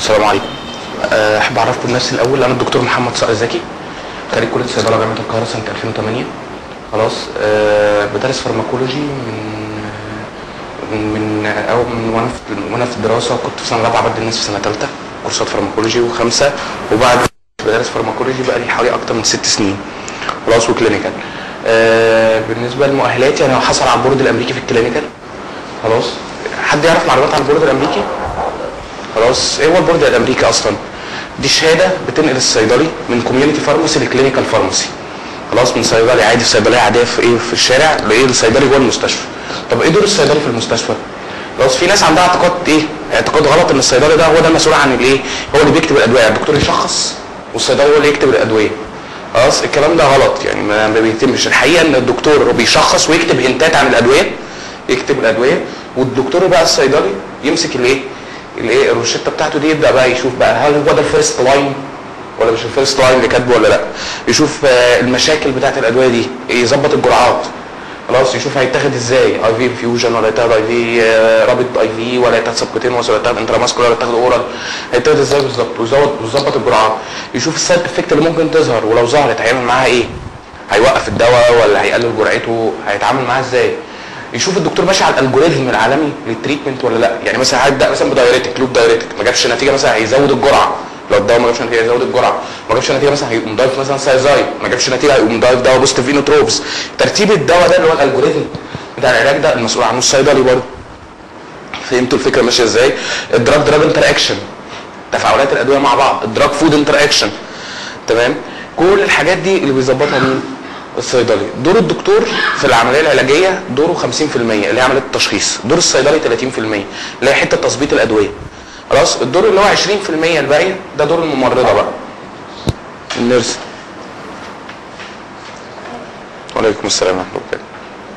السلام عليكم أه، احب اعرفكم بنفسي الاول انا الدكتور محمد صقر زكي خريج كليه الصيدله جامعه القاهره سنه 2008 خلاص أه بدرس فارماكولوجي من من من او من وانا في وانا في الدراسه كنت في سنه رابعه بدي الناس في سنه ثالثه كورسات فارماكولوجي وخمسه وبعد بدرس فارماكولوجي بقى لي حوالي اكتر من ست سنين خلاص وكلينيكال أه بالنسبه لمؤهلاتي انا حصل على البورد الامريكي في الكلينيكال خلاص حد يعرف معلومات عن البورد الامريكي خلاص ايه هو البورد الامريكي اصلا دي شهاده بتنقل الصيدلي من كوميونتي فارماسي لكلينيكال فارماسي خلاص من صيدلي عادي في صيدليه عاديه في ايه في الشارع لايه لصيدلي جوه المستشفى طب ايه دور الصيدلي في المستشفى خلاص في ناس عندها اعتقاد ايه اعتقاد غلط ان الصيدلي ده هو ده المسؤول عن الايه هو اللي بيكتب الادويه الدكتور يشخص والصيدلي هو اللي يكتب الادويه خلاص الكلام ده غلط يعني ما ما بيتمش الحقيقه ان الدكتور بيشخص ويكتب هنتات عن الادويه يكتب الادويه والدكتور بقى الصيدلي يمسك الايه الايه الروشته بتاعته دي يبدا بقى يشوف بقى هل هو ده الفيرست لاين ولا مش الفيرست لاين اللي كاتبه ولا لا يشوف آه، المشاكل بتاعت الادويه دي يظبط الجرعات خلاص يشوف هيتاخد ازاي اي في انفيوجن ولا يتاخد اي في رابط اي في ولا يتاخد سبكوتينوس ولا يتاخد انتراماسكولار ولا يتاخد اورال هيتاخد ازاي بالظبط ويظبط ويظبط الجرعات يشوف السايد افكت اللي ممكن تظهر ولو ظهرت هيعمل معاها ايه هيوقف الدواء ولا هيقلل جرعته هيتعامل معاها ازاي يشوف الدكتور ماشي على الالجوريزم العالمي للتريتمنت ولا لا يعني مثلا هيبدا مثلا بدايريتك لوب دايريتك ما جابش نتيجه مثلا هيزود الجرعه لو الدواء ما جابش نتيجه هيزود الجرعه ما جابش نتيجه مثلا هيقوم ضايف مثلا سايزاي ما جابش نتيجه هيقوم ضايف دواء بوست فينوتروبس ترتيب الدواء ده اللي هو الالجوريزم بتاع العلاج ده المسؤول عنه الصيدلي برضه فهمتوا الفكره ماشيه ازاي الدراج دراج انتر اكشن تفاعلات الادويه مع بعض الدراج فود انتر اكشن تمام كل الحاجات دي اللي بيظبطها مين الصيدلي دور الدكتور في العمليه العلاجيه دوره 50% اللي هي عمليه التشخيص دور الصيدلي 30% اللي هي حته تظبيط الادويه خلاص الدور اللي هو 20% الباقيه ده دور الممرضه بقى النيرس وعليكم السلام ورحمه الله وبركاته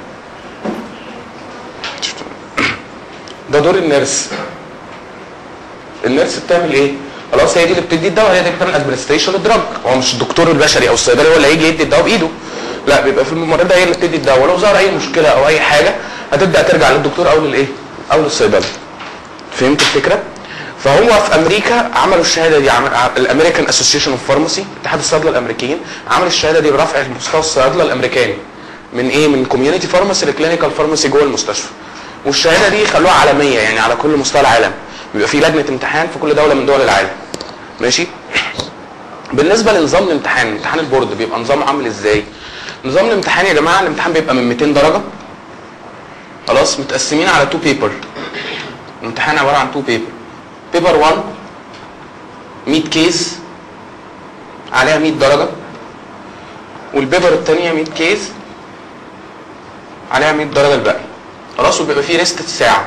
ده دور النيرس النيرس بتعمل ايه؟ خلاص هي دي اللي بتدي الدواء هي دي اللي بتعمل ادمنستريشن للدراج هو مش الدكتور البشري او الصيدلي هو اللي هيجي يدي الدواء بايده لا بيبقى في الممرضه هي اللي بتدي الدواء ولو ظهر اي مشكله او اي حاجه هتبدا ترجع للدكتور او للايه؟ او للصيدلي فهمت الفكره؟ فهو في امريكا عملوا الشهاده دي عمل الامريكان اسوسيشن اوف فارماسي اتحاد الصيادله الامريكيين عمل الشهاده دي برفع مستوى الصيادله الامريكاني من ايه؟ من كوميونتي فارماسي لكلينيكال فارماسي جوه المستشفى والشهاده دي خلوها عالميه يعني على كل مستوى العالم بيبقى في لجنه امتحان في كل دوله من دول العالم ماشي بالنسبه لنظام الامتحان امتحان البورد بيبقى نظام عامل ازاي نظام الامتحان يا جماعه الامتحان بيبقى من 200 درجه خلاص متقسمين على تو بيبر الامتحان عباره عن تو بيبر بيبر 1 100 كيس عليها 100 درجه والبيبر الثانيه 100 كيس عليها 100 درجه الباقي خلاص وبيبقى فيه ريست ساعه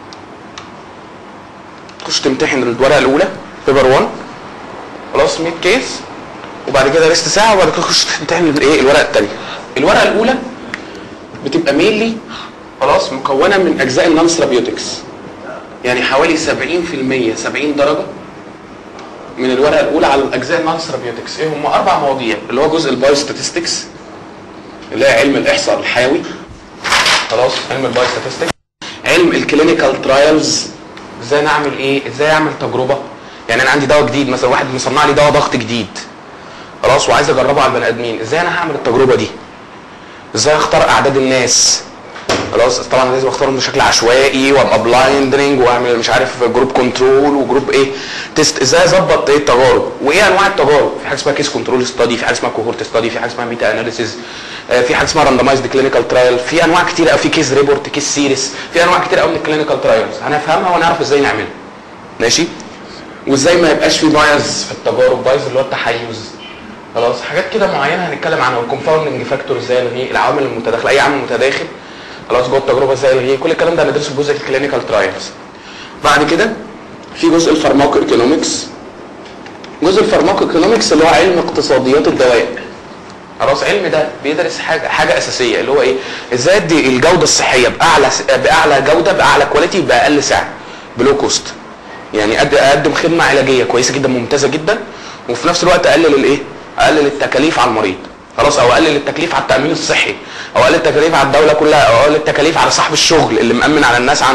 تخش تمتحن الورقه الاولى بيبر 1 خلاص 100 كيس وبعد كده ريست ساعه وبعد كده تخش تمتحن الايه الورقه الثانيه الورقه الاولى بتبقى مينلي خلاص مكونه من اجزاء النون ثيرابيوتكس يعني حوالي 70% 70 درجه من الورقه الاولى على الاجزاء النون ثيرابيوتكس ايه هم اربع مواضيع اللي هو جزء البايو ستاتستكس اللي هي علم الاحصاء الحيوي خلاص علم البايو ستاتستكس علم الكلينيكال ترايلز ازاي نعمل ايه ازاي اعمل تجربه يعني انا عندي دواء جديد مثلا واحد مصنع لي دواء ضغط جديد خلاص وعايز اجربه على البني ادمين ازاي انا هعمل التجربه دي ازاي اختار اعداد الناس خلاص طبعا لازم اختارهم بشكل عشوائي وابقى بلايندنج واعمل مش عارف جروب كنترول وجروب ايه تيست ازاي اظبط ايه التجارب وايه انواع التجارب في حاجه اسمها كيس كنترول ستادي في حاجه اسمها كوهورت ستادي في حاجه اسمها ميتا اناليسيز في حاجه اسمها راندمايزد كلينيكال ترايل في انواع كتير قوي في كيس ريبورت كيس سيريس في انواع كتير قوي من الكلينيكال ترايلز هنفهمها ونعرف ازاي نعملها ماشي وازاي ما يبقاش في بايز في التجارب بايز اللي هو التحيز خلاص حاجات كده معينه هنتكلم عنها والكومباوندنج فاكتور ازاي الغيه العوامل المتداخله اي عامل متداخل خلاص جوه التجربه ازاي الغيه كل الكلام ده هندرسه في جزء الكلينيكال ترايلز بعد كده في جزء الفارماكو ايكونومكس جزء الفارماكو ايكونومكس اللي هو علم اقتصاديات الدواء خلاص علم ده بيدرس حاجه حاجه اساسيه اللي هو ايه ازاي ادي الجوده الصحيه باعلى باعلى جوده باعلى كواليتي باقل سعر بلو كوست يعني أد- اقدم خدمه علاجيه كويسه جدا ممتازه جدا وفي نفس الوقت اقلل الايه اقلل التكاليف على المريض خلاص او اقلل التكليف على التامين الصحي او اقلل التكاليف على الدوله كلها او اقلل التكاليف على صاحب الشغل اللي مامن على الناس عنده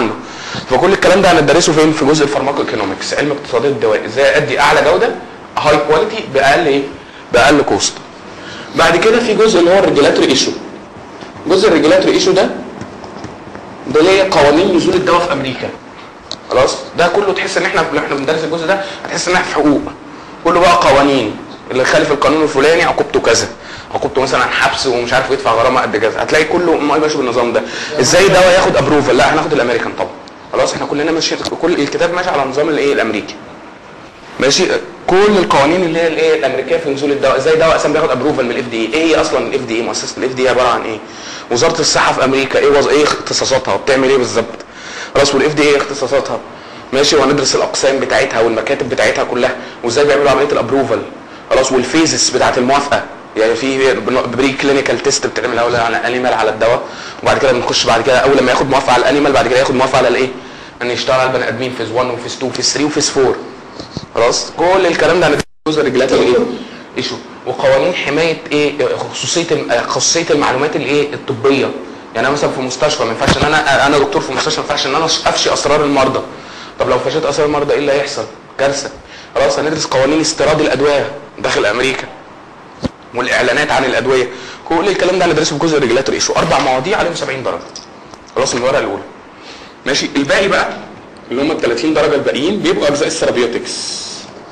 فكل الكلام ده هندرسه فين في جزء الفارماكو ايكونومكس علم اقتصاديه الدواء ازاي ادي اعلى جوده هاي كواليتي باقل ايه باقل كوست بعد كده في جزء اللي هو الريجولاتوري ايشو جزء الريجولاتوري ايشو ده ده ليه قوانين نزول الدواء في امريكا خلاص ده كله تحس ان احنا لما احنا بندرس الجزء ده هتحس ان احنا في حقوق كله بقى قوانين اللي خالف القانون الفلاني عقوبته كذا عقوبته مثلا حبس ومش عارف يدفع غرامه قد كذا هتلاقي كله ما ماشي بالنظام ده ازاي دواء ياخد ابروفال لا هناخد الامريكان طبعا خلاص احنا كلنا ماشي كل الكتاب ماشي على نظام الايه الامريكي ماشي كل القوانين اللي هي الايه الامريكيه في نزول الدواء ازاي دواء اصلا بياخد ابروفال من الاف دي ايه هي اصلا الاف دي اي مؤسسه الاف دي اي عباره عن ايه وزاره الصحه في امريكا ايه وز... ايه اختصاصاتها وبتعمل ايه بالظبط خلاص والاف دي ايه اختصاصاتها ماشي وهندرس الاقسام بتاعتها والمكاتب بتاعتها كلها وازاي بيعملوا عمليه الابروفال خلاص والفيزس بتاعت الموافقه يعني في بري كلينيكال تيست بتعمل الاول على الانيمال على الدواء وبعد كده بنخش بعد كده اول لما ياخد موافقه على الانيمال بعد كده ياخد موافقه على الايه؟ ان يشتغل على البني ادمين فيز 1 وفيز 2 وفيز 3 وفيز 4 خلاص كل الكلام ده هندرسه جزء ريجلاتوري ايه؟ ايشو وقوانين حمايه ايه خصوصيه خصوصيه المعلومات الايه الطبيه يعني انا مثلا في مستشفى ما ينفعش ان انا انا دكتور في مستشفى ما ينفعش ان انا افشي اسرار المرضى طب لو فشيت اسرار المرضى ايه اللي هيحصل؟ كارثه خلاص هندرس قوانين استيراد الادويه داخل امريكا والاعلانات عن الادويه كل الكلام ده هندرسه في جزء ريجلاتوري ايشو اربع مواضيع عليهم 70 درجه خلاص من الورقه الاولى ماشي الباقي بقى اللي هم ال 30 درجه الباقيين بيبقوا اجزاء الثيرابيوتكس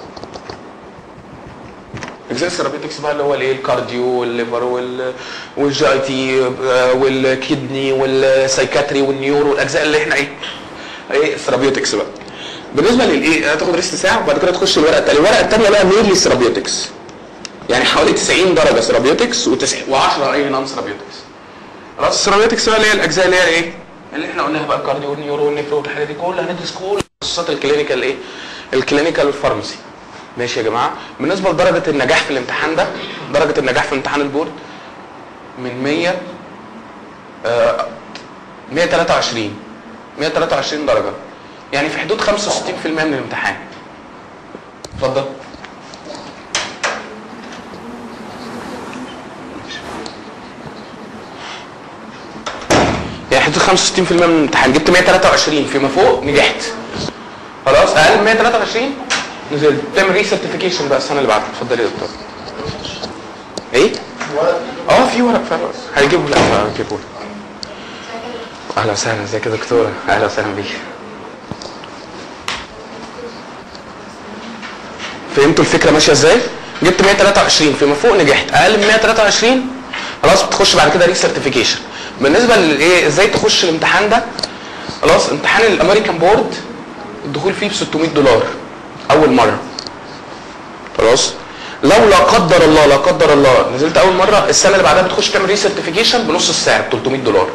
اجزاء الثيرابيوتكس بقى اللي هو الايه الكارديو والليفر وال والجي اي تي والكدني والسايكاتري والنيورو الاجزاء اللي احنا ايه ايه الثيرابيوتكس بقى بالنسبه للايه هتاخد ريست ساعه وبعد كده تخش الورقه الثانيه الورقه الثانيه بقى ميرلي ثيرابيوتكس يعني حوالي 90 درجه ثيرابيوتكس و10 اي نون ثيرابيوتكس خلاص الثيرابيوتكس بقى اللي هي الاجزاء اللي هي ايه اللي احنا قلناها بقى الكارديو والنيورو والنيفرو والحاجات دي كلها هندرس كل تخصصات الكلينيكال ايه الكلينيكال والفارماسي ماشي يا جماعه بالنسبه لدرجه النجاح في الامتحان ده درجه النجاح في امتحان البورد من 100 آه 123 123 درجه يعني في حدود 65% من الامتحان اتفضل يعني حدود 65% من الامتحان جبت 123 فيما فوق نجحت خلاص اقل من 123 نزلت تعمل ري سيرتيفيكيشن بقى السنه اللي بعدها اتفضل يا دكتور ايه اه في ورق فعلا هيجيبه لا هيجيبه لك اهلا وسهلا ازيك يا دكتوره اهلا وسهلا بيك فهمتوا الفكره ماشيه ازاي جبت 123 فيما فوق نجحت اقل من 123 خلاص بتخش بعد كده ري سيرتيفيكيشن بالنسبه لايه ازاي تخش الامتحان ده خلاص امتحان الامريكان بورد الدخول فيه ب 600 دولار اول مره خلاص لو لا قدر الله لا قدر الله نزلت اول مره السنه اللي بعدها بتخش تعمل ري سيرتيفيكيشن بنص السعر ب 300 دولار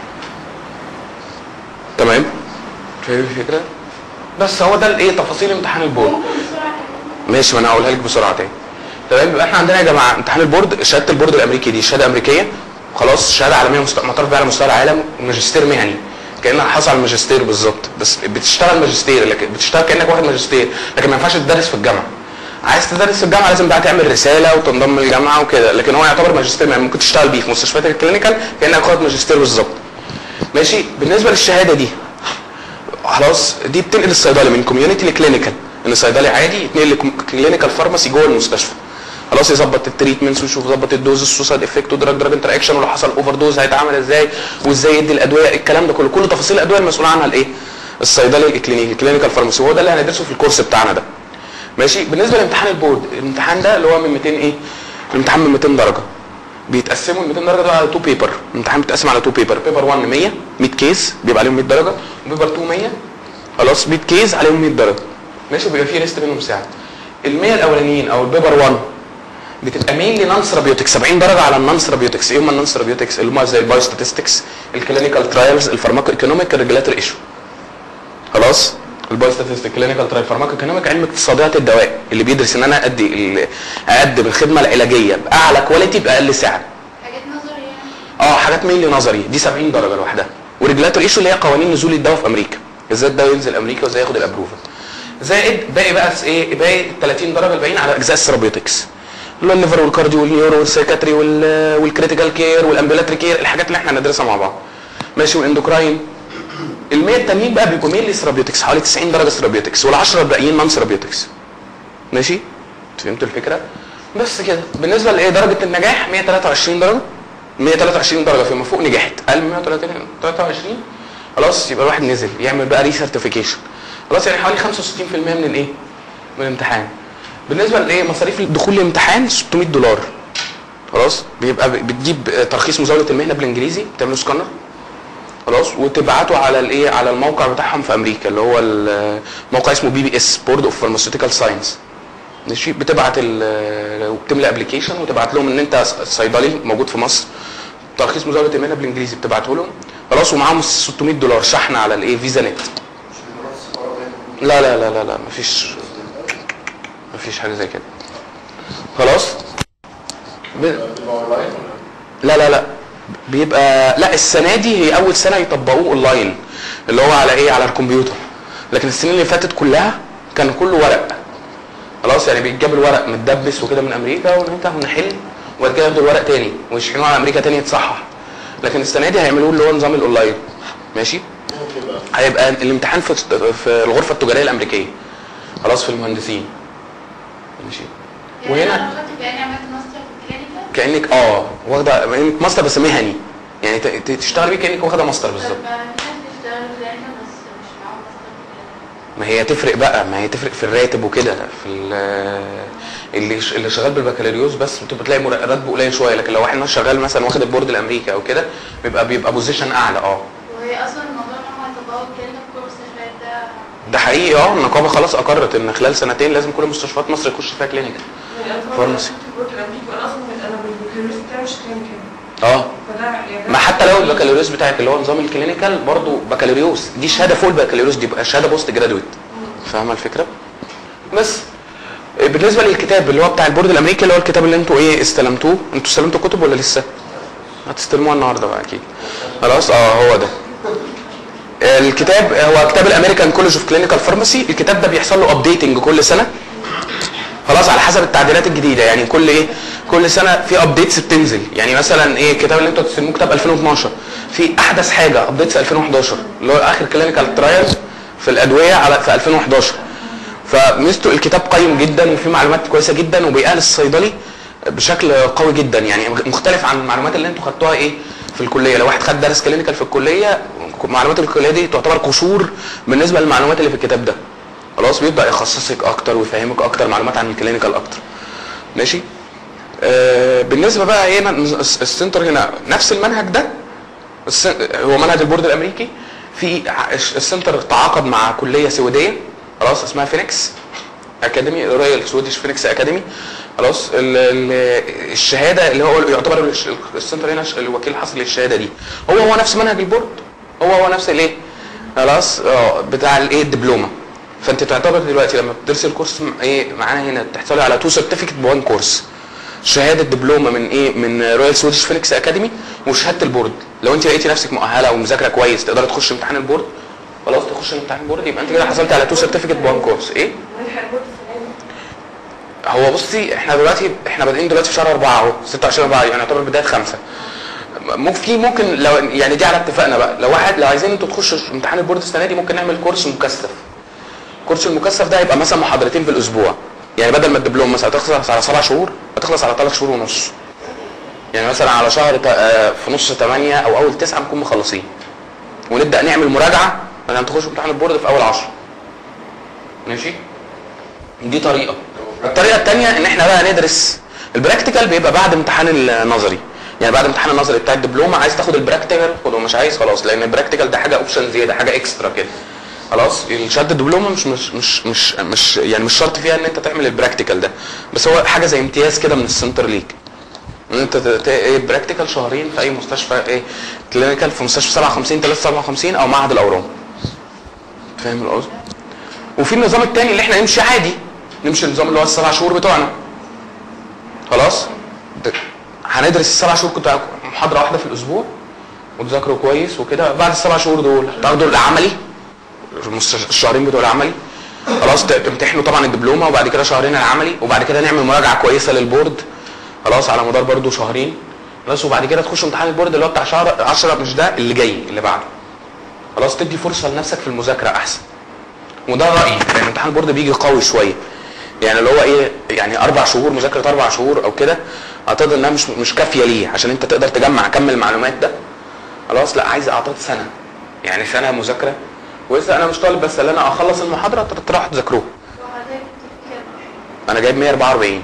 تمام فاهم الفكره بس هو ده الايه تفاصيل امتحان البورد ماشي ما انا هقولها لك بسرعه تاني تمام يبقى احنا عندنا يا جماعه امتحان البورد شهاده البورد الامريكي دي شهاده امريكيه خلاص شهاده عالميه مست... معترف بيها على مستوى العالم ماجستير مهني كانك حاصل على الماجستير بالظبط بس بتشتغل ماجستير لكن بتشتغل كانك واخد ماجستير لكن ما ينفعش تدرس في الجامعه عايز تدرس في الجامعه لازم بقى تعمل رساله وتنضم للجامعه وكده لكن هو يعتبر ماجستير يعني ممكن تشتغل بيه في مستشفيات الكلينيكال كانك واخد ماجستير بالظبط ماشي بالنسبه للشهاده دي خلاص دي بتنقل الصيدلي من كوميونتي لكلينيكال ان صيدلي عادي يتنقل لكلينيكال فارماسي جوه المستشفى خلاص يظبط التريتمنتس ويشوف يظبط الدوز السوسايد افكت ودراج دراج انتر اكشن ولو حصل اوفر دوز هيتعمل ازاي وازاي يدي الادويه الكلام ده كله كل تفاصيل الادويه المسؤول عنها الايه الصيدلي الكلينيكي الكلينيكال فارماسي وهو ده اللي هندرسه في الكورس بتاعنا ده ماشي بالنسبه لامتحان البورد الامتحان ده اللي هو من 200 ايه الامتحان من 200 درجه بيتقسموا ال 200 درجه دول على تو بيبر الامتحان بيتقسم على تو بيبر بيبر 1 100 100 كيس بيبقى عليهم 100 درجه وبيبر 2 100 خلاص 100 كيس عليهم 100 درجه ماشي وبيبقى فيه ريست منهم ساعه ال 100 الاولانيين او البيبر 1 بتبقى مين لنون ثيرابيوتكس 70 درجه على النون ثيرابيوتكس ايه هم النون ثيرابيوتكس اللي هم زي البايو ستاتستكس الكلينيكال ترايلز الفارماكو ايكونوميك الريجولاتوري ايشو خلاص البايو ستاتستيك كلينيكال ترايل فارماكو ايكونوميك علم اقتصاديات الدواء اللي بيدرس ان انا ادي ال- اقدم الخدمه العلاجيه باعلى كواليتي باقل سعر حاجات نظري يعني اه حاجات مينلي نظري دي 70 درجه لوحدها وريجولاتوري ايشو اللي هي قوانين نزول الدواء في امريكا ازاي الدواء ينزل امريكا وازاي ياخد الابروفل زائد باقي بقى س- ايه باقي ال 30 درجه الباقيين على اجزاء الثيرابيوتكس اللي هو الليفر والكارديو والنيورو والسايكاتري وال- والكريتيكال كير والامبيلاتري كير الحاجات اللي احنا هندرسها مع بعض ماشي والاندوكراين ال 100 التانيين بقى بيبقوا مينلي ثيرابيوتكس حوالي 90 درجه ثيرابيوتكس وال 10 الباقيين نون ثيرابيوتكس ماشي فهمتوا الفكره بس كده بالنسبه لايه درجه النجاح 123 درجه 123 درجه فيما فوق نجحت اقل من 123 خلاص يبقى الواحد نزل يعمل بقى ريسيرتيفيكيشن خلاص يعني حوالي 65% من الايه من الامتحان بالنسبه لايه مصاريف الدخول الامتحان 600 دولار خلاص بيبقى بتجيب ترخيص مزاوله المهنه بالانجليزي بتعمله سكانر خلاص وتبعته على الايه على الموقع بتاعهم في امريكا اللي هو الموقع اسمه بي بي اس بورد اوف فارماسيوتيكال ساينس ماشي بتبعت ال- وبتملى ابلكيشن وتبعت لهم ان انت صيدلي موجود في مصر ترخيص مزاوله المهنه بالانجليزي بتبعته لهم خلاص ومعاهم 600 دولار شحن على الايه فيزا نت لا لا لا لا لا مفيش مفيش حاجه زي كده خلاص ب... لا لا لا بيبقى لا السنه دي هي اول سنه يطبقوه اونلاين اللي هو على ايه على الكمبيوتر لكن السنين اللي فاتت كلها كان كله ورق خلاص يعني بيتجاب الورق متدبس وكده من امريكا ونرجع ونحل وبعد كده ياخدوا الورق تاني ويشحنوه على امريكا تاني يتصحح لكن السنه دي هيعملوه اللي هو نظام الاونلاين ماشي هيبقى الامتحان في في الغرفه التجاريه الامريكيه خلاص في المهندسين ماشي يعني وهنا- انا دلوقتي كاني عملت ماستر في الكلينيكال كانك اه واخده كأنك ماستر بس مهني يعني ت- ت- تشتغل بيه كانك واخده ماستر بالظبط طب في ناس بيشتغلوا في الكلينيكال بس مش معاهم ماستر في الكلينيكال ما هي تفرق بقى ما هي تفرق في الراتب وكده في ال- اللي ش- اللي شغال بالبكالوريوس بس بتبقى تلاقي مر- راتبه قليل شويه لكن لو واحد ناس شغال مثلا واخد البورد الامريكي او كده بيبقى بيبقى بوزيشن اعلى اه وهي اصلا الموضوع ان هم يطبقوا الكلينيكال في كل المستشفيات ده ده حقيقي اه النقابه خلاص اقرت ان خلال سنتين لازم كل مستشفيات مصر يخش فيها كلينيك فارماسي. فارماسي البورد الامريكي وانا اصلا انا بالبكالوريوس بتاعي مش كلينيكال اه فده يعني ما حتى لو البكالوريوس بتاعك اللي هو نظام الكلينيكال برضه بكالوريوس دي شهاده فوق البكالوريوس دي بقى شهاده بوست جرادويت فاهمه الفكره بس بالنسبه للكتاب اللي هو بتاع البورد الامريكي اللي هو الكتاب اللي انتوا ايه استلمتوه انتوا استلمتوا كتب ولا لسه هتستلموها النهارده بقى اكيد خلاص اه هو ده الكتاب هو كتاب الامريكان كولج اوف كلينيكال فارماسي الكتاب ده بيحصل له ابديتنج كل سنه خلاص على حسب التعديلات الجديده يعني كل ايه كل سنه في ابديتس بتنزل يعني مثلا ايه الكتاب اللي انتوا هتستلموه كتاب 2012 في احدث حاجه ابديتس 2011 اللي هو اخر كلينيكال ترايل في الادويه على في 2011 فميزته الكتاب قيم جدا وفيه معلومات كويسه جدا وبيقال الصيدلي بشكل قوي جدا يعني مختلف عن المعلومات اللي انتوا خدتوها ايه في الكليه لو واحد خد درس كلينيكال في الكليه معلومات الكليه دي تعتبر قشور بالنسبه للمعلومات اللي في الكتاب ده خلاص بيبدا يخصصك اكتر ويفهمك اكتر معلومات عن الكلينيكال اكتر ماشي آه بالنسبه بقى هنا السنتر هنا نفس المنهج ده الس- هو منهج البورد الامريكي في ع- السنتر تعاقد مع كليه سويديه خلاص اسمها فينيكس اكاديمي رويال سويدش فينيكس اكاديمي خلاص ال- ال- الشهاده اللي هو يعتبر الش- السنتر هنا ش- الوكيل الحصري للشهاده دي هو هو نفس منهج البورد هو هو نفس الايه خلاص اه بتاع الايه الدبلومه فانت تعتبر دلوقتي لما بتدرسي الكورس م- ايه معانا هنا بتحصلي على تو سيرتيفيكت بوان كورس شهاده دبلومه من ايه من رويال سويدش فينيكس اكاديمي وشهاده البورد لو انت لقيتي نفسك مؤهله ومذاكره كويس تقدري تخش امتحان البورد خلاص تخش امتحان البورد يبقى انت كده حصلتي على تو سيرتيفيكت بوان كورس ايه ملحق البورد السنه دي هو بصي احنا دلوقتي احنا بادئين دلوقتي في شهر 4 اهو 26 4 يعني يعتبر بدايه خمسه ممكن في ممكن لو يعني دي على اتفاقنا بقى لو واحد لو عايزين انتوا تخشوا امتحان البورد السنه دي ممكن نعمل كورس مكثف الكورس المكثف ده هيبقى مثلا محاضرتين في الاسبوع يعني بدل ما الدبلوم مثلا هتخلص على سبع شهور هتخلص على ثلاث شهور ونص يعني مثلا على شهر تا- آه، في نص 8 او اول 9 نكون مخلصين ونبدا نعمل مراجعه عشان تخشوا امتحان البورد في اول 10 ماشي دي طريقه الطريقه الثانيه ان احنا بقى ندرس البراكتيكال بيبقى بعد امتحان النظري يعني بعد امتحان النظري بتاع الدبلومه عايز تاخد البراكتيكال خده مش عايز خلاص لان البراكتيكال ده حاجه اوبشن زياده حاجه اكسترا كده خلاص الشهاده الدبلومه مش مش مش مش مش يعني مش شرط فيها ان انت تعمل البراكتيكال ده بس هو حاجه زي امتياز كده من السنتر ليك ان انت ت- ت- ايه براكتيكال شهرين في اي مستشفى ايه كلينيكال في مستشفى 57 357 او معهد الاورام فاهم القصد وفي النظام الثاني اللي احنا نمشي عادي نمشي النظام اللي هو السبع شهور بتوعنا خلاص ده- هندرس السبع شهور كنت محاضره واحده في الاسبوع وتذاكروا كويس وكده بعد السبع شهور دول تاخدوا العملي المستش- الشهرين بتوع العملي خلاص ت- تمتحنوا طبعا الدبلومه وبعد كده شهرين العملي وبعد كده نعمل مراجعه كويسه للبورد خلاص على مدار برضو شهرين خلاص وبعد كده تخشوا امتحان البورد اللي هو بتاع شهر 10 مش ده اللي جاي اللي بعده خلاص تدي فرصه لنفسك في المذاكره احسن وده رايي لان امتحان البورد بيجي قوي شويه يعني اللي هو ايه يعني اربع شهور مذاكره اربع شهور او كده اعتقد انها مش مش كافيه ليه عشان انت تقدر تجمع كم المعلومات ده خلاص لا عايز اعتقد سنه يعني سنه مذاكره ولسه انا مش طالب بس اللي انا اخلص المحاضره تروح تذاكروها وحضرتك كنت كام؟ انا جايب 144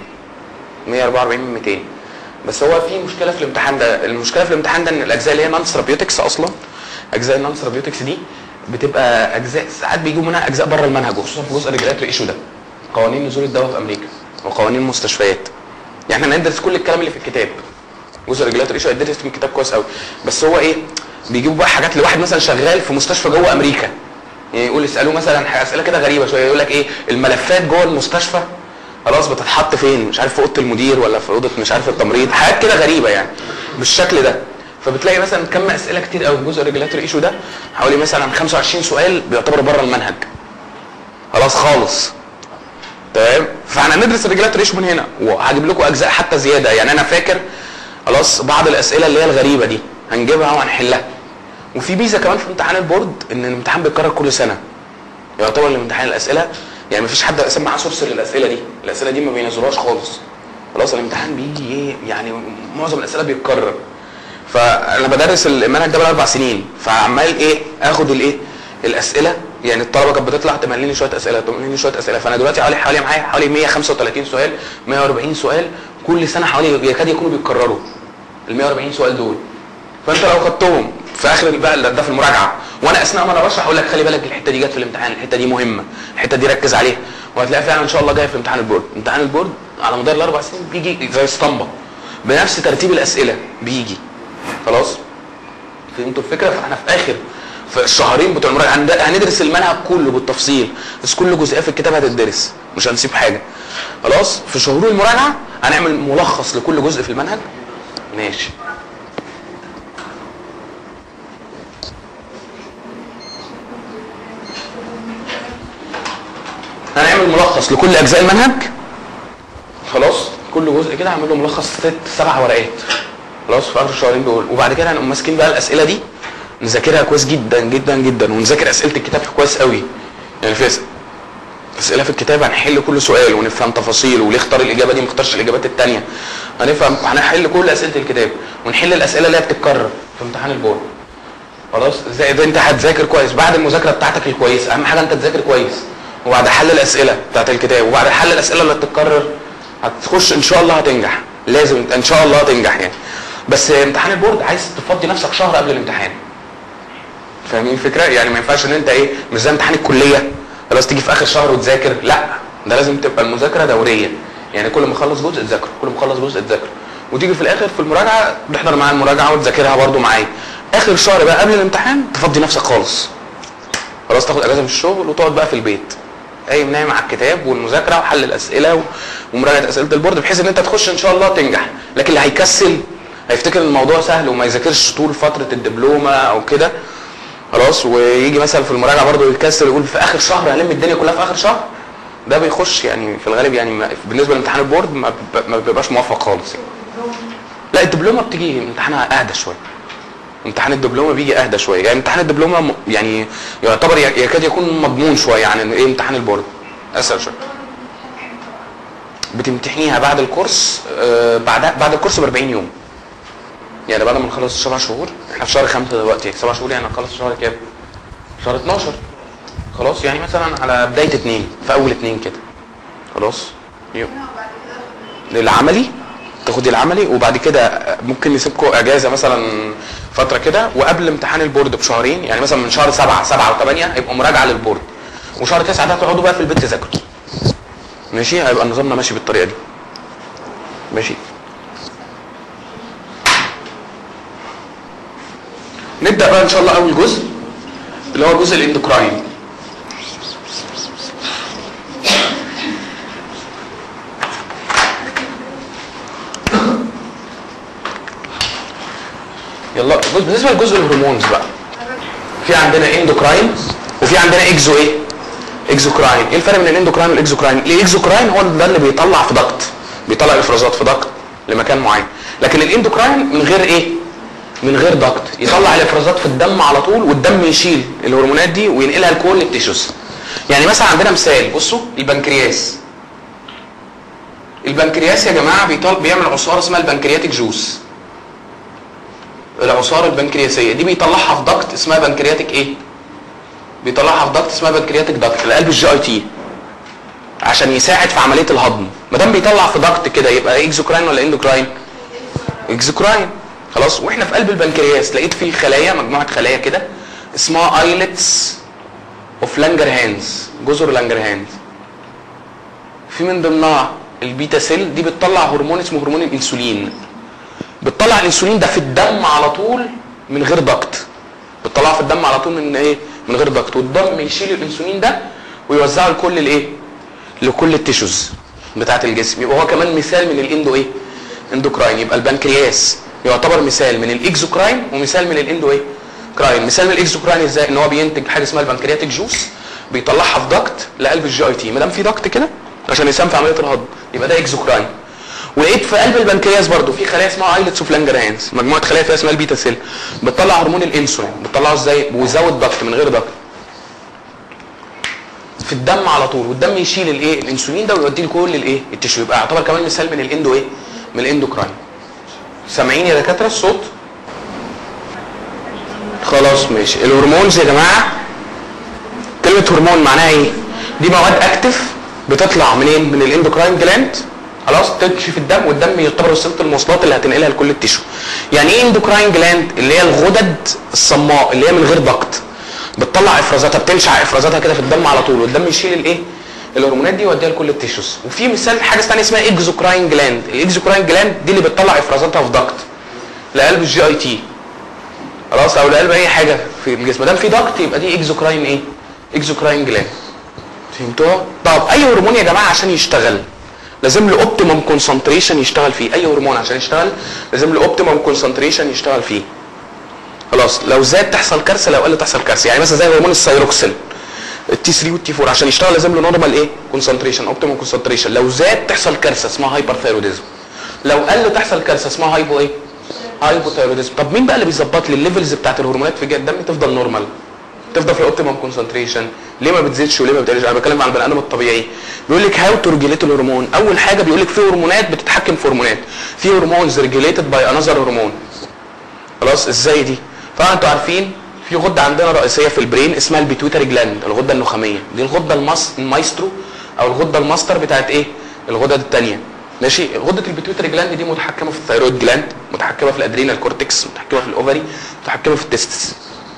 144 من 200 بس هو في مشكله في الامتحان ده المشكله في الامتحان ده ان الاجزاء اللي هي نون ثيرابيوتكس اصلا اجزاء النون ثيرابيوتكس دي بتبقى اجزاء ساعات بيجوا منها اجزاء بره المنهج وخصوصا في جزء الريجولاتوري ايشو ده قوانين نزول الدواء في امريكا وقوانين المستشفيات يعني احنا ندرس كل الكلام اللي في الكتاب جزء الريجولاتوري ايشو هيدرس في الكتاب كويس قوي بس هو ايه بيجيبوا بقى حاجات لواحد مثلا شغال في مستشفى جوه امريكا يعني يقول يسالوه مثلا اسئله كده غريبه شويه يقول لك ايه الملفات جوه المستشفى خلاص بتتحط فين مش عارف في اوضه المدير ولا في اوضه مش عارف التمريض حاجات كده غريبه يعني بالشكل ده فبتلاقي مثلا كم اسئله كتير قوي جزء الريجولاتوري ايشو ده حوالي مثلا 25 سؤال بيعتبروا بره المنهج خلاص خالص تمام فاحنا هندرس الريجولاتوري ايشو من هنا وهجيب لكم اجزاء حتى زياده يعني انا فاكر خلاص بعض الاسئله اللي هي الغريبه دي هنجيبها وهنحلها وفي ميزه كمان في امتحان البورد ان الامتحان بيتكرر كل سنه يعتبر الامتحان الاسئله يعني مفيش حد اساسا معاه سورس للاسئله دي الاسئله دي ما بينزلوهاش خالص خلاص الامتحان بيجي ايه يعني معظم الاسئله بيتكرر فانا بدرس المنهج ده بقى اربع سنين فعمال ايه اخد الايه الاسئله يعني الطلبه كانت بتطلع تملي لي شويه اسئله تملي لي شويه اسئله فانا دلوقتي حوالي حوالي معايا حوالي 135 سؤال 140 سؤال كل سنه حوالي يكاد يكونوا بيتكرروا ال 140 سؤال دول فانت لو خدتهم في اخر بقى ده في المراجعه وانا اثناء ما انا بشرح اقول لك خلي بالك الحته دي جت في الامتحان الحته دي مهمه الحته دي ركز عليها وهتلاقيها فعلا ان شاء الله جايه في امتحان البورد امتحان البورد على مدار الاربع سنين بيجي زي اسطمبه بنفس ترتيب الاسئله بيجي خلاص فهمتوا الفكره فاحنا في اخر في الشهرين بتوع المراجعه هند- هندرس المنهج كله بالتفصيل بس كل جزئيه في الكتاب هتدرس مش هنسيب حاجه خلاص في شهور المراجعه هنعمل ملخص لكل جزء في المنهج ماشي هنعمل ملخص لكل اجزاء المنهج خلاص كل جزء كده هعمل له ملخص ست سبع ورقات خلاص في اخر الشهرين دول وبعد كده هنقوم ماسكين بقى الاسئله دي نذاكرها كويس جدا جدا جدا ونذاكر اسئله الكتاب كويس قوي يعني في أس- اسئله في الكتاب هنحل كل سؤال ونفهم تفاصيله وليه اختار الاجابه دي ما اختارش الاجابات الثانيه هنفهم هنحل كل اسئله الكتاب ونحل الاسئله اللي هي بتتكرر في امتحان البورد خلاص زي ده انت هتذاكر كويس بعد المذاكره بتاعتك الكويسه اهم حاجه انت تذاكر كويس وبعد حل الاسئله بتاعت الكتاب وبعد حل الاسئله اللي بتتكرر هتخش ان شاء الله هتنجح لازم ان شاء الله هتنجح يعني بس امتحان البورد عايز تفضي نفسك شهر قبل الامتحان فاهمين الفكره يعني ما ينفعش ان انت ايه مش زي امتحان الكليه خلاص تيجي في اخر شهر وتذاكر لا ده لازم تبقى المذاكره دوريه يعني كل ما اخلص جزء تذاكره كل ما اخلص جزء تذاكره وتيجي في الاخر في المراجعه تحضر معايا المراجعه وتذاكرها برده معايا اخر الشهر بقى قبل الامتحان تفضي نفسك خالص خلاص تاخد اجازه من الشغل وتقعد بقى في البيت قايم نايم على الكتاب والمذاكره وحل الاسئله و- ومراجعه اسئله البورد بحيث ان انت تخش ان شاء الله تنجح لكن اللي هيكسل هيفتكر ان الموضوع سهل وما يذاكرش طول فتره الدبلومه او كده خلاص ويجي مثلا في المراجعه برضه يكسل ويقول في اخر شهر هلم الدنيا كلها في اخر شهر ده بيخش يعني في الغالب يعني ما- بالنسبه لامتحان البورد ما ب- ما بيبقاش موفق خالص لا الدبلومه بتيجي امتحانها اهدى شويه امتحان الدبلومه بيجي اهدى شويه يعني امتحان الدبلومه م- يعني يعتبر ي- يكاد يكون مضمون شويه عن ايه امتحان البورد اسهل شويه بتمتحنيها بعد الكورس آه، بعد بعد الكورس ب 40 يوم يعني بعد ما نخلص السبع شهور احنا في شهر خمسة دلوقتي سبع شهور يعني هنخلص في شهر كام؟ شهر 12 خلاص يعني مثلا على بدايه اتنين في اول اتنين كده خلاص يوم العملي تاخدي العملي وبعد كده ممكن نسيبكم اجازه مثلا فتره كده وقبل امتحان البورد بشهرين يعني مثلا من شهر سبعة سبعة وثمانية هيبقوا مراجعه للبورد وشهر تسعة ده تقعدوا بقى في البيت تذاكروا ماشي هيبقى نظامنا ماشي بالطريقه دي ماشي نبدا بقى ان شاء الله اول جزء اللي هو جزء الاندوكراين يلا بص بالنسبه لجزء الهرمونز بقى في عندنا اندوكراين وفي عندنا اكزو ايه اكزوكراين ايه الفرق بين الاندوكراين والاكزوكراين الاكزوكراين هو ده اللي بيطلع في ضغط بيطلع افرازات في ضغط لمكان معين لكن الاندوكراين من غير ايه من غير ضغط يطلع الافرازات في الدم على طول والدم يشيل الهرمونات دي وينقلها لكل التيشوز يعني مثلا عندنا مثال بصوا البنكرياس البنكرياس يا جماعه بيطل بيعمل عصاره اسمها البنكرياتيك جوس العصاره البنكرياسيه دي بيطلعها في ضغط اسمها بنكرياتيك ايه بيطلعها في ضغط اسمها بنكرياتيك ضغط القلب الجي اي تي عشان يساعد في عمليه الهضم ما دام بيطلع في ضغط كده يبقى اكزوكراين ولا اندوكراين اكزوكراين خلاص واحنا في قلب البنكرياس لقيت فيه خلايا مجموعه خلايا كده اسمها ايلتس اوف لانجر هانز جزر لانجر هانز في من ضمنها البيتا سيل دي بتطلع هرمون اسمه هرمون الانسولين بتطلع الانسولين ده في الدم على طول من غير ضغط بتطلعه في الدم على طول من ايه من غير ضغط والدم يشيل الانسولين ده ويوزعه لكل الايه لكل التيشوز بتاعه الجسم يبقى هو كمان مثال من الاندو ايه اندوكراين يبقى البنكرياس يعتبر مثال من الاكزوكراين ومثال من الاندو ايه كراين مثال من الاكزوكراين ازاي ان هو بينتج حاجه اسمها البنكرياتيك جوس بيطلعها في ضغط لقلب الجي اي تي ما دام في ضغط كده عشان يساهم في عمليه الهضم يبقى ده اكزوكراين ولقيت في قلب البنكرياس برضو في خلايا اسمها ايلتس اوف لانجرهانز مجموعه خلايا فيها اسمها البيتا سيل بتطلع هرمون الانسولين بتطلعه ازاي ويزود ضغط من غير ضغط في الدم على طول والدم يشيل الايه الانسولين ده ويوديه لكل الايه التشو يبقى يعتبر كمان مثال من الاندو ايه من الاندوكراين سامعين يا دكاتره الصوت خلاص ماشي الهرمونز يا جماعه كلمه هرمون معناها ايه دي مواد اكتف بتطلع منين من الاندوكراين جلاند خلاص تمشي في الدم والدم يعتبر وسيله المواصلات اللي هتنقلها لكل التشو يعني ايه اندوكراين جلاند اللي هي الغدد الصماء اللي هي من غير ضغط بتطلع افرازاتها بتنشع افرازاتها كده في الدم على طول والدم يشيل الايه الهرمونات دي يوديها لكل التيشوز وفي مثال حاجه ثانيه اسمها اكزوكراين جلاند الاكزوكراين جلاند دي اللي بتطلع افرازاتها في ضغط لقلب الجي اي تي خلاص او لقلب اي حاجه في الجسم ما دام في ضغط يبقى دي اكزوكراين ايه اكزوكراين جلاند فهمتوها طب اي هرمون يا جماعه عشان يشتغل لازم له اوبتيمم كونسنتريشن يشتغل فيه اي هرمون عشان يشتغل لازم له اوبتيمم كونسنتريشن يشتغل فيه خلاص لو زاد تحصل كارثه لو قل تحصل كارثه يعني مثلا زي هرمون الثايروكسين التي 3 والتي 4 عشان يشتغل لازم له نورمال ايه كونسنتريشن اوبتيمم كونسنتريشن لو زاد تحصل كارثه اسمها هايبر ثايروديزم لو قل تحصل كارثه اسمها هايبو ايه هايبوثايروديزم طب مين بقى اللي بيظبط لي الليفلز بتاعت الهرمونات في الدم تفضل نورمال تفضل في الاوبتيمم كونسنتريشن ليه ما بتزيدش وليه ما بتقلش انا بتكلم على البني ادم الطبيعي بيقول لك هاو تو ريجوليت الهرمون اول حاجه بيقول لك في هرمونات بتتحكم في هرمونات في هرمونز ريجوليتد باي انذر هرمون خلاص ازاي دي طبعا انتوا عارفين في غده عندنا رئيسيه في البرين اسمها البيتويتري جلاند الغده النخاميه دي الغده الماس المايسترو او الغده الماستر بتاعت ايه الغدد الثانيه ماشي غده البيتويتري جلاند دي متحكمه في الثيرويد جلاند متحكمه في الادرينال كورتكس متحكمه في الاوفري متحكمه في التستس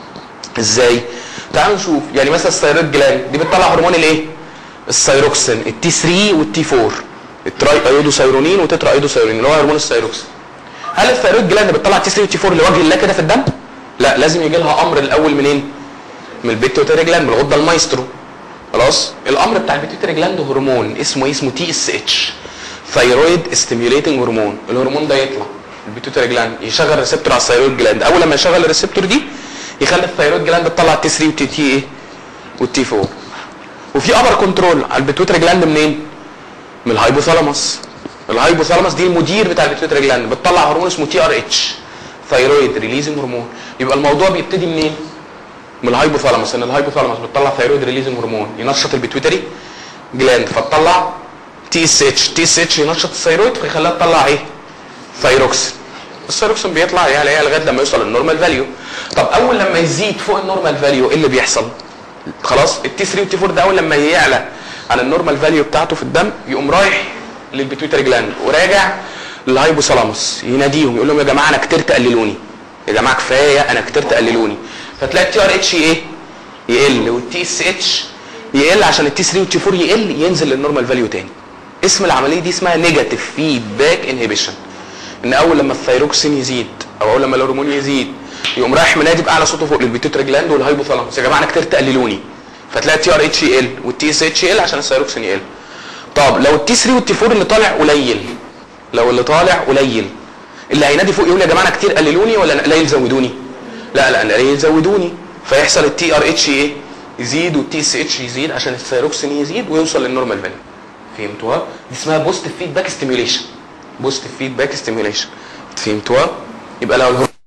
ازاي تعالوا نشوف يعني مثلا الثيرويد جلاند دي بتطلع هرمون الايه الثيروكسين التي 3 والتي 4 التراي ايودوثايرونين وتترا ايودوثايرونين اللي هو هرمون الثيروكسين هل الثيرويد جلاند بتطلع تي 3 وتي 4 لوجه الله كده في الدم لا لازم يجي لها امر الاول منين من البيتويتري جلاند من الغده المايسترو خلاص الامر بتاع البيتويتري جلاند هرمون اسمه ايه اسمه تي اس اتش ثايرويد ستيميوليتنج هرمون الهرمون ده يطلع البيتويتري جلاند يشغل ريسبتور على الثايرويد جلاند اول لما يشغل الريسبتور دي يخلي الثايرويد جلاند تطلع تي 3 والتي تي ايه والتي 4 وفي ابر كنترول على البيتويتري جلاند منين من الهايبوثالاموس الهايبوثالاموس دي المدير بتاع البيتويتري جلاند بتطلع هرمون اسمه تي ار اتش ثايرويد ريليزنج هرمون يبقى الموضوع بيبتدي منين من الهايبوثالاموس ان الهايبوثالاموس بتطلع ثايرويد ريليزنج هرمون ينشط البيتويتري جلاند فتطلع تي اس اتش تي اس اتش ينشط الثايرويد فيخليها تطلع ايه ثايروكسين الثايروكسين بيطلع يعلى يعلى لغايه لما يوصل للنورمال فاليو طب اول لما يزيد فوق النورمال فاليو ايه اللي بيحصل خلاص التي 3 والتي 4 ده اول لما يعلى عن النورمال فاليو بتاعته في الدم يقوم رايح للبيتويتري جلاند وراجع للهايبوثالاموس يناديهم يقول لهم يا جماعه انا كترت قللوني يا جماعه كفايه انا كترت قللوني فتلاقي التي ار اتش ايه يقل والتي اس اتش يقل عشان التي 3 والتي 4 يقل ينزل للنورمال فاليو تاني اسم العمليه دي اسمها نيجاتيف فيدباك انهبيشن ان اول لما الثايروكسين يزيد او اول لما الهرمون يزيد يقوم رايح منادي باعلى صوته فوق للبيتوتري جلاند والهايبوثالاموس يا جماعه انا كترت قللوني فتلاقي التي ار اتش يقل والتي اس اتش يقل عشان الثايروكسين يقل طب لو التي 3 والتي 4 اللي طالع قليل لو اللي طالع قليل اللي هينادي فوق يقول يا جماعه انا كتير قللوني ولا قليل زودوني لا لا قليل زودوني فيحصل التي ار اتش ايه يزيد والتي اس اتش يزيد عشان الثايروكسين يزيد ويوصل للنورمال فاليو فهمتوها دي اسمها بوست فيدباك ستيميوليشن بوست فيدباك ستيميوليشن فهمتوها يبقى لو الهرمونات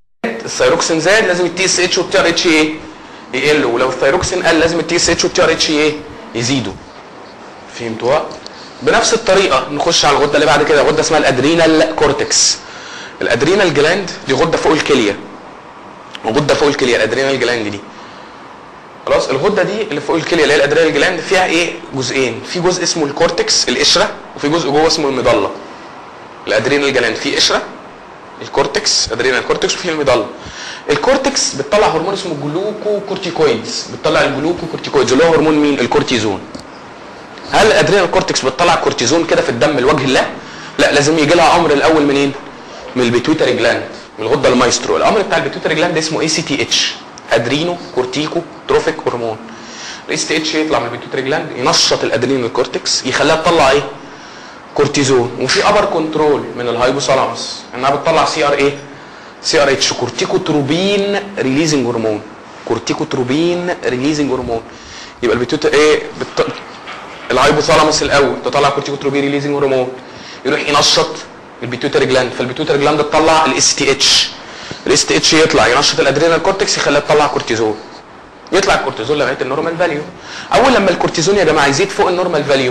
الثيروكسين زاد لازم التي اس اتش والتي ار اتش ايه يقلوا ولو الثيروكسين قل لازم التي اس اتش والتي ار اتش ايه يزيدوا فهمتوها بنفس الطريقه نخش على الغده اللي بعد كده غده اسمها الادرينال كورتكس الادرينال جلاند دي غده فوق الكليه غده فوق الكليه الادرينال جلاند دي خلاص الغده دي اللي فوق الكليه اللي هي الادرينال جلاند فيها ايه جزئين في جزء اسمه الكورتكس القشره وفي جزء جوه اسمه المضله الادرينال جلاند فيه قشره الكورتكس ادرينال كورتكس وفيه المضله الكورتكس بتطلع هرمون اسمه جلوكوكورتيكويدز بتطلع الجلوكوكورتيكويدز اللي هو هرمون مين الكورتيزون هل الادرينال كورتكس بتطلع كورتيزون كده في الدم لوجه الله لا لازم يجي لها امر الاول منين من البيتويتري جلاند من الغده المايسترو الامر بتاع البيتويتري جلاند اسمه اي سي تي اتش ادرينو كورتيكو تروفيك هرمون الاس تي اتش يطلع من البيتويتري جلاند ينشط الادرينال كورتكس يخليها تطلع ايه كورتيزون وفي ابر كنترول من الهايبوثالاموس انها بتطلع سي ار ايه سي ار اتش كورتيكوتروبين ريليزنج هرمون كورتيكوتروبين ريليزنج هرمون يبقى البيتوت ايه بت... الهايبوثالاموس الاول تطلع كورتيكوتروبين ريليزنج هرمون يروح ينشط البيتوتري جلاند فالبيتوتري جلاند تطلع الاس تي اتش الاس تي اتش يطلع ينشط الادرينال كورتكس يخليها تطلع كورتيزون يطلع الكورتيزون لغايه النورمال فاليو اول لما الكورتيزون يا جماعه يزيد فوق النورمال فاليو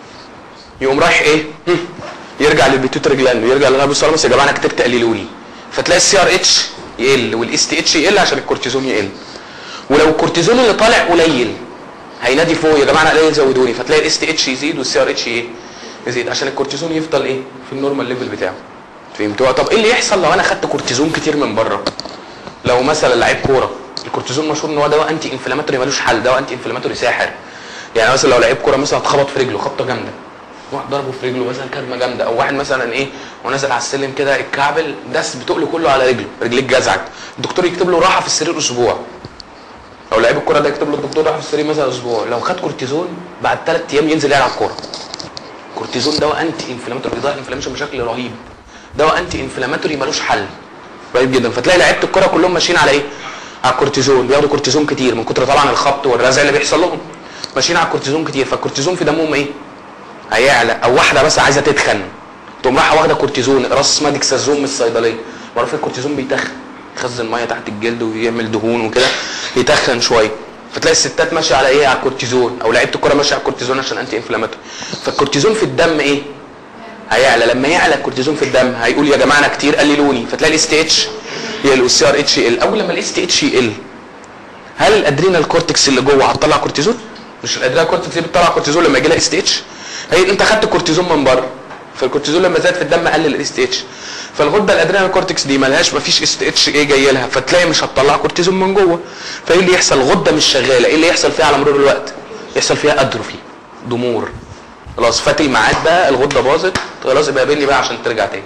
يقوم رايح ايه هم، يرجع للبيتوتري جلاند ويرجع للهايبوثالاموس يا جماعه انا كتبت قللوا لي فتلاقي السي ار اتش يقل والاس تي اتش يقل عشان الكورتيزون يقل ولو الكورتيزون اللي طالع قليل هينادي فوق يا جماعه انا قليل زودوني فتلاقي الاس تي اتش يزيد والسي ار اتش ايه يزيد عشان الكورتيزون يفضل ايه في النورمال ليفل بتاعه فهمتوا طب ايه اللي يحصل لو انا خدت كورتيزون كتير من بره لو مثلا لعيب كوره الكورتيزون مشهور ان هو دواء انتي انفلاماتوري ملوش حل دواء انتي انفلاماتوري ساحر يعني مثلا لو لعيب كوره مثلا اتخبط في رجله خبطه جامده واحد ضربه في رجله مثلا كدمه جامده او واحد مثلا ايه ونازل على السلم كده الكعبل دس بتقله كله على رجله رجليه اتجزعت الدكتور يكتب له راحه في السرير اسبوع لو لعيب الكوره ده يكتب له الدكتور راحه في السرير مثلا اسبوع لو خد كورتيزون بعد ثلاث ايام ينزل يلعب كوره كورتيزون دواء انتي انفلاماتوري بيضيع الانفلاميشن بشكل رهيب دواء انتي انفلاماتوري ملوش حل رهيب جدا فتلاقي لعيبه الكوره كلهم ماشيين على ايه على الكورتيزون بياخدوا كورتيزون كتير من كتر طبعا الخبط والرزع اللي بيحصل لهم ماشيين على الكورتيزون كتير فالكورتيزون في دمهم ايه هيعلى او واحده بس عايزه تتخن تقوم رايحه واخده كورتيزون راس اسمها ديكسازون من الصيدليه معروف الكورتيزون بيتخن يخزن ميه تحت الجلد ويعمل دهون وكده يتخن شويه فتلاقي الستات ماشيه على ايه على الكورتيزون او لعيبه الكوره ماشيه على الكورتيزون عشان انتي انفلاماتوري فالكورتيزون في الدم ايه هيعلى لما يعلى الكورتيزون في الدم هيقول يا جماعه انا كتير قللوني فتلاقي الاس تي اتش يقل والسي ار اتش يقل اول لما الاس تي اتش يقل هل الادرينال كورتكس اللي جوه هتطلع كورتيزون مش الادرينال كورتكس دي بتطلع كورتيزون لما يجي لها اس تي اتش هي انت خدت كورتيزون من بره فالكورتيزون لما زاد في الدم قلل الاس تي اتش فالغده الادرينال كورتكس دي ملهاش مفيش اس تي اتش ايه جاي لها فتلاقي مش هتطلع كورتيزون من جوه فايه اللي يحصل غده مش شغاله ايه اللي يحصل فيها على مرور الوقت يحصل فيها اتروفي ضمور خلاص فات الميعاد بقى الغده باظت خلاص يبقى قابلني بقى عشان ترجع تاني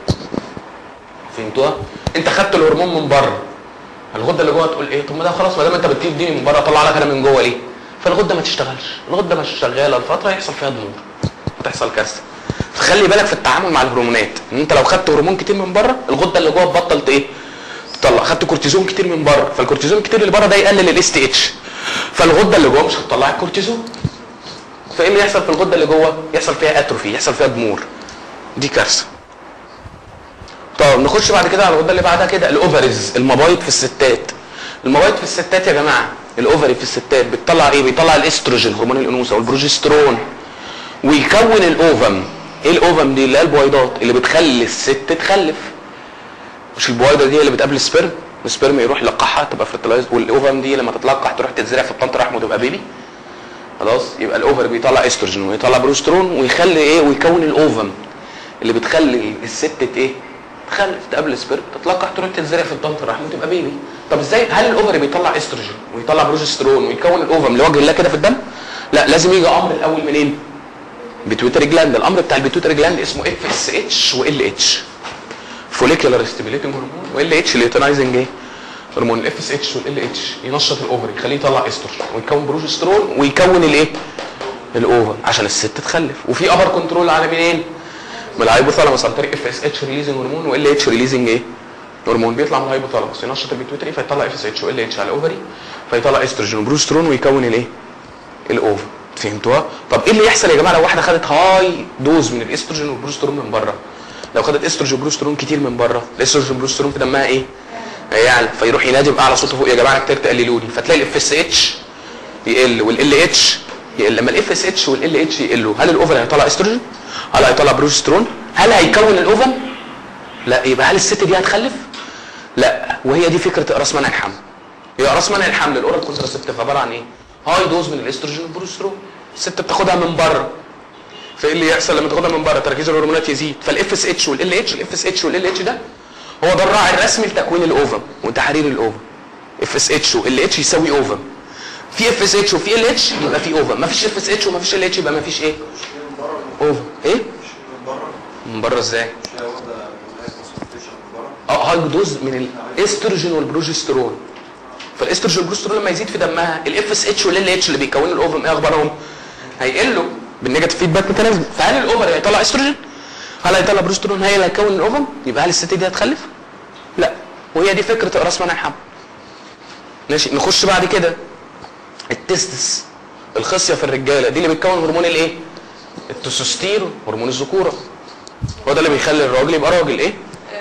فهمتوها انت خدت الهرمون من بره الغده اللي جوه تقول ايه طب ما ده خلاص ما دام انت بتديني من بره طلع لك انا من جوه ليه فالغده ما تشتغلش الغده مش شغاله الفتره يحصل فيها ضمور تحصل كارثه فخلي بالك في التعامل مع الهرمونات ان انت لو خدت هرمون كتير من بره الغده اللي جوه تبطل ايه تطلع خدت كورتيزون كتير من بره فالكورتيزون كتير اللي بره ده يقلل الاس تي اتش فالغده اللي جوه مش هتطلع الكورتيزون فايه اللي يحصل في الغده اللي جوه يحصل فيها اتروفي يحصل فيها ضمور دي كارثه طب نخش بعد كده على الغده اللي بعدها كده الاوفريز المبايض في الستات المبايض في الستات يا جماعه الاوفري في الستات بتطلع ايه بيطلع الاستروجين هرمون الانوثه والبروجسترون ويكون الاوفم ايه الاوفم دي اللي هي البويضات اللي بتخلي الست تخلف مش البويضه دي اللي بتقابل السبرم السبرم يروح يلقحها تبقى فرتلايز والاوفم دي لما تتلقح تروح تتزرع في الطنط رحم وتبقى بيبي خلاص يبقى الاوفر بيطلع استروجين ويطلع بروسترون ويخلي ايه ويكون الاوفم اللي بتخلي الست ايه تخلف تقابل سبرم تتلقح تروح تتزرع في الطنط الرحم وتبقى بيبي طب ازاي هل الاوفر بيطلع استروجين ويطلع بروجسترون ويكون الاوفم لوجه الله كده في الدم لا لازم يجي امر الاول منين بيتويتري جلاند الامر بتاع البيتويتري جلاند اسمه اف اس اتش وال اتش فوليكولار ستيميليتنج هرمون وال اتش ليوتنايزنج ايه هرمون الاف اس اتش والال اتش ينشط الاوفر يخليه يطلع استروجين ويكون بروجسترون ويكون الايه الاوفر عشان الست تخلف وفي ابر كنترول على منين من الهايبوثالاموس عن طريق اف اس اتش ريليزنج هرمون وال اتش ريليزنج ايه هرمون بيطلع من الهايبوثالاموس ينشط البيتويتري فيطلع اف اس اتش وال اتش على الاوفري فيطلع استروجين وبروجسترون ويكون الايه الاوفر فهمتوها طب ايه اللي يحصل يا جماعه لو واحده خدت هاي دوز من الاستروجين والبروجسترون من بره لو خدت استروجين وبروجسترون كتير من بره الاستروجين والبروجسترون في دمها ايه هيعلى فيروح ينادي باعلى صوته فوق يا جماعه كتير تقللوني فتلاقي الاف اس اتش يقل والال اتش يقل لما الاف اس اتش والال اتش يقلوا هل الاوفر هيطلع استروجين؟ هل هيطلع بروجسترون؟ هل هيكون الاوفن؟ لا يبقى هل الست دي هتخلف؟ لا وهي دي فكره اقراص منع الحمل هي اقراص منع الحمل الاورال كونتراسبتيف عباره عن ايه؟ هاي دوز من الاستروجين والبروجسترون الست بتاخدها من بره فايه اللي يحصل لما تاخدها من بره تركيز الهرمونات يزيد فالاف اس اتش والال اتش الاف اس اتش والال اتش ده هو ده الراعي الرسمي لتكوين الاوفم وتحرير الاوفم اف اس اتش وال اتش يساوي اوفم في اف اس اتش وفي ال اتش يبقى في اوفم ما فيش اف اس اتش وما فيش ال اتش يبقى ما فيش ايه اوفم ايه من بره ازاي اه هاي دوز من الاستروجين والبروجسترون فالاستروجين والبروجسترون لما يزيد في دمها الاف اس اتش والال اتش اللي بيكونوا الاوفم ايه اخبارهم هيقلوا بالنيجاتيف فيدباك ميكانيزم فهل الاوفر هيطلع استروجين هل هيطلع بروجسترون هي اللي هيكون الاوفم يبقى هل الست دي هتخلف لا وهي دي فكره اقراص منع الحمل ماشي نخش بعد كده التستس الخصيه في الرجاله دي اللي بتكون هرمون الايه التستوستيرون هرمون الذكوره هو ده اللي بيخلي الراجل يبقى راجل ايه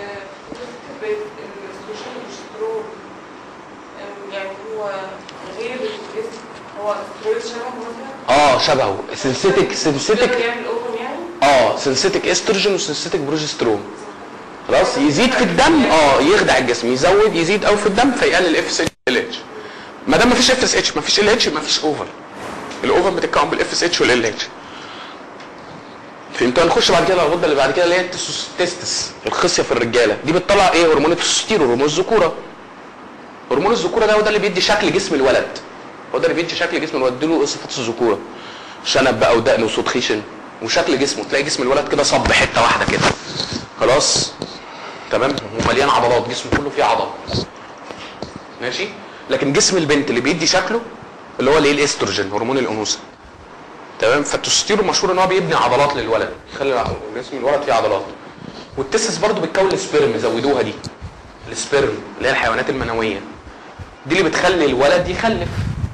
يعني هو غير الجسم هو سترويد شبه مثلا اه شبهه سنسيتك سنسيتك يقدر يعمل اوفر يعني اه سنسيتك استروجين وسنسيتك بروجسترون خلاص يزيد في الدم اه يخدع الجسم يزود يزيد قوي في الدم فيقلل الاف اس ال اتش ما دام مفيش اف اس اتش مفيش ال اتش مفيش اوفر الاوفر بتتكون بالاف اس اتش والال اتش فهمتوا هنخش بعد كده على الغده اللي بعد كده اللي هي التستس الخصيه في الرجاله دي بتطلع ايه هرمون التستوستيرون هرمون الذكوره هرمون الذكوره ده هو ده اللي بيدي شكل جسم الولد هو ده اللي بيدي شكل جسم الولد له صفات الذكوره شنب بقى ودقن وصوت خيشن وشكل جسمه تلاقي جسم الولد كده صب حته واحده كده خلاص تمام ومليان عضلات جسمه كله فيه عضل ماشي لكن جسم البنت اللي بيدي شكله اللي هو الايه الاستروجين هرمون الانوثه تمام فالتستوستيرون مشهور ان هو بيبني عضلات للولد يخلي جسم الولد فيه عضلات والتستس برضو بتكون السبرم زودوها دي السبرم اللي هي الحيوانات المنويه دي اللي بتخلي الولد يخلف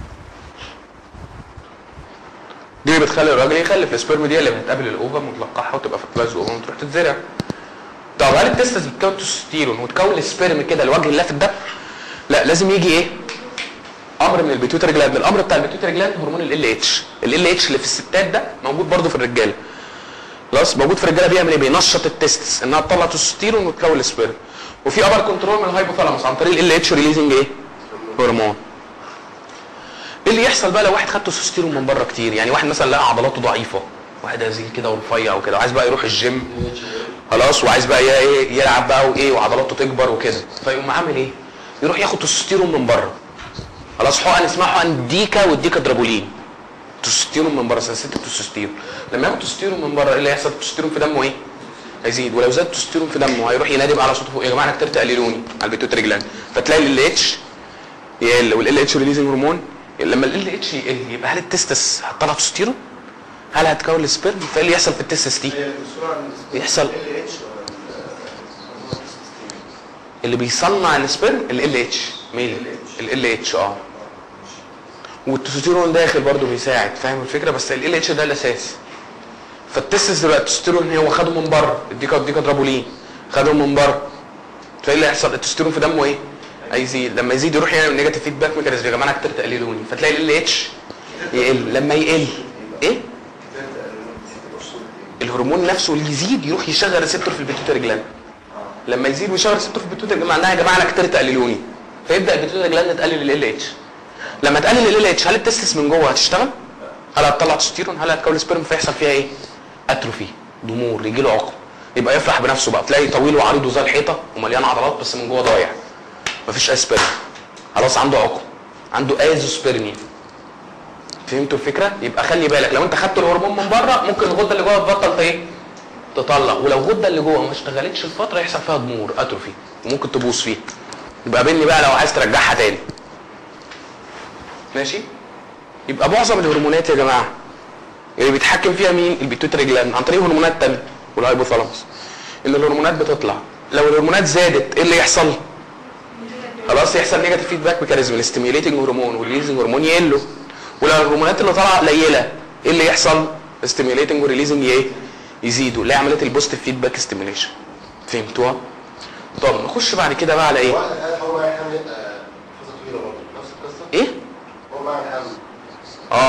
دي اللي بتخلي الراجل يخلف السبرم دي اللي بتقابل الاوفم وتلقحها وتبقى فرتلايز اوفم وتروح تتزرع طب هل التستس بتكون تستوستيرون وتكون السبرم كده لوجه الله في الدم؟ لا لازم يجي ايه؟ امر من البيتيوتري جلاند الامر بتاع البيتيوتري جلاند هرمون ال اتش ال اتش اللي في الستات ده موجود برضه في الرجاله خلاص موجود في الرجاله بيعمل ايه بينشط التستس انها تطلع تستوستيرون وتكون السبرم وفي ابر كنترول من الهايبوثالاموس عن طريق ال اتش ريليزنج ايه هرمون ايه اللي يحصل بقى لو واحد خد تستوستيرون من بره كتير يعني واحد مثلا لقى عضلاته ضعيفه واحد هزيل كده ورفيع وكده وعايز بقى يروح الجيم خلاص وعايز بقى ي- ايه يلعب بقى وايه وعضلاته تكبر وكده فيقوم عامل ايه يروح ياخد تستوستيرون من بره خلاص حقن اسمها حقن ديكا والديكا درابولين تستوستيرون من بره سلسله التستوستيرون لما ياخد تستوستيرون من بره ايه اللي هيحصل التستوستيرون في دمه ايه هيزيد ولو زاد التستوستيرون في دمه هيروح ينادي على صوته فوق يا جماعه انا كتير تقللوني على البيتوتري جلاند فتلاقي ال اتش يقل والال اتش ريليزنج هرمون لما ال اتش يقل يبقى هل التستس هتطلع تستوستيرون هل هتكون السبرم فايه اللي يحصل في التستس دي يحصل اللي بيصنع السبرم ال اتش ميل ال اتش اه والتستوستيرون داخل برضه بيساعد فاهم الفكره بس ال اتش ده الاساس فالتستس دلوقتي التستوستيرون هو خده من بره الديكا والديكا درابولين خدهم من بره فايه اللي هيحصل التستوستيرون في دمه ايه؟ هيزيد لما يزيد يروح يعمل نيجاتيف فيدباك ميكانيزم يا جماعه انا كتير تقللوني فتلاقي ال اتش يقل لما يقل ايه؟ الهرمون نفسه اللي يزيد يروح يشغل ريسبتور في البيتوتري جلاند لما يزيد ويشغل ريسبتور في البيتوتري معناها يا جماعه انا كتير تقللوني فيبدا البيتوتري جلاند تقلل ال اتش لما تقلل ال اتش هل التستس من جوه هتشتغل؟ هل هتطلع تستيرون؟ هل هتكون سبرم فيحصل فيها ايه؟ اتروفي ضمور يجي له عقم يبقى يفرح بنفسه بقى تلاقي طويل وعريض وزي الحيطه ومليان عضلات بس من جوه ضايع مفيش اي سبرم خلاص عنده عقم عنده ايزوسبرميا فهمتوا الفكره؟ يبقى خلي بالك لو انت خدت الهرمون من بره ممكن الغده اللي جوه تبطل ايه؟ تطلع ولو الغده اللي جوه ما اشتغلتش الفتره يحصل فيها ضمور اتروفي وممكن تبوظ فيها يبقى قابلني بقى لو عايز ترجعها تاني ماشي يبقى معظم الهرمونات يا جماعه اللي بيتحكم فيها مين البيتوتري جلاند عن طريق هرمونات تانية والهايبوثالاموس ان الهرمونات بتطلع لو الهرمونات زادت ايه اللي يحصل خلاص يحصل نيجاتيف فيدباك ميكانيزم الاستيميوليتنج هرمون والريليزنج هرمون يقلوا ولو الهرمونات اللي طالعه قليله ايه اللي يحصل ستيميوليتنج وريليزنج ايه يزيدوا اللي هي عمليه البوزيتيف فيدباك ستيميوليشن فهمتوها طب نخش بعد كده بقى على ايه واحد قال هو رايح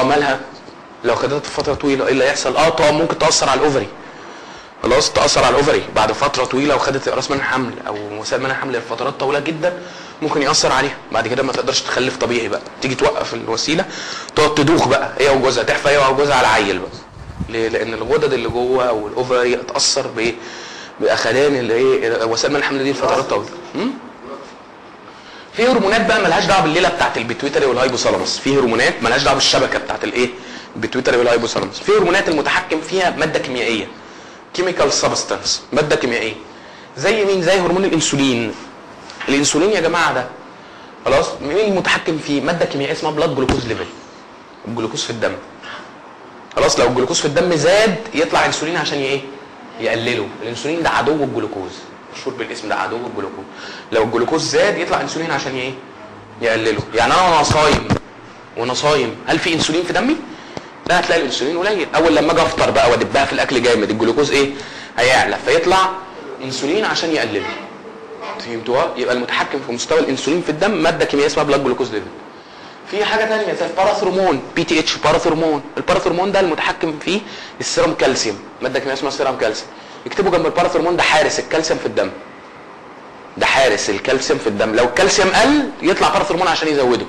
اه مالها لو خدتها فتره طويله ايه اللي هيحصل اه طبعا ممكن تاثر على الاوفري خلاص تاثر على الاوفري بعد فتره طويله وخدت راس منها حمل او وسائل منها حمل لفترات طويله جدا ممكن ياثر عليها بعد كده ما تقدرش تخلف طبيعي بقى تيجي توقف الوسيله تقعد تدوخ بقى هي وجوزها تحفى هي وجوزها على عيل بقى ليه؟ لان الغدد اللي جوه او الاوفري اتاثر بايه باخدان اللي ايه وسائل منها الحمل دي لفترات طويله م? في هرمونات بقى ملهاش دعوه بالليله بتاعت البيتويتري والهايبوثالاموس في هرمونات ملهاش دعوه بالشبكه بتاعت الايه البيتويتري والهايبوثالاموس في هرمونات المتحكم فيها ماده كيميائيه كيميكال سبستانس ماده كيميائيه زي مين زي هرمون الانسولين الانسولين يا جماعه ده خلاص مين المتحكم فيه ماده كيميائيه اسمها بلاد جلوكوز ليفل الجلوكوز في الدم خلاص لو الجلوكوز في الدم زاد يطلع انسولين عشان ايه يقلله الانسولين ده عدو الجلوكوز مشهور بالاسم ده عدو الجلوكوز لو الجلوكوز زاد يطلع انسولين عشان ايه يقلله يعني انا وانا صايم وانا صايم هل في انسولين في دمي لا هتلاقي الانسولين قليل اول لما اجي افطر بقى وادبها في الاكل جامد الجلوكوز ايه هيعلى فيطلع انسولين عشان يقلله فهمتوها يبقى المتحكم في مستوى الانسولين في الدم ماده كيميائيه اسمها بلاد جلوكوز ليفل في حاجه ثانيه زي الباراثرمون بي تي اتش باراثرمون الباراثرمون ده المتحكم فيه السيرم كالسيوم ماده كيميائيه اسمها سيرم كالسيوم يكتبوا جنب الباراثرمون ده حارس الكالسيوم في الدم ده حارس الكالسيوم في الدم لو الكالسيوم قل يطلع باراثرمون عشان يزوده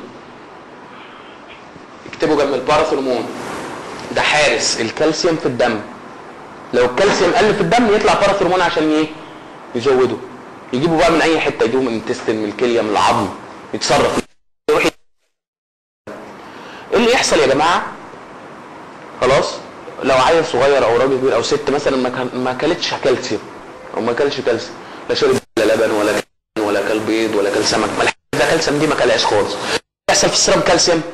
يكتبوا جنب الباراثرمون ده حارس الكالسيوم في الدم لو الكالسيوم قل في الدم يطلع باراثرمون عشان ايه يزوده يجيبوا بقى من اي حته يجيبوا من التستن من الكليه من العظم يتصرف يروح ايه اللي يحصل يا جماعه خلاص لو عيل صغير او راجل كبير او ست مثلا ما كان- ما اكلتش كالسيوم او ما اكلش كالسيوم لا شرب لا لبن ولا كان ولا كل بيض ولا كل سمك ما الحاجات ده كالسيوم دي ما كلهاش خالص يحصل في السيرم كالسيوم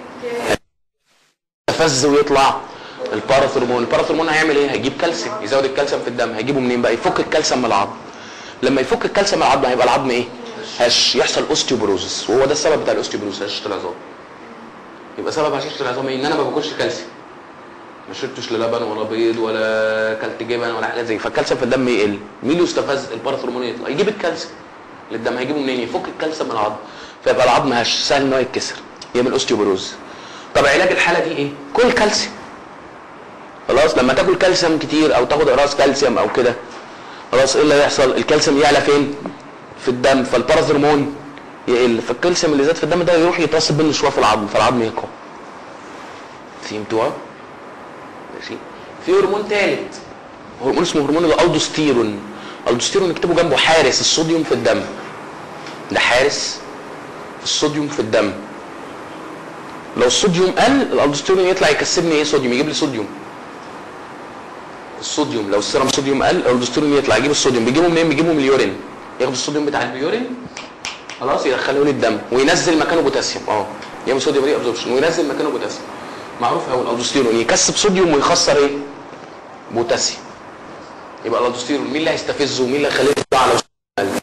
يفز ويطلع الباراثرمون الباراثرمون هيعمل ايه هيجيب كالسيوم يزود الكالسيوم في الدم هيجيبه منين بقى يفك الكالسيوم من العظم لما يفك الكالسيوم من العظم هيبقى العظم ايه هش يحصل اوستيوبروزس وهو ده السبب بتاع الاوستيوبروزس هشاشه العظام يبقى سبب هشاشه العظام ايه ان انا ما باكلش كالسيوم ما شربتش لا لبن ولا بيض ولا اكلت جبن ولا حاجه زي فالكالسيوم في الدم يقل مين اللي يستفز الباراثرمون يطلع يجيب الكالسيوم للدم هيجيبه منين يفك الكالسيوم من العظم فيبقى العظم هش سهل ان هو يتكسر يعمل اوستيوبروز طب علاج الحاله دي ايه كل كالسيوم خلاص لما تاكل كالسيوم كتير او تاخد اقراص كالسيوم او كده خلاص ايه اللي هيحصل الكالسيوم يعلى فين في الدم فالباراثرمون يقل فالكالسيوم اللي زاد في الدم ده يروح يترسب بين شويه في العظم فالعظم يقوى فهمتوها ماشي في هرمون ثالث هرمون اسمه هرمون الالدوستيرون الالدوستيرون نكتبه جنبه حارس الصوديوم في الدم ده حارس الصوديوم في الدم لو الصوديوم قل الالدوستيرون يطلع يكسبني ايه صوديوم يجيب لي صوديوم الصوديوم لو السيرم صوديوم قل الالدوستيرون يطلع يجيب الصوديوم بيجيبه منين بيجيبه من اليورين ياخد الصوديوم بتاع البيورين خلاص يدخله لي الدم وينزل مكانه بوتاسيوم اه يعمل صوديوم ري ابزوربشن وينزل مكانه بوتاسيوم معروف قوي الالدوستيرون يكسب صوديوم ويخسر ايه بوتاسيوم يبقى الالدوستيرون مين اللي هيستفزه ومين اللي هيخليه يطلع لو قل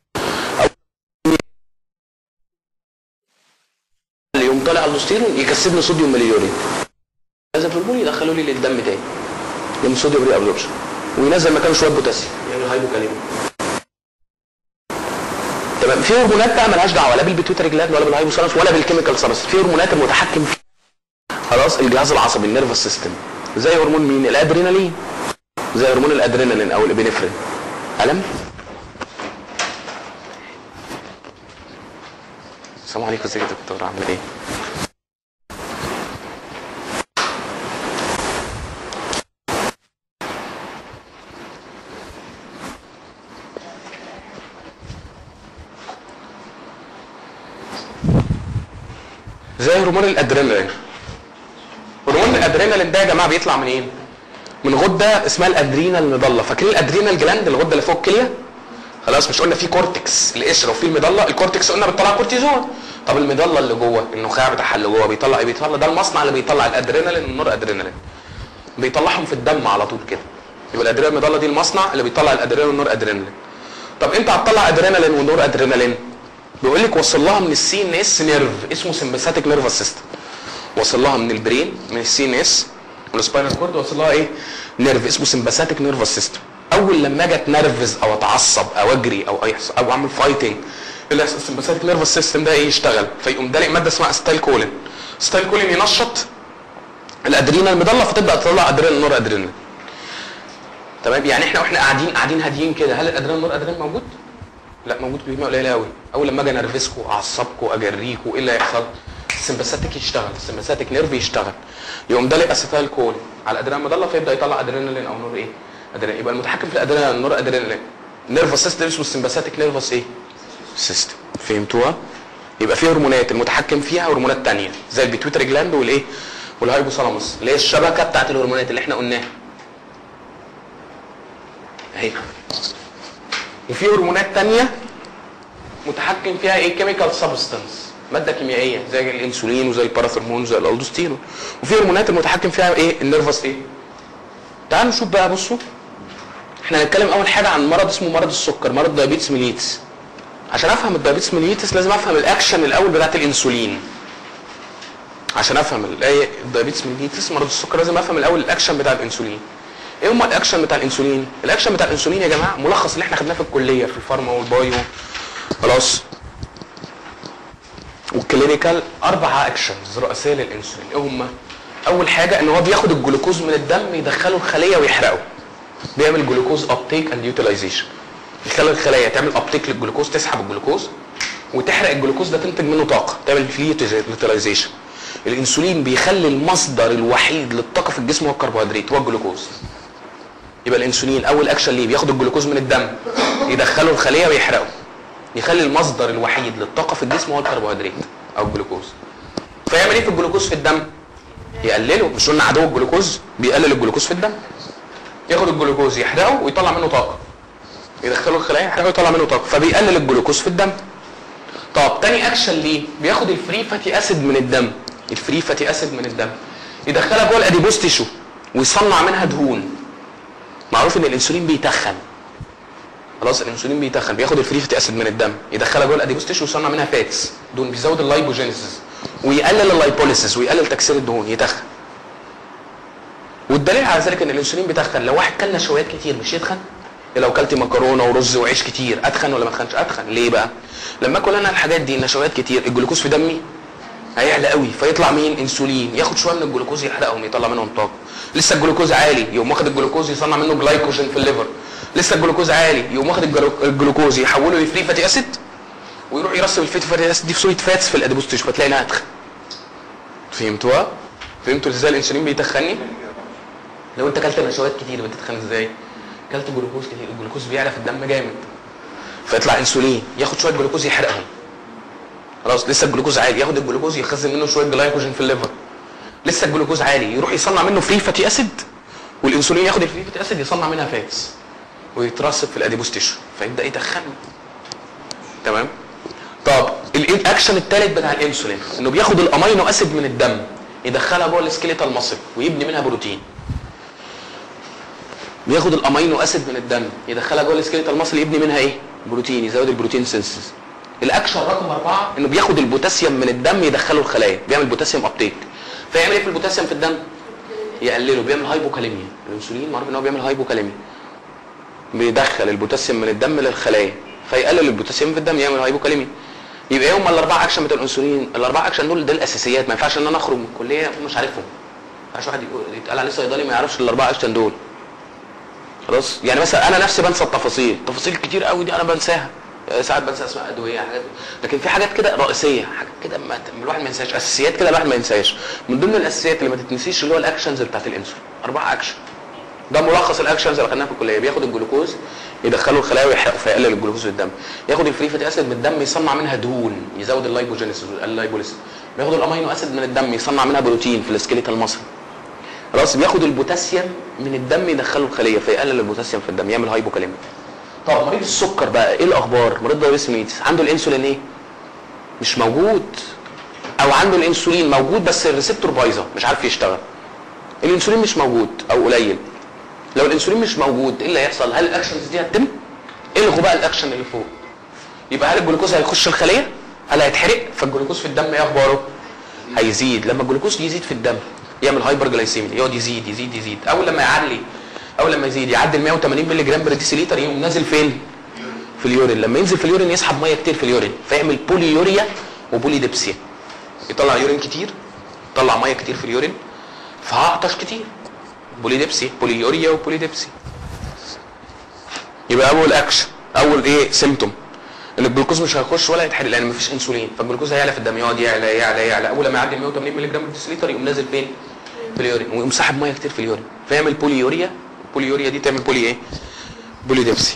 أو يقوم طالع الالدوستيرون يكسبني صوديوم من اليورين نزل في البول يدخلوا لي للدم تاني يعمل صوديوم ري ابزوربشن وينزل مكانه شويه بوتاسيوم يعمل هايبوكاليميا تمام في هرمونات بقى مالهاش دعوه لا بالبيتوتري جلاند ولا بالهايبوثالاموس ولا بالكيميكال سبستانس في هرمونات المتحكم فيها خلاص الجهاز العصبي النيرفس سيستم زي هرمون مين الادرينالين زي هرمون الادرينالين او الابنفرين الم السلام عليكم ازيك يا دكتور عامل ايه زي هرمون الادرينالين هرمون الادرينالين ده يا جماعه بيطلع منين من غده اسمها الادرينال مضله فاكرين الادرينال جلاند الغده اللي فوق الكليه خلاص مش قلنا في كورتكس القشره وفي المضله الكورتكس قلنا بتطلع كورتيزون طب المضله اللي جوه النخاع بتاعها اللي جوه بيطلع ايه بيطلع ده المصنع اللي بيطلع الادرينالين والنور ادرينالين بيطلعهم في الدم على طول كده يبقى الادرينال المضله دي المصنع اللي بيطلع الادرينالين والنور ادرينالين طب انت هتطلع ادرينالين ونور ادرينالين بيقول لك وصل لها من السي ان اس نيرف اسمه سمباثيك نيرفس سيستم وصل لها من البرين من السي ان اس من السباينال كورد وصل لها ايه نيرف اسمه سمباثيك نيرفس سيستم اول لما اجي اتنرفز او اتعصب او اجري او يحصل او اعمل فايتنج اللي يحصل السمباثيك نيرفس سيستم ده ايه يشتغل فيقوم دالق ماده اسمها ستايل كولين ستايل كولين ينشط الادرينال مضله فتبدا تطلع ادرينال نور ادرينال تمام يعني احنا واحنا قاعدين قاعدين هاديين كده هل الادرينال نور ادرينال موجود؟ لا موجود بكميه قليله قوي اول لما اجي انرفزكم اعصبكم اجريكم ايه اللي هيحصل؟ السمباثيك يشتغل السمباثيك نيرف يشتغل يقوم ده اسيتايل كول على الادرينال مضله فيبدا يطلع ادرينالين او نور ايه؟ ادرينالين يبقى المتحكم في الادرينال نور ادرينالين نيرفس سيستم اسمه السمباثيك نيرفس ايه؟ سيستم فهمتوها؟ يبقى في هرمونات المتحكم فيها هرمونات تانية زي البيتويتري جلاند والايه؟ والهايبوثالاموس اللي هي الشبكه بتاعت الهرمونات اللي احنا قلناها. اهي. وفي هرمونات تانية متحكم فيها ايه؟ كيميكال سبستانس ماده كيميائيه زي الانسولين وزي الباراثرمون وزي الالدوستيرون وفي هرمونات المتحكم فيها ايه؟ النيرفس ايه؟ تعالوا نشوف بقى بصوا احنا هنتكلم اول حاجه عن مرض اسمه مرض السكر مرض دايابيتس ميليتس عشان افهم الدايابيتس ميليتس لازم افهم الاكشن الاول بتاعت الانسولين عشان افهم الايه الدايابيتس ميليتس مرض السكر لازم افهم الاول الاكشن بتاع الانسولين ايه هما الاكشن بتاع الانسولين الاكشن بتاع الانسولين يا جماعه ملخص اللي احنا خدناه في الكليه في الفارما والبايو خلاص والكلينيكال اربع اكشنز رئيسيه للانسولين ايه هما اول حاجه ان هو بياخد الجلوكوز من الدم يدخله الخليه ويحرقه بيعمل جلوكوز ابتيك اند يوتيلايزيشن يخلي الخلايا تعمل ابتيك للجلوكوز تسحب الجلوكوز وتحرق الجلوكوز ده تنتج منه طاقه تعمل فيه يوتيلايزيشن الانسولين بيخلي المصدر الوحيد للطاقه في الجسم هو الكربوهيدرات هو الجلوكوز يبقى الانسولين اول اكشن ليه بياخد الجلوكوز من الدم يدخله الخليه ويحرقه يخلي المصدر الوحيد للطاقه في الجسم هو الكربوهيدرات او الجلوكوز فيعمل ايه في الجلوكوز في الدم يقلله مش قلنا عدو الجلوكوز بيقلل الجلوكوز في الدم ياخد الجلوكوز يحرقه ويطلع منه طاقه يدخله الخلايا يحرقه ويطلع منه طاقه فبيقلل الجلوكوز في الدم طب تاني اكشن ليه بياخد الفري فاتي اسيد من الدم الفري فاتي اسيد من الدم يدخلها جوه الاديبوز تيشو ويصنع منها دهون معروف ان الانسولين بيتخن خلاص الانسولين بيتخن بياخد الفري فاتي اسيد من الدم يدخلها جوه الاديبوز تيشو ويصنع منها فاتس دهون بيزود اللايبوجينيسيس ويقلل اللايبوليسيس ويقلل تكسير الدهون يتخن والدليل على ذلك ان الانسولين بيتخن لو واحد كل نشويات كتير مش يتخن لو كلت مكرونه ورز وعيش كتير اتخن ولا ما اتخنش اتخن ليه بقى لما اكل انا الحاجات دي نشويات كتير الجلوكوز في دمي هيعلى قوي فيطلع مين انسولين ياخد شويه من الجلوكوز يحرقهم يطلع منهم طاقه لسه الجلوكوز عالي يقوم واخد الجلوكوز يصنع منه جلايكوجين في الليفر لسه الجلوكوز عالي يقوم واخد الجلو- الجلوكوز يحوله لفري فاتي اسيد ويروح يرسب الفاتي فاتي اسيد دي في صوره فاتس في الاديبوز تيشو فتلاقي انها اتخن فهمتوها فهمتوا ازاي الانسولين بيتخني لو انت اكلت نشويات كتير بتتخن ازاي اكلت جلوكوز كتير الجلوكوز بيعلى في الدم جامد فيطلع انسولين ياخد شويه جلوكوز يحرقهم خلاص لسه الجلوكوز عالي ياخد الجلوكوز يخزن منه شويه جلايكوجين في الليفر لسه الجلوكوز عالي يروح يصنع منه فري فاتي اسيد والانسولين ياخد الفري فاتي اسيد يصنع منها فاتس ويترسب في الاديبوز تيشو فيبدا يتخن تمام طب الايه الاكشن الثالث بتاع الانسولين انه بياخد الامينو اسيد من الدم يدخلها جوه السكيليتال ماسل ويبني منها بروتين بياخد الامينو اسيد من الدم يدخلها جوه السكيليتال ماسل يبني منها ايه بروتين يزود البروتين سينسز الاكشن رقم أربعة انه بياخد البوتاسيوم من الدم يدخله الخلايا بيعمل بوتاسيوم ابتيك فيعمل ايه في البوتاسيوم في الدم يقلله بيعمل هايبوكاليميا الانسولين معروف ان هو بيعمل هايبوكاليميا بيدخل البوتاسيوم من الدم للخلايا فيقلل البوتاسيوم في الدم يعمل هايبوكاليميا يبقى ايه هم الاربع اكشن بتاع الانسولين الاربع اكشن دول ده الاساسيات ما ينفعش ان انا اخرج من الكليه مش عارفهم ما ينفعش واحد يقول- يتقال عليه صيدلي ما يعرفش الاربع اكشن دول خلاص يعني مثلا انا نفسي بنسى التفاصيل تفاصيل كتير قوي دي انا بنساها آه، ساعات بنسى اسماء ادويه حاجات لكن في حاجات كده رئيسيه حاجات كده ما ت- الواحد ما ينساش اساسيات كده الواحد ما ينساش من ضمن الاساسيات اللي ما تتنسيش اللي هو الاكشنز بتاعت الانسولين اربع اكشن ده ملخص الاكشنز اللي خدناها في الكليه بياخد الجلوكوز يدخله الخلايا ويحرقه فيقلل الجلوكوز في الدم ياخد الفري فاتي اسيد من الدم يصنع منها دهون يزود اللايبوجينيسيس اللايبوليسيس بياخد الامينو اسيد من الدم يصنع منها بروتين في السكيليتال ماسل خلاص بياخد البوتاسيوم من الدم يدخله الخليه فيقلل البوتاسيوم في الدم يعمل هايبوكاليميا طب مريض السكر بقى ايه الاخبار مريض دايابيتس ميليتس عنده الانسولين ايه مش موجود او عنده الانسولين موجود بس الريسبتور بايظه مش عارف يشتغل الانسولين مش موجود او قليل لو الانسولين مش موجود ايه اللي هيحصل هل الاكشنز دي هتتم الغوا بقى الاكشن اللي فوق يبقى هل الجلوكوز هيخش الخليه هل هيتحرق فالجلوكوز في الدم ايه اخباره هيزيد لما الجلوكوز يزيد في الدم يعمل هايبر جلايسيميا يقعد يزيد يزيد يزيد اول لما يعلي اول لما يزيد يعدي ال 180 مللي جرام بر ديسيليتر يقوم نازل فين في اليورين لما ينزل في اليورين يسحب ميه كتير في اليورين فيعمل بوليوريا وبوليدبسيا يطلع يورين كتير يطلع ميه كتير في اليورين فهعطش كتير بوليدبسي بوليوريا وبوليدبسي يبقى اول اكشن اول ايه سيمتوم ان الجلوكوز مش هيخش ولا يتحرق لان مفيش انسولين فالجلوكوز هيعلى في الدم يقعد يعلى يعلى يعلى اول ما يعدي 180 مللي جرام ديسليتر يقوم نازل فين؟ في اليورين ويقوم ساحب ميه كتير في اليورين فيعمل بوليوريا البوليوريا دي تعمل بولي ايه؟ بوليدبسي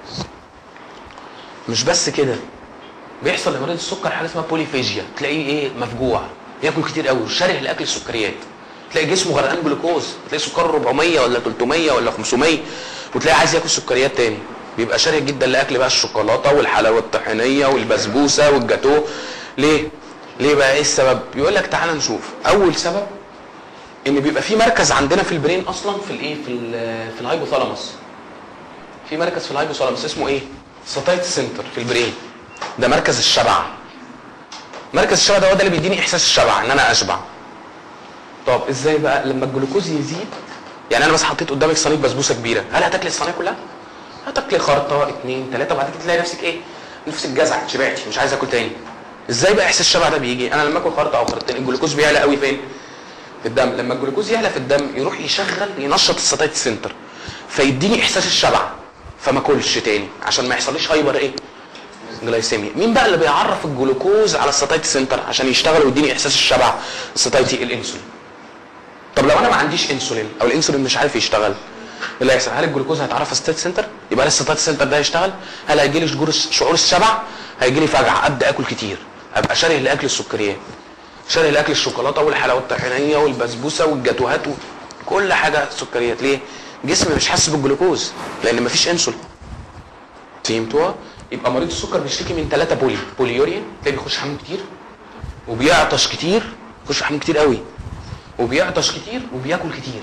مش بس كده بيحصل لمريض السكر حاجه اسمها بوليفيجيا تلاقيه ايه مفجوع ياكل كتير قوي وشره لاكل السكريات تلاقي جسمه غرقان جلوكوز تلاقي سكره 400 ولا 300 ولا 500 وتلاقي عايز ياكل سكريات تاني بيبقى شره جدا لاكل بقى الشوكولاته والحلاوه الطحينيه والبسبوسه والجاتوه ليه ليه بقى ايه السبب يقول لك تعال نشوف اول سبب ان بيبقى في مركز عندنا في البرين اصلا في الايه في ال- في الهايبوثالاموس في مركز في الهايبوثالاموس اسمه ايه ساتايت سنتر في البرين ده مركز الشبع مركز الشبع ده هو ده اللي بيديني احساس الشبع ان انا اشبع طب ازاي بقى لما الجلوكوز يزيد يعني انا مثلا حطيت قدامك صينيه بسبوسه كبيره هل هتاكلي الصينيه كلها هتاكلي خرطه اتنين تلاته وبعد كده تلاقي نفسك ايه نفسك جزعت شبعتي مش عايز اكل تاني ازاي بقى احساس الشبع ده بيجي انا لما اكل خرطه او خرطتين الجلوكوز بيعلى قوي فين في الدم لما الجلوكوز يعلى في الدم يروح يشغل ينشط الساتايت سنتر فيديني احساس الشبع فما اكلش تاني عشان ما يحصليش هايبر ايه جلايسيميا مين بقى اللي بيعرف الجلوكوز على الساتايت سنتر عشان يشتغل ويديني احساس الشبع الساتايتي الانسولين طب لو انا ما عنديش انسولين او الانسولين مش عارف يشتغل ايه اللي هيحصل هل الجلوكوز هيتعرف على الساتايت سنتر يبقى هل الساتايت سنتر ده هيشتغل هل هيجي لي شعور شعور الشبع هيجي لي فجعه ابدا اكل كتير ابقى شره لاكل السكريات شره لاكل الشوكولاته والحلاوه الطحينيه والبسبوسه والجاتوهات كل حاجه سكريات ليه جسمي مش حاسس بالجلوكوز لان مفيش انسولين فهمتوها يبقى مريض السكر بيشتكي من ثلاثه بولي بوليوريا تلاقيه بيخش حمام كتير وبيعطش كتير بيخش حمام كتير قوي وبيعطش كتير وبياكل كتير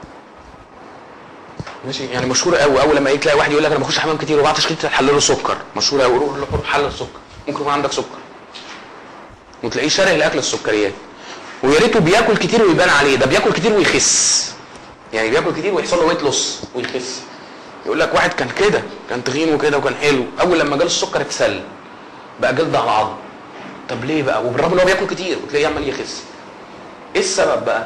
ماشي يعني مشهور قوي اول لما تلاقي واحد يقول لك انا بخش حمام كتير وبعطش كتير تحل له سكر مشهور قوي روح روح حل السكر ممكن يكون عندك سكر وتلاقيه شره لاكل السكريات ويا ريته بياكل كتير ويبان عليه ده بياكل كتير ويخس يعني بياكل كتير ويحصل له ويت لوس ويخس يقول لك واحد كان كده كان تخين وكده وكان حلو اول لما جاله السكر اتسل بقى جلد على عظم طب ليه بقى وبالرغم ان هو بياكل كتير وتلاقيه عمال يخس ايه السبب بقى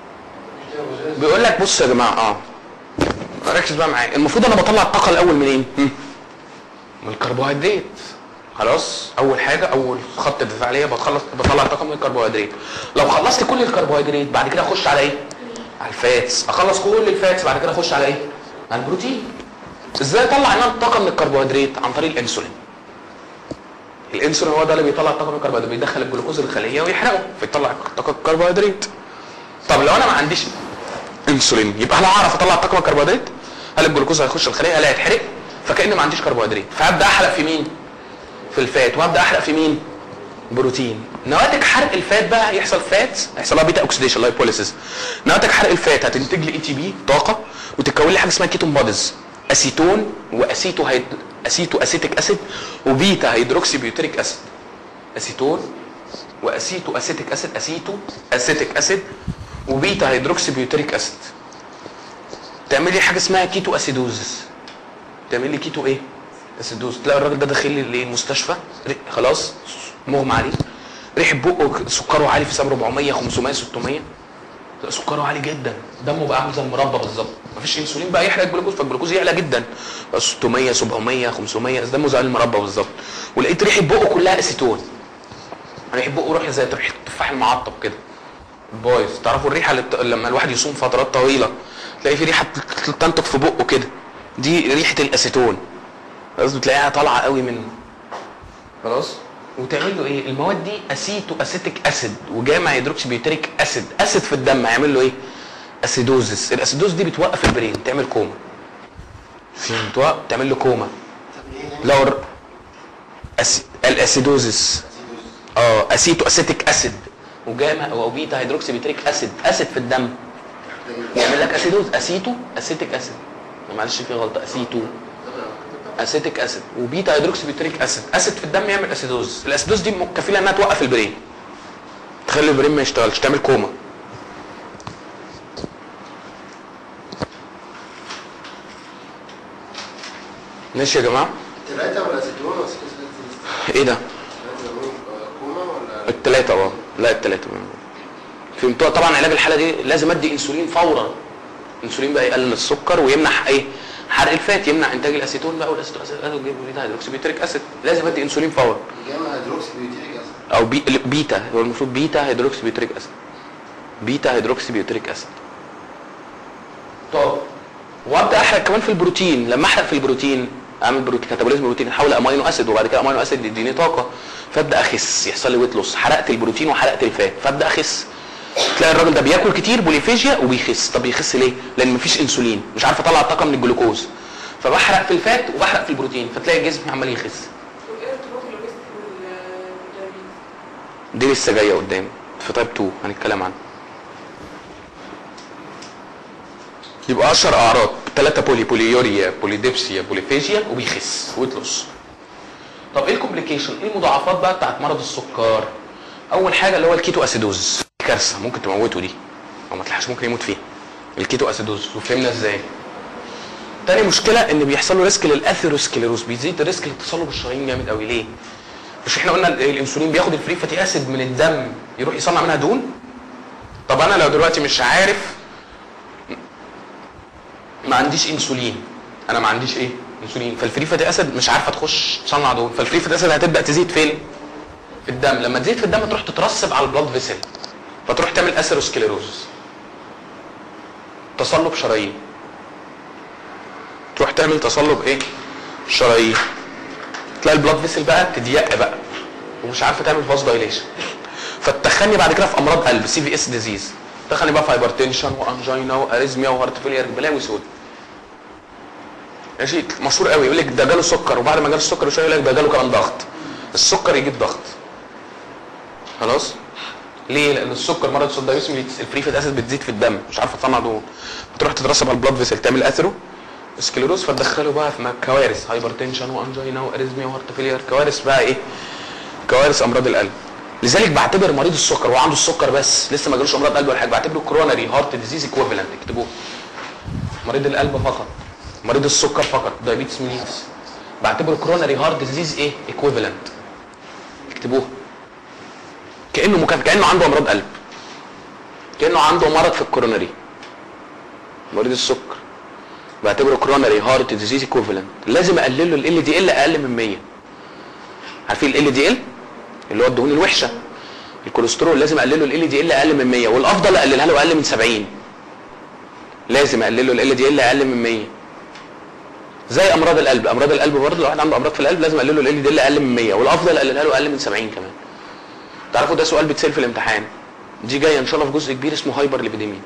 بيقول لك بص يا جماعه اه ركز بقى معايا المفروض انا بطلع الطاقه الاول منين هم؟ من الكربوهيدرات خلاص اول حاجه اول خط دفاع ليا بتخلص بطلع الطاقه من الكربوهيدرات لو خلصت كل الكربوهيدرات بعد كده اخش على ايه على الفاتس اخلص كل الفاتس بعد كده اخش على ايه على البروتين ازاي اطلع انا الطاقه من الكربوهيدرات عن طريق الانسولين الانسولين هو ده اللي بيطلع الطاقه من الكربوهيدرات بيدخل الجلوكوز الخليه ويحرقه فيطلع طاقه الكربوهيدرات طب لو انا ما عنديش انسولين يبقى هل هعرف اطلع الطاقه من الكربوهيدرات هل الجلوكوز هيخش الخليه هل هيتحرق فكاني ما عنديش كربوهيدرات فهبدا احرق في مين في الفات وهبدا احرق في مين بروتين نواتج حرق الفات بقى هيحصل فات هيحصل لها بيتا اوكسيديشن لايبوليسيس نواتج حرق الفات هتنتج لي اي تي بي طاقه وتتكون لي حاجه اسمها كيتون بوديز اسيتون واسيتو هيد... اسيتو اسيتيك اسيد وبيتا هيدروكسي بيوتريك اسيد اسيتون واسيتو اسيتيك اسيد اسيتو اسيتيك اسيد وبيتا هيدروكسي بيوتريك اسيد تعمل لي حاجه اسمها كيتو اسيدوزس تعمل لي كيتو ايه اسيدوز تلاقي الراجل ده داخل لي المستشفى ري- خلاص مغمى عليه ريحه بقه سكره عالي في سام 400 500 600 تلاقي سكره عالي جدا دمه بقى عامل زي المربى بالظبط مفيش انسولين بقى يحرق الجلوكوز فالجلوكوز يعلى جدا بقى 600 700 500 بس دمه زي المربى بالظبط ولقيت ريحه بقه كلها اسيتون ريحه بقه روح زي ريحه التفاح المعطب كده بايظ تعرفوا الريحه اللي بت... لما الواحد يصوم فترات طويله تلاقي في ريحه بت- بتنطق في بقه كده دي ريحه الاسيتون خلاص بتلاقيها طالعه قوي منه خلاص وتعمل له ايه المواد دي اسيتو اسيتيك اسيد وجامع هيدروكسي بيوتريك اسيد اسيد في الدم هيعمل له ايه اسيدوزس الاسيدوز دي بتوقف البرين تعمل كوما فهمت تعمل له كوما لو ر- أسي... الاسيدوزس اه اسيتو اسيتيك اسيد وجامع او بيتا هيدروكسي بيوتريك اسيد اسيد في الدم يعمل لك اسيدوز اسيتو اسيتيك اسيد معلش في غلطه اسيتو اسيتيك اسيد وبيتا هيدروكسي بيوتريك اسيد اسيد في الدم يعمل اسيدوز الاسيدوز دي كفيله انها توقف البرين تخلي البرين ما يشتغلش تعمل كوما ماشي يا جماعه التلاتة ولا ستون ولا ستون ايه ده كوما ولا التلاتة اه لا التلاتة فهمتوها طبعا علاج الحاله دي لازم ادي انسولين فورا انسولين بقى يقلل السكر ويمنع ايه حرق الفات يمنع انتاج الاسيتون بقى والاسيتون هيدروكسي اسيد لازم ادي انسولين فورا جامع هيدروكسي بيوتيريك اسيد او بي... بيتا هو المفروض بيتا هيدروكسي بيوتريك اسيد بيتا هيدروكسي بيوتريك اسيد طب وابدا احرق كمان في البروتين لما احرق في البروتين اعمل بروتين كاتابوليزم بروتين احول امينو اسيد وبعد كده امينو اسيد يديني طاقه فابدا اخس يحصل لي ويت لوس حرقت البروتين وحرقت الفات فابدا اخس تلاقي الراجل ده بياكل كتير بوليفيجيا وبيخس طب يخس ليه لان مفيش انسولين مش عارف اطلع الطاقه من الجلوكوز فبحرق في الفات وبحرق في البروتين فتلاقي جسمي عمال يخس وايه ارتباط اللوجيستيك والدايابيتس؟ دي لسه جايه قدام في تايب 2 هنتكلم عنها يبقى اشهر اعراض ثلاثه بولي بوليوريا بوليديبسيا بوليفيجيا وبيخس ويت لوس طب ايه الكومبليكيشن ايه المضاعفات بقى بتاعت مرض السكر اول حاجه اللي هو الكيتو اسيدوز كارثه ممكن تموته دي او ما تلحقش ممكن يموت فيها الكيتو اسيدوز وفهمنا ازاي تاني مشكله ان بيحصل له ريسك للاثيروسكليروز بيزيد ريسك للتصلب الشرايين جامد قوي ليه مش احنا قلنا ال- الانسولين بياخد الفري فاتي اسيد من الدم يروح يصنع منها دهون طب انا لو دلوقتي مش عارف ما عنديش انسولين انا ما عنديش ايه انسولين فالفري فاتي اسيد مش عارفه تخش تصنع دهون فالفري فاتي اسيد هتبدا تزيد فين في الدم لما تزيد في الدم تروح تترسب على البلاد فيسل فتروح تعمل اثيروسكليروز تصلب شرايين تروح تعمل تصلب ايه شرايين تلاقي البلاد فيسل بقى تضيق بقى ومش عارفه تعمل فاز دايليشن فتدخلني بعد كده في امراض قلب سي في اس ديزيز دخلني بقى في هايبرتنشن وانجينا واريزميا وهارت فيلير بلاوي سود ماشي مشهور قوي يقول لك ده جاله سكر وبعد ما جاله السكر بشويه يقول لك ده جاله كمان ضغط السكر يجيب ضغط خلاص ليه؟ لان السكر مرض السودايوسمي الفري فات اسيد بتزيد في الدم مش عارفه تصنع دهون بتروح تترسب على البلاد فيسل تعمل اثرو سكليروز فتدخله بقى في كوارث هايبرتنشن وانجينا واريزميا وهارت فيلير كوارث بقى ايه؟ كوارث امراض القلب لذلك بعتبر مريض السكر وهو عنده السكر بس لسه ما جالوش امراض قلب ولا حاجه بعتبره كرونري هارت ديزيز ايكويفالنت اكتبوه مريض القلب فقط مريض السكر فقط دايابيتس ميليتس بعتبره كرونري هارت ديزيز ايه ايكويفالنت اكتبوه كانه مكافئ كانه عنده امراض قلب كانه عنده مرض في الكورونري مريض السكر بعتبره كرونري هارت ديزيز ايكويفالنت لازم اقلل له ال دي ال اقل من 100 عارفين ال دي ال اللي هو الدهون الوحشه الكوليسترول لازم اقلله ال دي ال اقل من 100 والافضل اقللها له اقل من 70 لازم اقلله ال دي ال اقل من 100 زي امراض القلب امراض القلب برضه لو واحد عنده امراض في القلب لازم اقلله ال دي ال اقل من 100 والافضل اقللها له اقل من 70 كمان تعرفوا ده سؤال بيتسال في الامتحان دي جايه ان شاء الله في جزء كبير اسمه هايبر ليبيديميا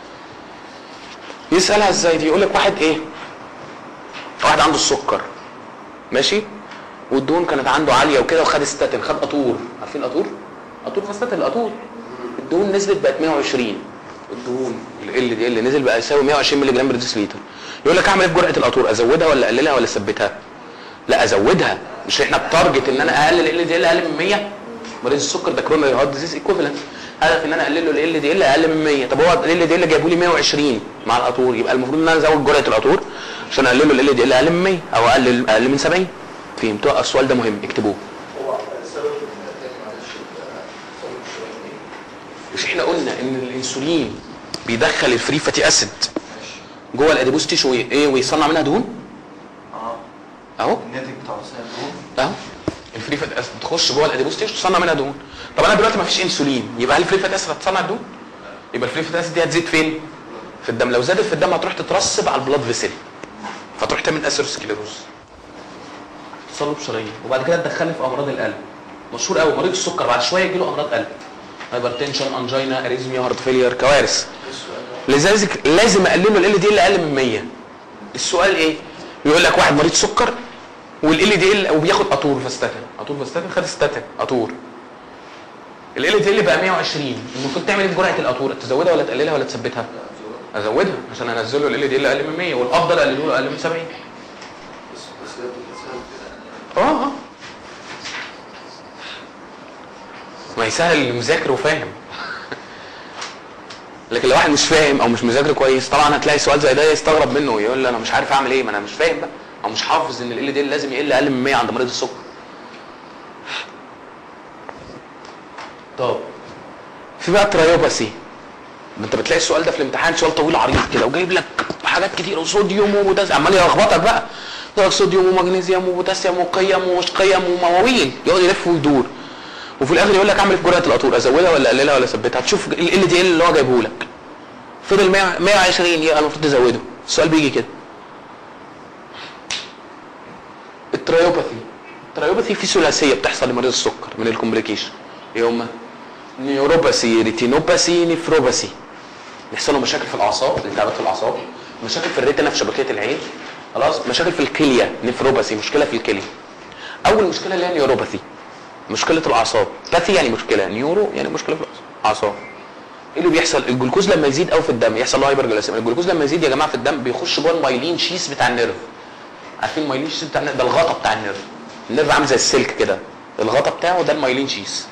يسالها ازاي دي يقول لك واحد ايه واحد عنده السكر ماشي والدهون كانت عنده عاليه وكده وخد ستاتين خد قطور عارفين قطور قطور فاستاتين القطور الدهون نزلت بقت 120 الدهون ال دي اللي نزل بقى يساوي 120 مللي جرام بر ديسليتر يقول لك اعمل ايه في جرعه القطور ازودها ولا اقللها ولا اثبتها لا ازودها مش احنا بتارجت ان انا اقلل ال دي ال اقل من 100 مريض السكر ده كرونري هارت ديزيز ايكوفالنت هدف ان انا اقلل له ال دي ال اقل من 100 طب هو ال دي ال جابوا لي 120 مع القطور يبقى المفروض ان انا ازود جرعه القطور عشان اقلل له ال دي ال اقل من 100 او اقلل اقل من 70 فهمتوا السؤال ده مهم اكتبوه هو السبب الثاني معلش الصلب الشرايين ايه؟ مش احنا قلنا ان الانسولين بيدخل الفري فاتي اسيد جوه الاديبوس تيشو ايه ويصنع منها دهون اه اهو الناتج بتاع الرسائل دهون اهو الفري فات اسيد تخش جوه الاديبوس تيشو تصنع منها دهون طب انا دلوقتي ما فيش انسولين يبقى هل الفري فات اسيد هتصنع دهون يبقى الفري فات اسيد دي هتزيد فين في الدم لو زادت في الدم هتروح تترسب على البلاد فيسل فتروح تعمل اثيروسكليروز تصلب شرايين وبعد كده تدخلني في امراض القلب مشهور قوي مريض السكر بعد شويه يجي له امراض قلب هايبرتنشن انجينا اريزميا هارت فيلير كوارث لذلك لازم اقلله ال دي ال اقل من 100 السؤال ايه يقول لك واحد مريض سكر والال دي ال وبياخد قطور فاستاتين قطور فاستاتين خد ستاتين قطور ال دي ال بقى 120 المفروض تعمل ايه في جرعه القطور تزودها ولا تقللها ولا تثبتها ازودها عشان انزله ال دي ال اقل من 100 والافضل اقلله له اقل من 70 بس بس هي بتتسهل كده اه اه ما يسهل اللي مذاكر وفاهم لكن لو واحد مش فاهم او مش مذاكر كويس طبعا هتلاقي سؤال زي ده يستغرب منه يقول لي انا مش عارف اعمل ايه ما انا مش فاهم بقى او مش حافظ ان ال دي لازم يقل اقل من 100 عند مريض السكر طب في بقى ترايوباسي ده انت بتلاقي السؤال ده في الامتحان سؤال طويل عريض كده وجايب لك حاجات كتير وصوديوم وبوتاسيوم عمال يلخبطك بقى يقول لك صوديوم ومغنيسيوم وبوتاسيوم وقيم ومش قيم ومواويل يقعد يلف ويدور وفي الاخر يقول لك اعمل ايه في جرعه القطور ازودها ولا اقللها ولا اثبتها تشوف ال دي ال اللي هو جايبه لك فضل 100 120 يبقى المفروض تزوده السؤال بيجي كده التريوباثي التريوباثي في ثلاثيه بتحصل لمريض السكر من الكومبليكيشن ايه هما نيوروباثي ريتينوباثي نفروباثي بيحصل له مشاكل في الاعصاب التهابات في الاعصاب مشاكل في الريتنا في شبكيه العين خلاص مشاكل في الكليه نفروباثي مشكله في الكليه اول مشكله اللي هي نيوروباثي مشكله الاعصاب باثي يعني مشكله نيورو يعني مشكله في الاعصاب ايه اللي بيحصل الجلوكوز لما يزيد قوي في الدم يحصل له هايبرجلاسيميا الجلوكوز لما يزيد يا جماعه في الدم بيخش جوه المايلين شيس بتاع النيرف عارفين المايلين شيس بتاع النيرف ده الغطا بتاع النيرف النيرف عامل زي السلك كده الغطا بتاعه ده المايلين شيس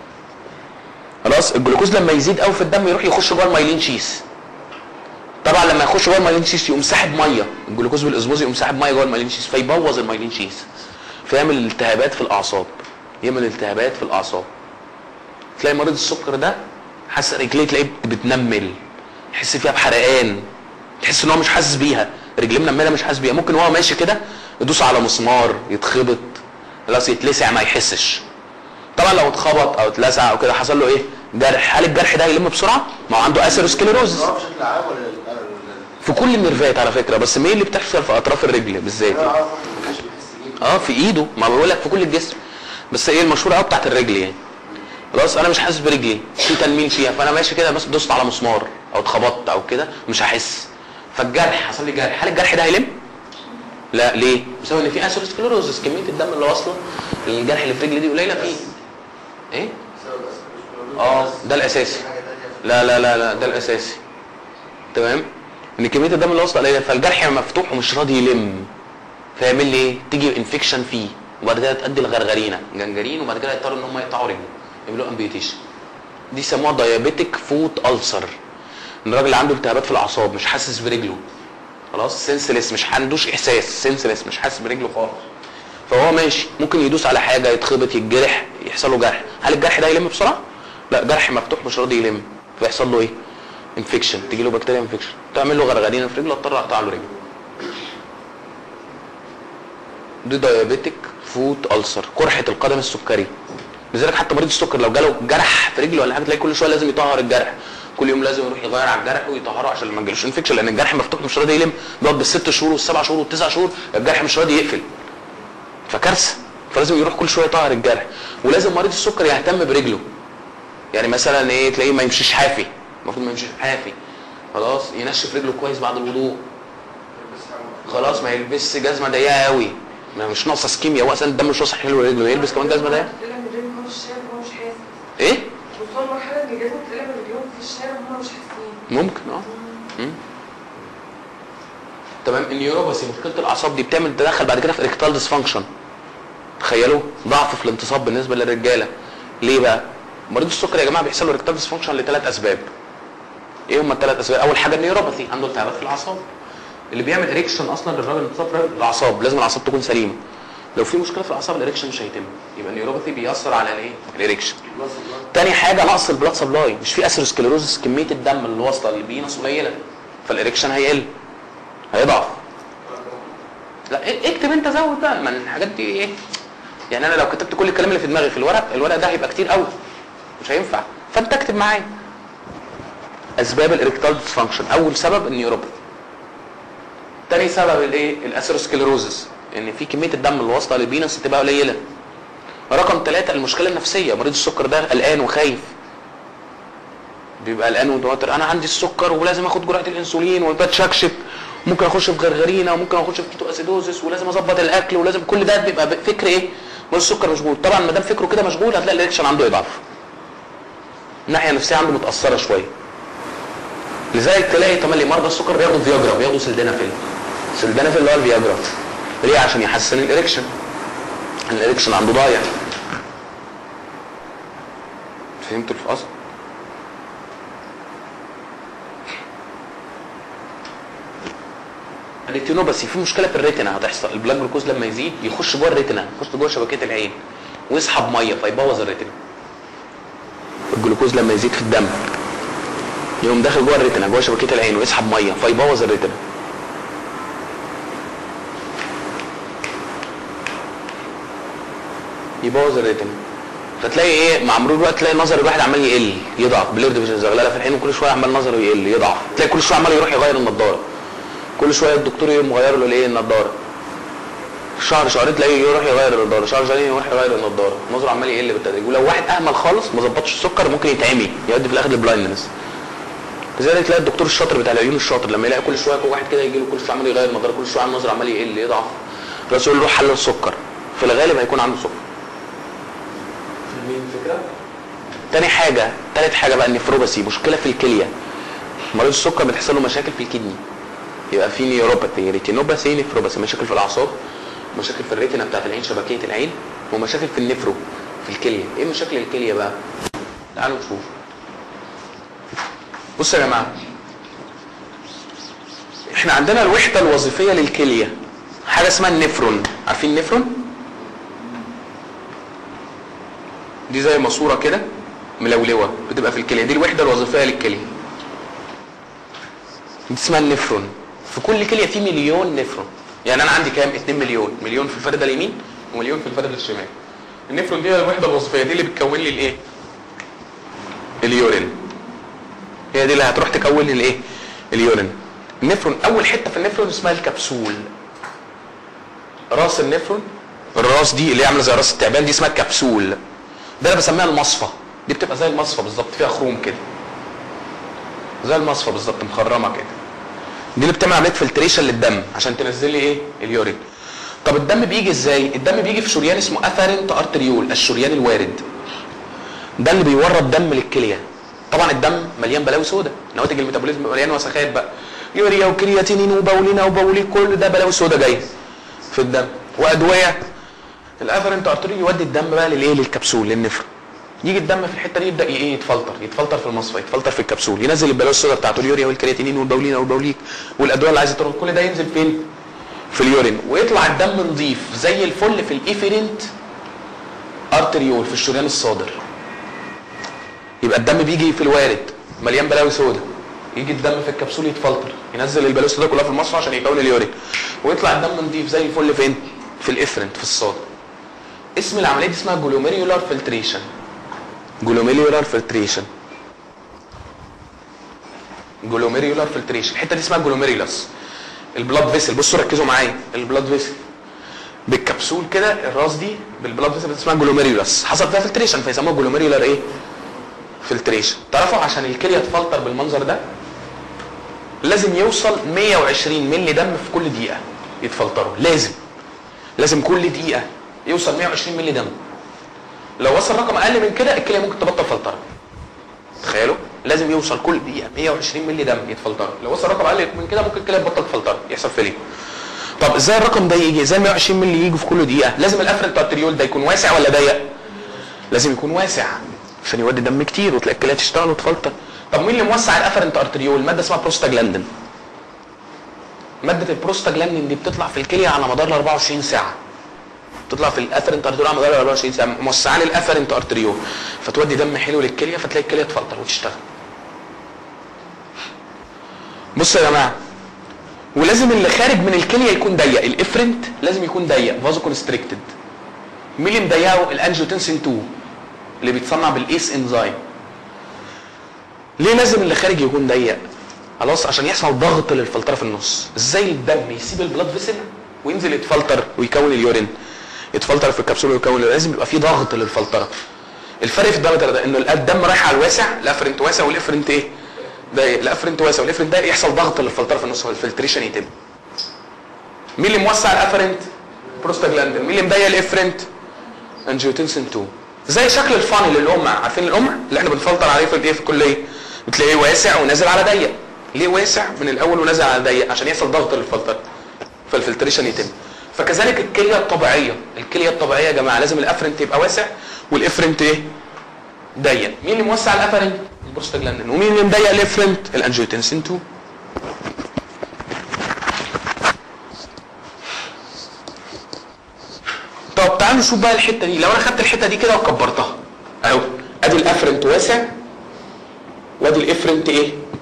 خلاص الجلوكوز لما يزيد قوي في الدم يروح يخش جوه المايلين شيس طبعا لما يخش جوه المايلين شيس يقوم ساحب ميه الجلوكوز بالاسبوز يقوم ساحب ميه جوه المايلين شيس فيبوظ المايلين شيس فيعمل التهابات في الاعصاب يعمل التهابات في الاعصاب تلاقي مريض السكر ده حاسس رجليه تلاقيه بتنمل يحس فيها بحرقان تحس ان هو مش حاسس بيها رجليه منمله مش حاسس بيها ممكن وهو ماشي كده يدوس على مسمار يتخبط خلاص يتلسع ما يحسش طبعا لو اتخبط او اتلسع او كده حصل له ايه جرح هل الجرح ده هيلم بسرعه ما هو عنده اثيروسكليروزس هو بشكل عام ولا ال- في كل النيرفات على فكره بس مين اللي بتحصل في اطراف الرجل بالذات انا اعرف واحد ما كانش بيحس بيه اه في ايده ما بقول لك في كل الجسم بس ايه المشهوره قوي بتاعت الرجل يعني خلاص انا مش حاسس برجلي في تنميل فيها فانا ماشي كده بس دوست على مسمار او اتخبطت او كده مش هحس فالجرح حصل لي جرح هل الجرح ده هيلم؟ لا ليه؟ بسبب ان في اثيروسكليروزس كميه الدم اللي واصله للجرح اللي في رجلي دي قليله فيه ايه؟ بسبب الأسباب. اه ده الاساسي حاجه ثانيه لا لا لا لا ده الاساسي تمام ان كميه الدم اللي واصله قليله فالجرح مفتوح ومش راضي يلم فيعمل لي ايه تيجي انفكشن فيه وبعد كده تؤدي لغرغرينه جنجرين وبعد كده يضطروا ان هم يقطعوا رجله يعملوا امبيوتيشن دي يسموها دايابيتك فوت ألسر ان الراجل عنده التهابات في الاعصاب مش حاسس برجله خلاص سنسلس مش عندوش احساس سنسلس مش حاسس برجله خالص فهو ماشي ممكن يدوس على حاجه يتخبط يتجرح يحصل له جرح هل الجرح ده يلم بسرعه لا جرح مفتوح مش راضي يلم فيحصل له ايه انفكشن تيجي له بكتيريا انفكشن تعمل له غرغرينه في رجله اضطر اقطع له رجله دي دايابيتك فوت ألسر قرحه القدم السكري لذلك حتى مريض السكر لو جاله جرح في رجله ولا حاجه تلاقي كل شويه لازم يطهر الجرح كل يوم لازم يروح يغير على الجرح ويطهره عشان ما يجيلوش انفكشن لان الجرح مفتوح مش راضي يلم بيقعد بالست شهور والسبع شهور والتسع شهور الجرح مش راضي يقفل فكارثه فلازم يروح كل شويه يطهر الجرح ولازم مريض السكر يهتم برجله يعني مثلا ايه تلاقيه ما يمشيش حافي المفروض ما يمشيش حافي خلاص ينشف رجله كويس بعد الوضوء خلاص ما يلبسش جزمه ضيقه قوي ما مش ناقصه سكيميا هو اصلا الدم مش واصل حلو رجله يلبس كمان جزمه ضيقه طلع من رجله هو في الشارع وهو مش حاسس ايه وصلوا لمرحله ان الجزمه طلع من رجلهم في الشارع وهم مش حاسين ممكن اه مم. تمام النيوروباثي مشكله الاعصاب دي بتعمل تدخل بعد كده في اريكتال ديسفانكشن تخيلوا ضعف في الانتصاب بالنسبه للرجاله ليه بقى مريض السكر يا جماعه بيحصل له اريكتال ديسفانكشن لثلاث اسباب ايه هم الثلاث اسباب اول حاجه النيوروباثي عنده التهابات في الاعصاب اللي بيعمل اريكشن اصلا للراجل انتصاب الاعصاب لازم الاعصاب تكون سليمه لو في مشكله في الاعصاب الاريكشن مش هيتم يبقى النيوروباثي بيأثر على الايه الاريكشن تاني حاجه نقص البلاد سبلاي مش في اثيروسكليروزس كميه الدم اللي واصله للفينوس قليله فالاريكشن هيقل هيضعف لا إيه- اكتب انت زود بقى ما الحاجات دي ايه يعني انا لو كتبت كل الكلام اللي في دماغي في الورق الورق ده هيبقى كتير قوي مش هينفع فانت اكتب معايا اسباب الاريكتال ديسفانكشن اول سبب النيوروباثي تاني سبب الايه الاثيروسكليروزس ان في كميه الدم اللي واصله للفينوس تبقى قليله رقم ثلاثة المشكلة النفسية مريض السكر ده قلقان وخايف بيبقى قلقان ومتوتر انا عندي السكر ولازم اخد جرعة الانسولين وبتشكشك ممكن اخش في غرغرينه وممكن اخش في كيتو اسيدوزس ولازم اظبط الاكل ولازم كل ده بيبقى فكر ايه مريض السكر مشغول طبعا ما دام فكره كده مشغول هتلاقي الريكشن عنده يضعف الناحيه النفسيه عنده متاثره شويه لذلك تلاقي تملي مرضى السكر بياخدوا فياجرا بياخدوا سلدنافيل سلدنافيل اللي هو الفياجرا ليه عشان يحسن الاريكشن الاريكشن عنده ضايع فهمتوا الفصل الريتينوباثي في مشكله في الريتنا هتحصل البلاك جلوكوز لما يزيد يخش جوه الريتنا يخش جوه شبكيه العين ويسحب ميه فيبوظ الريتنا الجلوكوز لما يزيد في الدم يقوم داخل جوه الريتنا جوه شبكيه العين ويسحب ميه فيبوظ الريتنا يبوظ الريتنا فتلاقي ايه مع مرور الوقت تلاقي نظر الواحد عمال يقل يضعف بليرد فيجن زغلله في العين وكل شويه عمال نظره يقل يضعف تلاقي كل شويه عمال يروح يغير النضاره كل شويه الدكتور يقوم مغير له الايه النضاره شهر شهرين تلاقيه يروح يغير النضاره شهر شهرين يروح يغير النضاره نظره عمال يقل بالتدريج ولو واحد اهمل خالص ما ظبطش السكر ممكن يتعمي يؤدي في الاخر للبلايندنس لذلك تلاقي الدكتور الشاطر بتاع العيون الشاطر لما يلاقي كل شويه كل واحد كده يجي له كل شويه عمال يغير النضاره كل شويه النظر عمال يقل يضعف بس يقول له روح حل السكر في الغالب هيكون عنده سكر فاهمين الفكره؟ تاني حاجه تالت حاجه بقى النفروباسي مشكله في الكليه مريض السكر بتحصل له مشاكل في الكدني يبقى في نيوروباثي ريتينوباثي نفروباثي مشاكل في الاعصاب مشاكل في الريتنا بتاعت العين شبكيه العين ومشاكل في النفرو في الكليه ايه مشاكل الكليه بقى تعالوا نشوف بصوا يا جماعه احنا عندنا الوحده الوظيفيه للكليه حاجه اسمها النفرون عارفين النفرون دي زي ماسوره كده ملولوه بتبقى في الكليه دي الوحده الوظيفيه للكليه دي اسمها النفرون في كل كليه في مليون نفرون يعني انا عندي كام 2 مليون مليون في الفرده اليمين ومليون في الفرده الشمال النفرون دي هي الوحده الوظيفيه دي اللي بتكون لي الايه اليورين هي دي اللي هتروح تكون لي الايه اليورين النفرون اول حته في النفرون اسمها الكبسول راس النفرون الراس دي اللي هي عامله زي راس التعبان دي اسمها الكبسول ده انا بسميها المصفى دي بتبقى زي المصفى بالظبط فيها خروم كده زي المصفى بالظبط مخرمه كده دي اللي بتعمل عمليه فلتريشن للدم عشان تنزل لي ايه اليورين طب الدم بيجي ازاي الدم بيجي في شريان اسمه افرنت ارتريول الشريان الوارد ده اللي بيورد دم للكليه طبعا الدم مليان بلاوي سودا نواتج الميتابوليزم مليان وسخات بقى يوريا وكرياتينين وبولينا وبوليك كل ده بلاوي سودا جايه في الدم وادويه الافرنت ارتريول يودي الدم بقى للايه للكبسول للنفر يجي الدم في الحته دي يبدا ايه يتفلتر يتفلتر في المصفى يتفلتر في الكبسول ينزل البلاوي السوداء بتاعته اليوريا والكرياتينين والبولينا والبوليك والادويه اللي عايزه تروح كل ده ينزل فين في اليورين ويطلع الدم نظيف زي الفل في الايفيرنت ارتريول في الشريان الصادر يبقى الدم بيجي في الوارد مليان بلاوي سوداء يجي الدم في الكبسول يتفلتر ينزل البلاوي السوداء كلها في المصفى عشان يكون اليورين ويطلع الدم نظيف زي الفل فين في الافرنت في الصادر اسم العمليه دي اسمها جلوميريولار فلتريشن جلوميريولار فلتريشن جلوميريولار فلتريشن الحته دي اسمها جلوميريولاس البلاد فيسل بصوا ركزوا معايا البلاد فيسل بالكبسول كده الراس دي بالبلاد فيسل اسمها جلوميريولاس حصل فيها فلتريشن فيسموها جلوميريولار ايه فلتريشن تعرفوا عشان الكليه تفلتر بالمنظر ده لازم يوصل 120 مللي دم في كل دقيقه يتفلتروا لازم لازم كل دقيقه يوصل 120 مللي دم لو وصل رقم اقل من كده الكليه ممكن تبطل فلتره تخيلوا لازم يوصل كل دقيقه 120 مللي دم يتفلتر لو وصل رقم اقل من كده ممكن الكليه تبطل فلتره يحصل فيلير طب ازاي الرقم ده يجي ازاي 120 مللي يجوا في كل دقيقه لازم الافرنت ارتريول ده يكون واسع ولا ضيق لازم يكون واسع عشان يودي دم كتير وتلاقي الكليه تشتغل وتفلتر طب مين اللي موسع الافرنت ارتريول ماده اسمها بروستاجلاندين ماده البروستاجلاندين دي بتطلع في الكليه على مدار ال 24 ساعه تطلع في الافرنت ارتريول على مدار 24 ساعه موسعه الافرنت ارتريول فتودي دم حلو للكليه فتلاقي الكليه تفلتر وتشتغل بصوا يا جماعه ولازم اللي خارج من الكليه يكون ضيق الافرنت لازم يكون ضيق فازو كونستريكتد مين اللي مضيقه الانجيوتنسين 2 اللي بيتصنع بالايس انزايم ليه لازم اللي خارج يكون ضيق خلاص عشان يحصل ضغط للفلتره في النص ازاي الدم يسيب البلاد فيسل وينزل يتفلتر ويكون اليورين يتفلتر في الكبسوله ويكون اليورين. لازم يبقى في ضغط للفلتره الفرق في الدرجه ده انه الدم رايح على الواسع الافرنت واسع والافرنت ايه ضيق الافرنت واسع والافرنت ضيق يحصل ضغط للفلتره في النص والفلتريشن يتم مين اللي موسع الافرنت بروستاجلاندين مين اللي مضيق الافرنت انجيوتنسين 2 زي شكل الفانل القمع عارفين القمع اللي احنا بنفلتر عليه في الايه في الكليه بتلاقيه واسع ونازل على ضيق ليه واسع من الاول ونازل على ضيق عشان يحصل ضغط للفلتره فالفلتريشن يتم فكذلك الكليه الطبيعيه الكليه الطبيعيه يا جماعه لازم الافرنت يبقى واسع والافرنت ايه ضيق مين اللي موسع الافرنت البروستاجلاندين ومين اللي مضيق الافرنت الانجيوتنسين 2 طب تعالوا نشوف بقى الحته دي لو انا خدت الحته دي كده وكبرتها اهو ادي الافرنت واسع وادي الافرنت ايه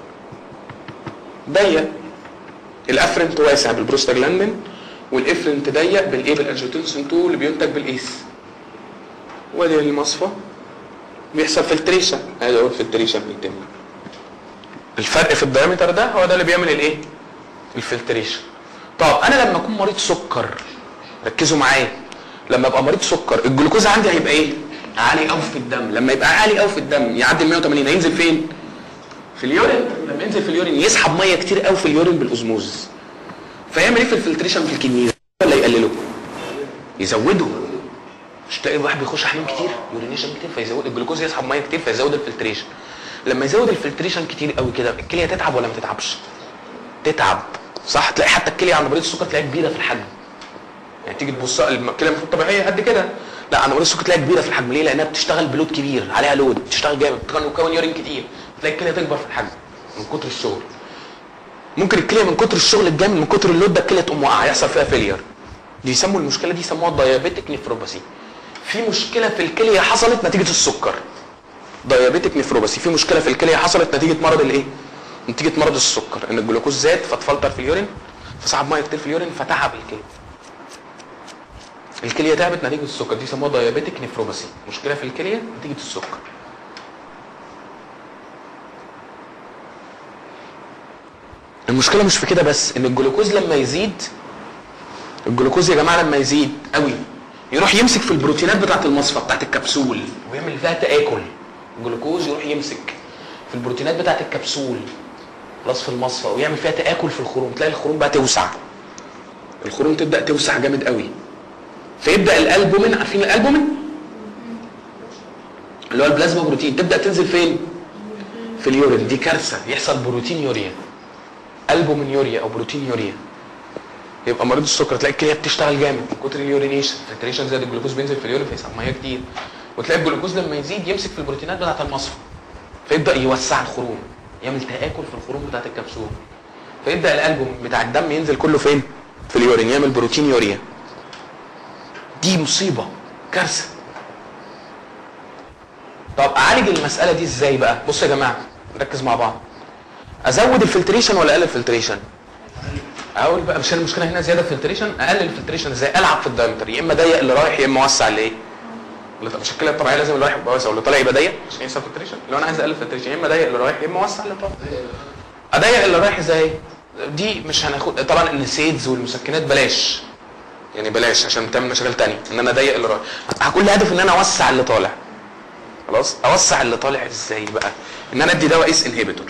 ضيق الافرنت واسع بالبروستاجلاندين والافرنت ضيق بالايه بالانجيوتنسين 2 اللي بينتج بالايس وادي المصفى بيحصل فلتريشن هذا هو الفلتريشن بيتم الفرق في الدايمتر ده هو ده اللي بيعمل الايه الفلتريشن طب انا لما اكون مريض سكر ركزوا معايا لما ابقى مريض سكر الجلوكوز عندي هيبقى ايه عالي قوي في الدم لما يبقى عالي قوي في الدم يعدي ال 180 هينزل فين في اليورين لما ينزل في اليورين يسحب ميه كتير قوي في اليورين بالاوزموز فيعمل ايه في الفلتريشن في الكدني ولا يقلله يزوده مش تلاقي الواحد بيخش حمام كتير يورينيشن كتير فيزود الجلوكوز يسحب ميه كتير فيزود الفلتريشن لما يزود الفلتريشن كتير قوي كده الكليه تتعب ولا ما تتعبش تتعب صح تلاقي حتى الكليه عند مريض السكر تلاقيها كبيره في الحجم يعني تيجي تبص الكليه المفروض طبيعيه قد كده لا عند مريض السكر تلاقيها كبيره في الحجم ليه لانها بتشتغل بلود كبير عليها لود بتشتغل جامد بتكون يورين كتير تلاقي الكليه تكبر في الحجم من كتر الشغل ممكن الكليه من كتر الشغل الجامد من كتر اللود ده الكليه تقوم واقعه يحصل فيها فيلير دي يسموا المشكله دي يسموها دايابيتك نيفروباثي في مشكله في الكليه حصلت نتيجه السكر دايابيتك نيفروباثي في مشكله في الكليه حصلت نتيجه مرض الايه نتيجه مرض السكر ان الجلوكوز زاد فاتفلتر في اليورين فسحب ميه كتير في اليورين فتعب الكليه الكليه تعبت نتيجه السكر دي يسموها دايابيتك نيفروباثي مشكله في الكليه نتيجه السكر المشكله مش في كده بس ان الجلوكوز لما يزيد الجلوكوز يا جماعه لما يزيد قوي يروح يمسك في البروتينات بتاعت المصفى بتاعت الكبسول ويعمل فيها تاكل الجلوكوز يروح يمسك في البروتينات بتاعت الكبسول خلاص في المصفى ويعمل فيها تاكل في الخروم تلاقي الخروم بقى توسع الخروم تبدا توسع جامد قوي فيبدا الالبومين عارفين الالبومين اللي هو البلازما بروتين تبدا تنزل فين في اليورين دي كارثه يحصل بروتين يوريا البومين يوريا او بروتين يوريا يبقى مريض السكر تلاقي الكليه بتشتغل جامد من كتر اليورينيشن الفلتريشن زاد الجلوكوز بينزل في اليورين فيسحب ميه كتير وتلاقي الجلوكوز لما يزيد يمسك في البروتينات بتاعت المصفى فيبدا يوسع الخروم يعمل تاكل في الخروم بتاعت الكبسول فيبدا الالبوم بتاع الدم ينزل كله فين في اليورين يعمل بروتين يوريا دي مصيبه كارثه طب اعالج المساله دي ازاي بقى بصوا يا جماعه نركز مع بعض ازود الفلتريشن ولا اقلل الفلتريشن اقول بقى مش المشكله هنا زياده فلتريشن اقلل الفلتريشن ازاي العب في الدايمتر يا اما ضيق اللي رايح يا اما اوسع اللي ايه اللي طب الشكل الطبيعي لازم اللي رايح يبقى واسع واللي طالع يبقى ضيق عشان يحصل فلتريشن لو انا عايز اقلل فلتريشن يا اما ضيق اللي رايح يا اما اوسع اللي طالع اضيق اللي رايح ازاي دي مش هناخد طبعا النسيدز والمسكنات بلاش يعني بلاش عشان بتعمل مشاكل تانية ان انا اضيق اللي رايح هكون لي هدف ان انا اوسع اللي طالع خلاص اوسع اللي طالع ازاي بقى ان انا ادي دواء اس انهبيتور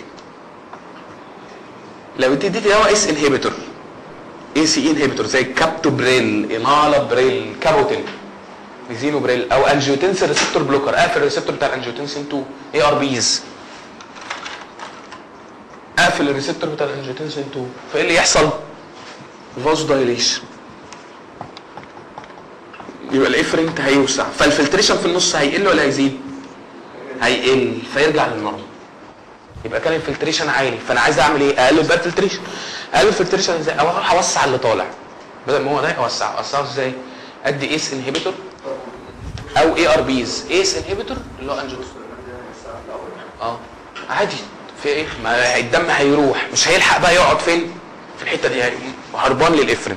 لو اديت دواء اس انهبيتور اي سي انهبيتور زي كابتوبريل انالا بريل كابوتين ميزينوبريل او انجيوتنسين ريسبتور بلوكر اقفل الريسبتور بتاع الانجيوتنسين 2 اي ار بيز اقفل الريسبتور بتاع الانجيوتنسين 2 فايه اللي يحصل؟ فازو دايليشن يبقى الافرنت هيوسع فالفلتريشن في النص هيقل ولا هيزيد؟ هيقل فيرجع للنورمال يبقى كان الفلتريشن عالي فانا عايز اعمل ايه؟ اقلل بقى الفلتريشن اقلل الفلتريشن ازاي؟ او اروح اوسع اللي طالع بدل ما هو ده اوسعه اوسعه ازاي؟ ادي ايس انهبيتور او اي ار بيز ايس انهبيتور اللي هو انجيو اه عادي في ايه؟ ما الدم هيروح مش هيلحق بقى يقعد فين؟ في الحته دي هيقوم هربان للافرين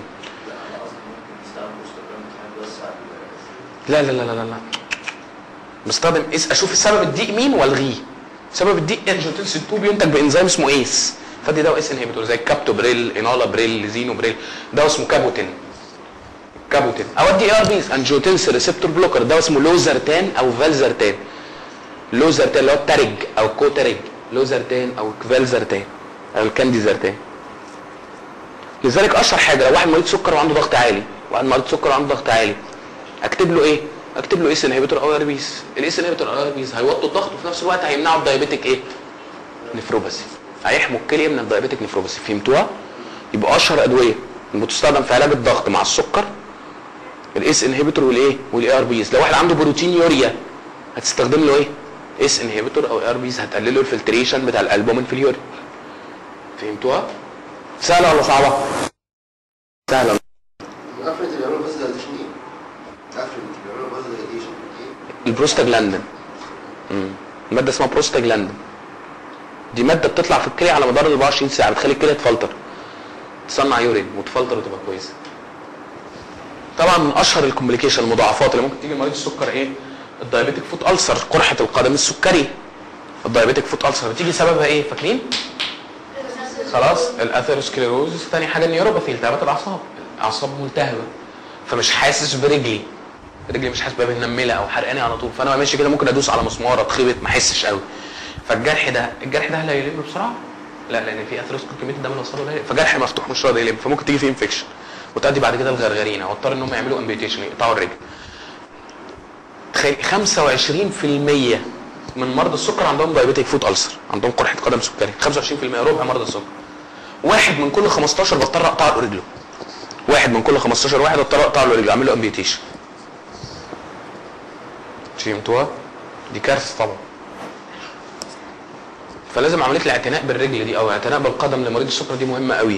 لا لا لا لا لا بستخدم ايس اشوف السبب الضيق مين والغيه سبب الضيق انجيوتنسين 2 بينتج بانزيم اسمه ايس فدي دواء اس انهبيتور زي كابتوبريل انالا بريل زينوبريل دواء اسمه كابوتين كابوتين او ادي اي ار بيز انجيوتنسين ريسبتور بلوكر دواء اسمه لوزرتان او فالزرتان لوزرتان اللي هو الترج او كوترج لوزرتان او كفالزرتان او الكانديزرتان لذلك اشهر حاجه لو واحد مريض سكر وعنده ضغط عالي واحد مريض سكر وعنده ضغط عالي اكتب له ايه اكتب له ايس انهبيتور او ار بيز الايس انهبيتور او ار بيز هيوطوا الضغط وفي نفس الوقت هيمنعوا الدايابيتك ايه نفروباثي هيحموا الكليه من الدايابيتك نفروباثي فهمتوها يبقى اشهر ادويه بتستخدم في علاج الضغط مع السكر الايس انهبيتور والايه والاي ار بيز لو واحد عنده بروتين يوريا هتستخدم له ايه اس انهبيتور او ار بيز هتقلل له الفلتريشن بتاع الالبومين في اليورين فهمتوها سهله ولا صعبه سهله الافرد اللي بيعملوا بس دايليشن ايه؟ الافرد اللي بيعملوا بس دايليشن ايه؟ البروستاجلاندين مم. ماده اسمها بروستاجلاندين دي ماده بتطلع في الكليه على مدار ال 24 ساعه بتخلي الكليه تفلتر تصنع يورين وتفلتر وتبقى كويسه طبعا من اشهر الكومبليكيشن المضاعفات اللي ممكن تيجي لمريض السكر ايه الدايابيتك فوت ألسر قرحه القدم السكري الدايابيتك فوت ألسر بتيجي سببها ايه فاكرين خلاص الاثيروسكليروزس ثاني حاجه النيوروباثي التهابات الاعصاب الاعصاب ملتهبه فمش حاسس برجلي رجلي مش حاسس بيها منمله او حرقاني على طول فانا ماشي كده ممكن ادوس على مسمار اتخبط ما احسش قوي فالجرح ده الجرح ده هل هيلم بسرعه؟ لا لان في اثيروسكليروز كميه الدم اللي وصله قليل فجرح مفتوح مش راضي يلم فممكن تيجي فيه انفكشن وتؤدي بعد كده لغرغرينه واضطر ان هم يعملوا امبيوتيشن يقطعوا الرجل تخيل 25% من مرضى السكر عندهم دايابيتيك فوت ألسر عندهم قرحه قدم سكري 25% ربع مرضى السكر واحد من كل 15 بضطر اقطع له رجله واحد من كل 15 واحد اضطر اقطع له رجله اعمل له امبيوتيشن فهمتوها؟ دي كارثه طبعا فلازم عمليه الاعتناء بالرجل دي او الاعتناء بالقدم لمريض السكر دي مهمه قوي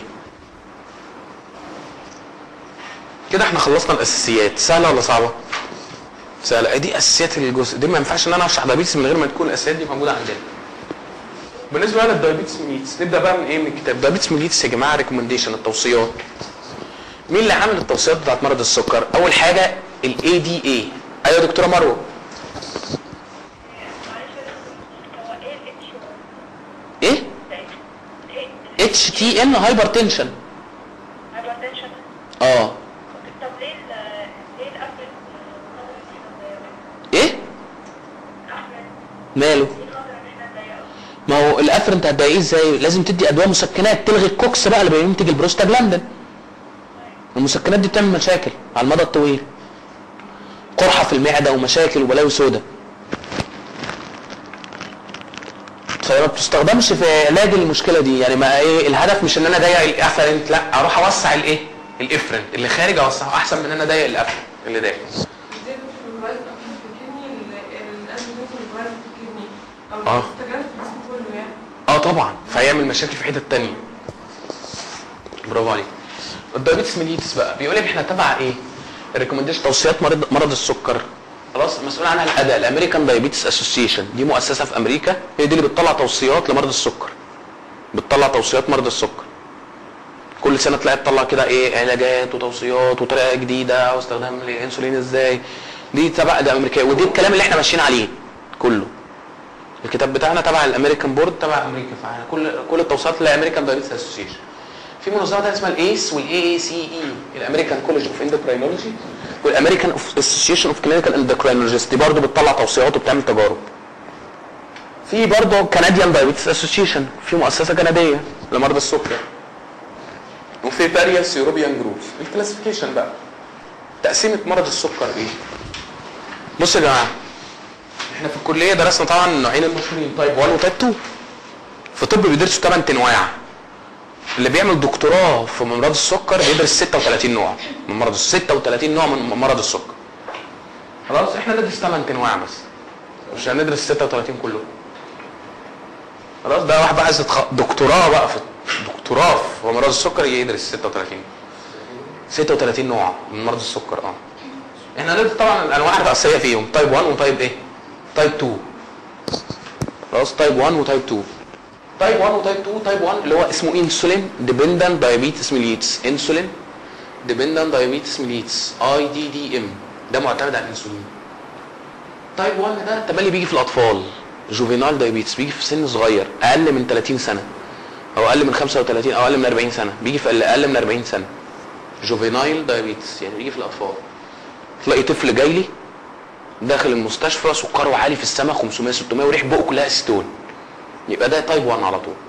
كده احنا خلصنا الاساسيات سهله ولا صعبه سهله دي اساسيات الجزء دي ما ينفعش ان انا اشرح دايابيتس من غير ما تكون الاساسيات دي موجوده عندنا بالنسبه بقى للدايابيتس ميليتس نبدا بقى من ايه من الكتاب دايابيتس ميليتس يا جماعه ريكومنديشن التوصيات مين اللي عامل التوصيات بتاعت مرض السكر اول حاجه الاي دي اي ايوه يا دكتوره مروه ايه اتش تي ان هايبر تنشن اه ايه ماله ما هو الافر انت هتضايقيه ازاي لازم تدي ادويه مسكنات تلغي الكوكس بقى اللي بينتج البروستاجلاندين المسكنات دي بتعمل مشاكل على المدى الطويل قرحه في المعده ومشاكل وبلاوي سودا فما بتستخدمش في علاج المشكله دي يعني ما ايه الهدف مش ان انا اضيق الافرنت لا اروح اوسع الايه الافرنت اللي خارج اوسعه احسن من ان انا اضيق الافرنت اللي داخل زيادة في الفيروس أكتر في الكدني الأنتيبيوتيك الفيروس في الكدني أو آه. الاستجابة في الجسم كله يعني اه طبعا فهيعمل مشاكل في حتت تانية برافو عليك الدايابيتس ميليتس بقى بيقول لك احنا تبع ايه الريكومنديشن توصيات مرض مرض السكر خلاص مسؤول عنها الاداء الامريكان دايابيتس اسوسيشن دي مؤسسه في امريكا هي دي اللي بتطلع توصيات لمرض السكر بتطلع توصيات مرض السكر كل سنه تلاقي تطلع كده ايه علاجات وتوصيات وطريقه جديده واستخدام الانسولين ازاي دي تبع ده امريكا ودي الكلام اللي احنا ماشيين عليه كله الكتاب بتاعنا تبع الامريكان بورد تبع امريكا فاحنا كل كل التوصيات للامريكان دايابيتس اسوسيشن في منظمه تانية اسمها الايس والاي اي سي اي الامريكان كولج اوف اندوكراينولوجي والامريكان اسوسيشن اوف كلينيكال اندوكراينولوجيست دي برضه بتطلع توصيات وبتعمل تجارب في برضه كنديان دايابيتس اسوسيشن في مؤسسه كنديه لمرضى السكر وفي فاريوس يوروبيان جروبس الكلاسيفيكيشن بقى تقسيمه مرض السكر ايه بصوا يا جماعه احنا في الكليه درسنا طبعا النوعين المشهورين تايب 1 وتايب 2 في طب بيدرسوا 8 انواع اللي بيعمل دكتوراه في مرض السكر بيدرس 36 نوع من مرض 36 نوع من مرض السكر خلاص احنا ندرس 8 انواع بس مش هندرس 36 كلهم خلاص ده واحد بقى عايز يتخ- دكتوراه بقى في دكتوراه في مرض السكر يدرس 36 36 نوع من مرض السكر اه احنا ندرس طبعا الانواع الرئيسيه فيهم تايب 1 وتايب ايه تايب 2 خلاص تايب 1 وتايب 2 تايب 1 وتايب 2 تايب 1 اللي هو اسمه انسولين ديبندنت دايابيتس ميليتس انسولين ديبندنت دايابيتس ميليتس اي دي دي ام ده معتمد على الانسولين تايب 1 ده تملي بيجي في الاطفال جوفينال دايابيتس بيجي في سن صغير اقل من 30 سنه او اقل من 35 او اقل من 40 سنه بيجي في اقل من 40 سنه جوفينايل دايابيتس يعني بيجي في الاطفال تلاقي طفل جاي لي داخل المستشفى سكره عالي في السماء 500 600 وريح بقه كلها ستون يبقى ده تايب 1 على طول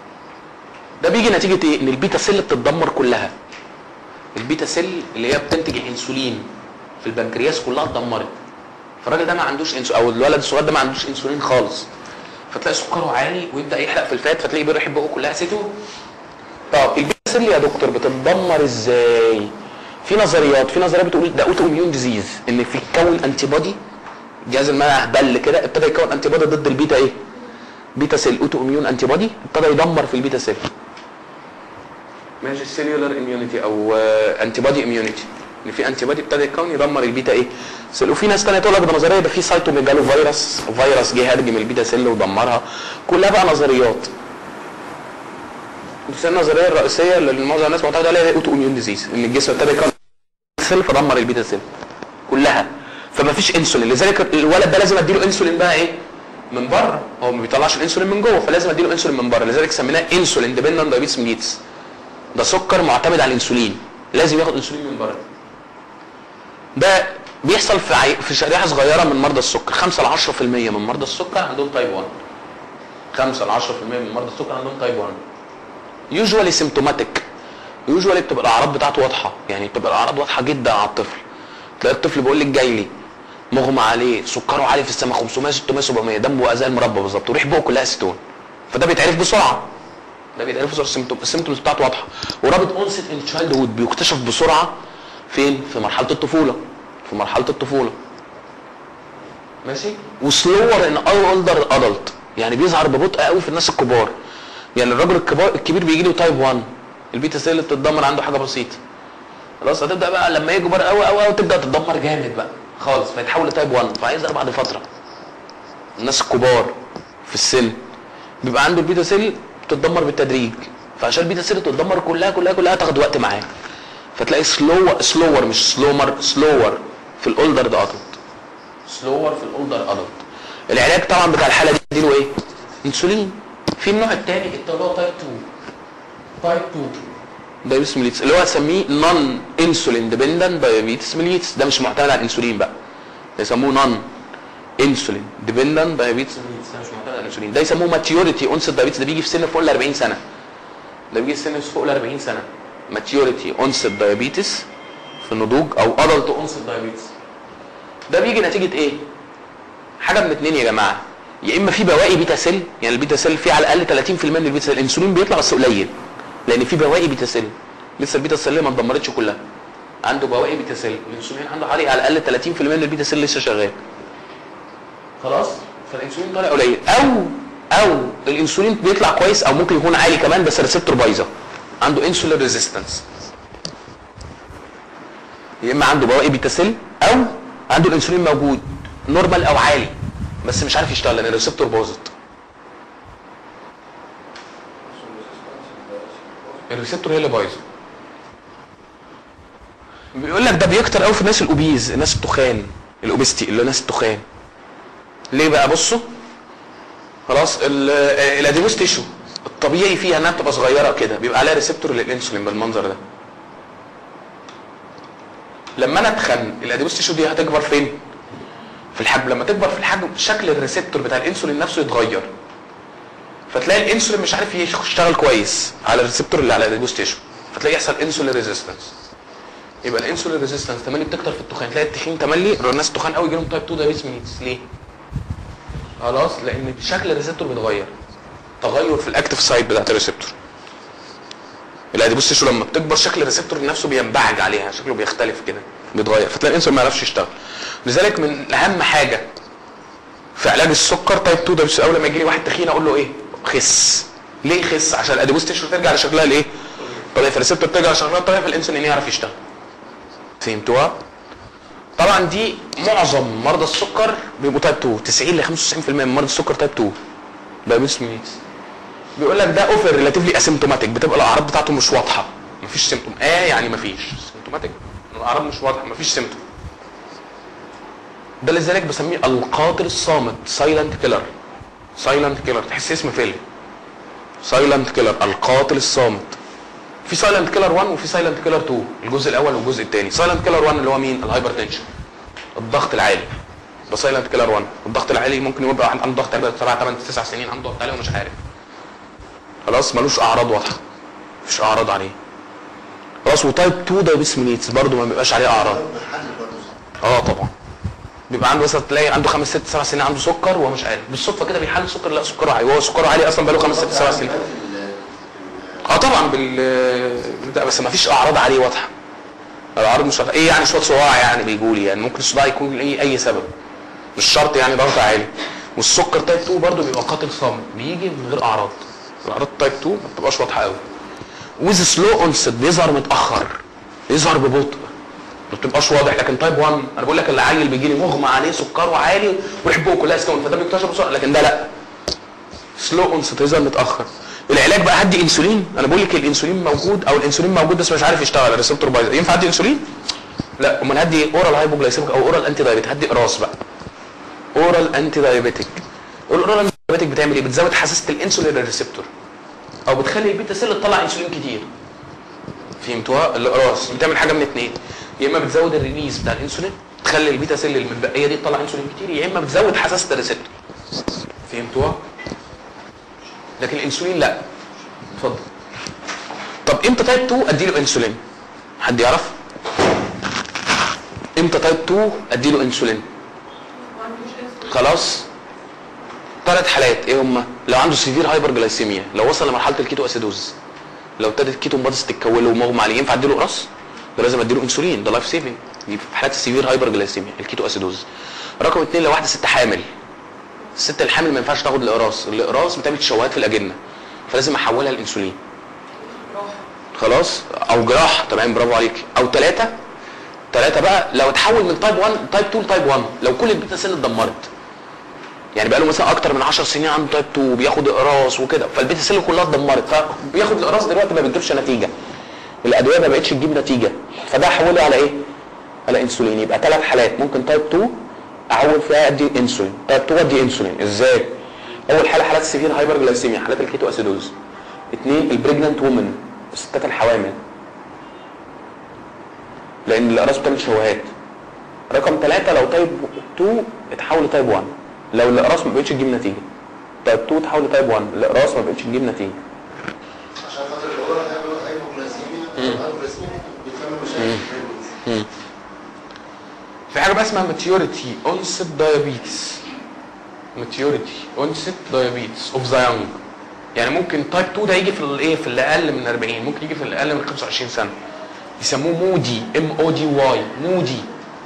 ده بيجي نتيجه ايه ان البيتا سيل بتتدمر كلها البيتا سيل اللي هي بتنتج الانسولين في البنكرياس كلها اتدمرت فالراجل ده ما عندوش انسولين او الولد الصغير ده ما عندوش انسولين خالص فتلاقي سكره عالي ويبدا يحرق في الفات فتلاقي بيروح بقه كلها اسيتون طب البيتا سيل يا دكتور بتتدمر ازاي في نظريات في نظريه بتقول ده اوتو اميون ديزيز ان في يتكون انتي بودي الجهاز المناعه بل كده ابتدى يكون انتي بودي ضد البيتا ايه بيتا سيل اوتو اميون انتي بودي ابتدى يدمر في البيتا سيل ماشي سيلولار اميونيتي او انتي بودي اميونيتي ان في انتي بادي ابتدى يتكون يدمر البيتا ايه سيل وفي ناس ثانيه تقول لك ده نظريه ده في سايتوميجالو فيروس فيروس جه هرجم البيتا سيل ودمرها كلها بقى نظريات بس النظريه الرئيسيه اللي معظم الناس معتمده عليها هي اوتو اميون ديزيز ان الجسم ابتدى يكون سيل فدمر البيتا سيل كلها فما فيش انسولين لذلك الولد ده لازم اديله انسولين بقى ايه من بره هو ما بيطلعش الانسولين من جوه فلازم اديله انسولين من بره لذلك سميناه انسولين ديبندنت دايابيتس ميليتس ده سكر معتمد على الانسولين لازم ياخد انسولين من بره ده بيحصل في عي... في شريحه صغيره من مرضى السكر 5 ل 10% من مرضى السكر عندهم تايب 1 5 ل 10% من مرضى السكر عندهم تايب 1 يوجوالي سيمتوماتيك يوجوالي بتبقى الاعراض بتاعته واضحه يعني بتبقى الاعراض واضحه جدا على الطفل تلاقي الطفل بيقول لك جاي لي مغمى عليه سكره عالي في السماء 500 600 700 دمه زي المربى بالظبط وريح بقه كلها ستون فده بيتعرف بسرعه ده بيتعرف بسرعه السيمتوم السيمتومز بتاعته واضحه ورابط اونست ان تشايلد هود بيكتشف بسرعه فين في مرحله الطفوله في مرحله الطفوله ماشي وسلور ان اولدر ادلت يعني بيظهر ببطء قوي في الناس الكبار يعني الراجل الكبار الكبير بيجي له تايب 1 البيتا سيل اللي بتتدمر عنده حاجه بسيطه خلاص هتبدا بقى لما يكبر قوي قوي قوي تبدا تتدمر جامد بقى خالص فيتحول لتايب 1 فهيظهر بعد فتره الناس الكبار في السن بيبقى عنده البيتا سيل بتتدمر بالتدريج فعشان البيتا سيل تتدمر كلها كلها كلها تاخد وقت معاه فتلاقي سلو سلور مش سلومر سلور في الاولدر ده ادلت سلور في الاولدر ادلت العلاج طبعا بتاع الحاله دي اديله ايه؟ انسولين في النوع الثاني اللي هو تايب 2 تايب 2 دايابيتس ميليتس اللي هو هسميه نون انسولين ديبندنت دايابيتس ميليتس ده مش معتمد على الانسولين بقى ده يسموه نون انسولين ديبندنت دايابيتس ميليتس ده مش معتمد على الانسولين ده يسموه ماتيوريتي اونست دايابيتس ده بيجي في سن فوق ال 40 سنه ده بيجي في سن فوق ال 40 سنه ماتيوريتي اونست دايابيتس في النضوج او ادلت اونست دايابيتس ده بيجي نتيجه ايه؟ حاجه من اتنين يا جماعه يا اما في بواقي بيتا سيل يعني البيتا سيل فيه على الاقل 30% من البيتا سيل الانسولين بيطلع بس قليل لان في بواقي بيتا سيل لسه البيتا سيل ما اتدمرتش كلها عنده بواقي بيتا سيل الانسولين عنده حوالي على الاقل 30% من البيتا سيل لسه شغال خلاص فالانسولين طالع قليل او او الانسولين بيطلع كويس او ممكن يكون عالي كمان بس الريسبتور بايظه عنده انسولين ريزيستنس يا اما عنده بواقي بيتا سيل او عنده الانسولين موجود نورمال او عالي بس مش عارف يشتغل لان الريسبتور باظت الريسبتور هي اللي بايظه بيقول لك ده بيكتر قوي في الناس الاوبيز الناس التخان الاوبستي اللي الناس التخان ليه بقى بصوا خلاص ال- الاديبوس تيشو الطبيعي فيها انها بتبقى صغيره كده بيبقى عليها ريسبتور للانسولين بالمنظر ده لما انا اتخن الاديبوس تيشو دي هتكبر فين في الحجم لما تكبر في الحجم شكل الريسبتور بتاع الانسولين نفسه يتغير فتلاقي الانسولين مش عارف يشتغل كويس على الريسبتور اللي على الاديبوس تيشو فتلاقي يحصل انسولين ريزيستنس يبقى الانسولين ريزيستنس تملي بتكتر في التخان تلاقي التخين تملي الناس التخان قوي يجيلهم تايب 2 دايبيتس ميليتس ليه؟ خلاص لان شكل الريسبتور بيتغير تغير في الاكتف سايت بتاعت الريسبتور الاديبوس تيشو لما بتكبر شكل الريسبتور نفسه بينبعج عليها شكله بيختلف كده بيتغير فتلاقي الانسولين ما يعرفش يشتغل لذلك من اهم حاجه في علاج السكر تايب 2 ده مش اول لما يجي لي واحد تخين اقول له ايه خس ليه يخس عشان الاديبوس تيشو ترجع لشكلها الايه طبيعي فالريسبتور ترجع لشكلها الطبيعي فالانسولين يعرف يشتغل فهمتوها طبعا دي معظم مرضى السكر بيبقوا تايب 2 90 ل 95% من مرضى السكر تايب 2 دايابيتس ميليتس بيقول لك ده اوفر ريلاتيفلي اسيمتوماتيك بتبقى الاعراض بتاعته مش واضحه مفيش سيمتوم اه يعني مفيش سيمتوماتيك الاعراض مش واضحه مفيش سيمتوم ده لذلك بسميه القاتل الصامت سايلنت كيلر سايلنت كيلر تحس اسم فيلم سايلنت كيلر القاتل الصامت في سايلنت كيلر 1 وفي سايلنت كيلر 2 الجزء الاول والجزء الثاني سايلنت كيلر 1 اللي هو مين الهايبرتنشن الضغط العالي ده سايلنت كيلر 1 الضغط العالي ممكن يبقى عنده ضغط عالي 7 8 9 سنين عنده ضغط عالي ومش عارف خلاص ملوش اعراض واضحه مفيش اعراض عليه خلاص وتايب 2 دايبيتس ميليتس برضه ما بيبقاش عليه اعراض محل برضه اه طبعا بيبقى عنده مثلا تلاقي عنده خمس ست سبع سنين عنده سكر وهو مش عارف بالصدفه كده بيحل سكر لا سكره عالي وهو سكره عالي اصلا بقاله خمس ست سبع سنين اه طبعا بال ده بس ما فيش اعراض عليه واضحه الاعراض مش واضحه ايه يعني شويه صداع يعني بيجوا لي يعني ممكن الصداع يكون لاي اي سبب مش شرط يعني ضغط عالي والسكر تايب 2 برضه بيبقى قاتل صامت بيجي من غير اعراض الاعراض تايب 2 ما بتبقاش واضحه قوي ويز سلو اونست بيظهر متاخر يظهر ببطء ما بتبقاش واضح لكن تايب 1 انا بقول لك العيل بيجي لي مغمى عليه سكره عالي وريحته كلها ستون فده بيكتشف بسرعه لكن ده لا سلو اونست يظهر متاخر العلاج بقى هدي انسولين انا بقول لك الانسولين موجود او الانسولين موجود بس مش عارف يشتغل الريسبتور بايظ ينفع ادي انسولين لا امال هدي اورال هايبوجلايسيميك او اورال انتي دايبيت هدي قراص بقى اورال انتي دايبيتك الاورال انتي دايبيتك بتعمل ايه بتزود حساسيه الانسولين للريسبتور او بتخلي البيتا سيل تطلع انسولين كتير فهمتوها الاقراص بتعمل حاجه من اتنين يا اما بتزود الريليز بتاع الانسولين تخلي البيتا سيل المتبقيه دي تطلع انسولين كتير يا اما بتزود حساسيه الريسبتور فهمتوها لكن الانسولين لا اتفضل طب امتى تايب 2 ادي له انسولين حد يعرف امتى تايب 2 ادي له انسولين ما عندوش انسولين خلاص ثلاث حالات ايه هما لو عنده سيفير هايبر جلايسيميا لو وصل لمرحله الكيتو اسيدوز لو ابتدت الكيتو بادس تتكون له ومغمى عليه ينفع اديله قرص ده لازم اديله انسولين ده لايف سيفنج دي في حالات السيفير هايبر جلايسيميا الكيتو اسيدوز رقم اثنين لو واحده ست حامل الست الحامل ما ينفعش تاخد الاقراص الاقراص بتعمل تشوهات في الاجنه فلازم احولها للانسولين راحه خلاص او جراحه تمام برافو عليك او ثلاثه ثلاثه بقى لو اتحول من تايب 1 تايب 2 لتايب 1 لو كل البيتا سيل اتدمرت يعني بقى له مثلا اكتر من 10 سنين عنده تايب 2 وبياخد اقراص وكده فالبيتا سيل كلها اتدمرت فبياخد الاقراص دلوقتي ما بتجيبش نتيجه الادويه ما بقتش تجيب نتيجه فده احوله على ايه؟ على انسولين يبقى ثلاث حالات ممكن تايب 2 احول فيها ادي انسولين تايب 2 ادي انسولين ازاي؟ اول حاله حالات سيفير هايبر جلايسيميا حالات الكيتو اسيدوز اثنين البريجننت وومن الستات الحوامل لان الاقراص بتعمل شوهات رقم ثلاثة لو تايب 2 اتحول لتايب 1 لو الاقراص ما بقتش تجيب نتيجه تايب 2 تحول لتايب 1 الاقراص ما بقتش تجيب نتيجه عشان خاطر الاورال هايبوجلايسيميا الهايبوجلايسيميا بتعمل مشاكل في البيبي. في حاجه بقى اسمها ماتيوريتي اونست دايابيتس ماتيوريتي اونست دايابيتس اوف ذا يونج يعني ممكن تايب 2 ده يجي في الايه في اللي اقل من 40 ممكن يجي في اللي اقل من 25 سنه يسموه مودي ام او دي واي مودي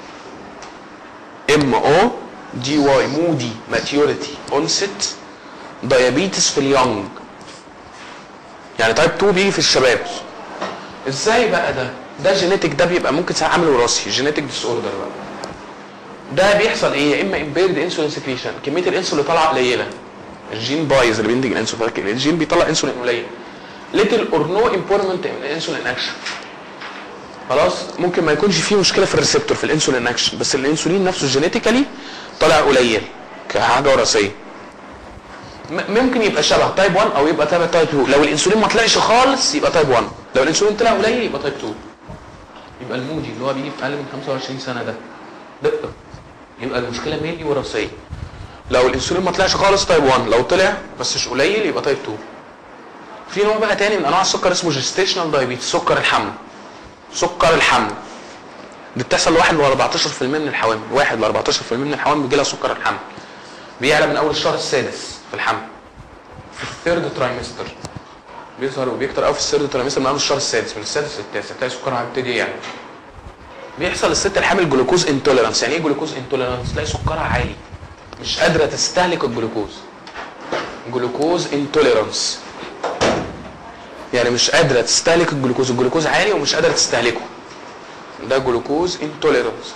ام او دي واي مودي ماتيوريتي اونست دايابيتس في اليونج يعني تايب 2 بيجي في الشباب ازاي بقى ده ده جينيتك ده بيبقى ممكن ساعات عامل وراثي جينيتك ديس اوردر بقى ده بيحصل ايه يا اما امبيرد انسولين سكريشن كميه الانسولين اللي طالعه قليله الجين بايظ اللي بينتج الانسولين فاكر الجين بيطلع انسولين قليل ليتل اور نو امبورمنت من الانسولين اكشن خلاص ممكن ما يكونش فيه مشكله في الريسبتور في الانسولين اكشن بس الانسولين نفسه جينيتيكالي طالع قليل كحاجه وراثيه م- ممكن يبقى شبه تايب 1 او يبقى تابع تايب 2 لو الانسولين ما طلعش خالص يبقى تايب 1 لو الانسولين طلع قليل يبقى تايب 2 يبقى المودي اللي هو بيجي في اقل من 25 سنه ده دقه يبقى المشكله ميلي وراثيه لو الانسولين ما طلعش خالص تايب 1 لو طلع بس مش قليل يبقى تايب 2 في نوع بقى تاني من انواع السكر اسمه جيستيشنال دايابيتس سكر الحمل سكر الحمل دي بتحصل لواحد ل 14% من الحوامل واحد ل 14% من الحوامل بيجي لها سكر الحمل بيعلى من اول الشهر السادس في الحمل في الثيرد ترايمستر بيظهر وبيكتر قوي في الثيرد ترايمستر من اول الشهر السادس من السادس للتاسع تلاقي سكرها هيبتدي يعلى بيحصل للست الحامل جلوكوز انتوليرانس يعني ايه جلوكوز انتوليرانس تلاقي سكرها عالي مش قادره تستهلك الجلوكوز جلوكوز انتوليرانس يعني مش قادره تستهلك الجلوكوز الجلوكوز عالي ومش قادره تستهلكه ده جلوكوز انتوليرانس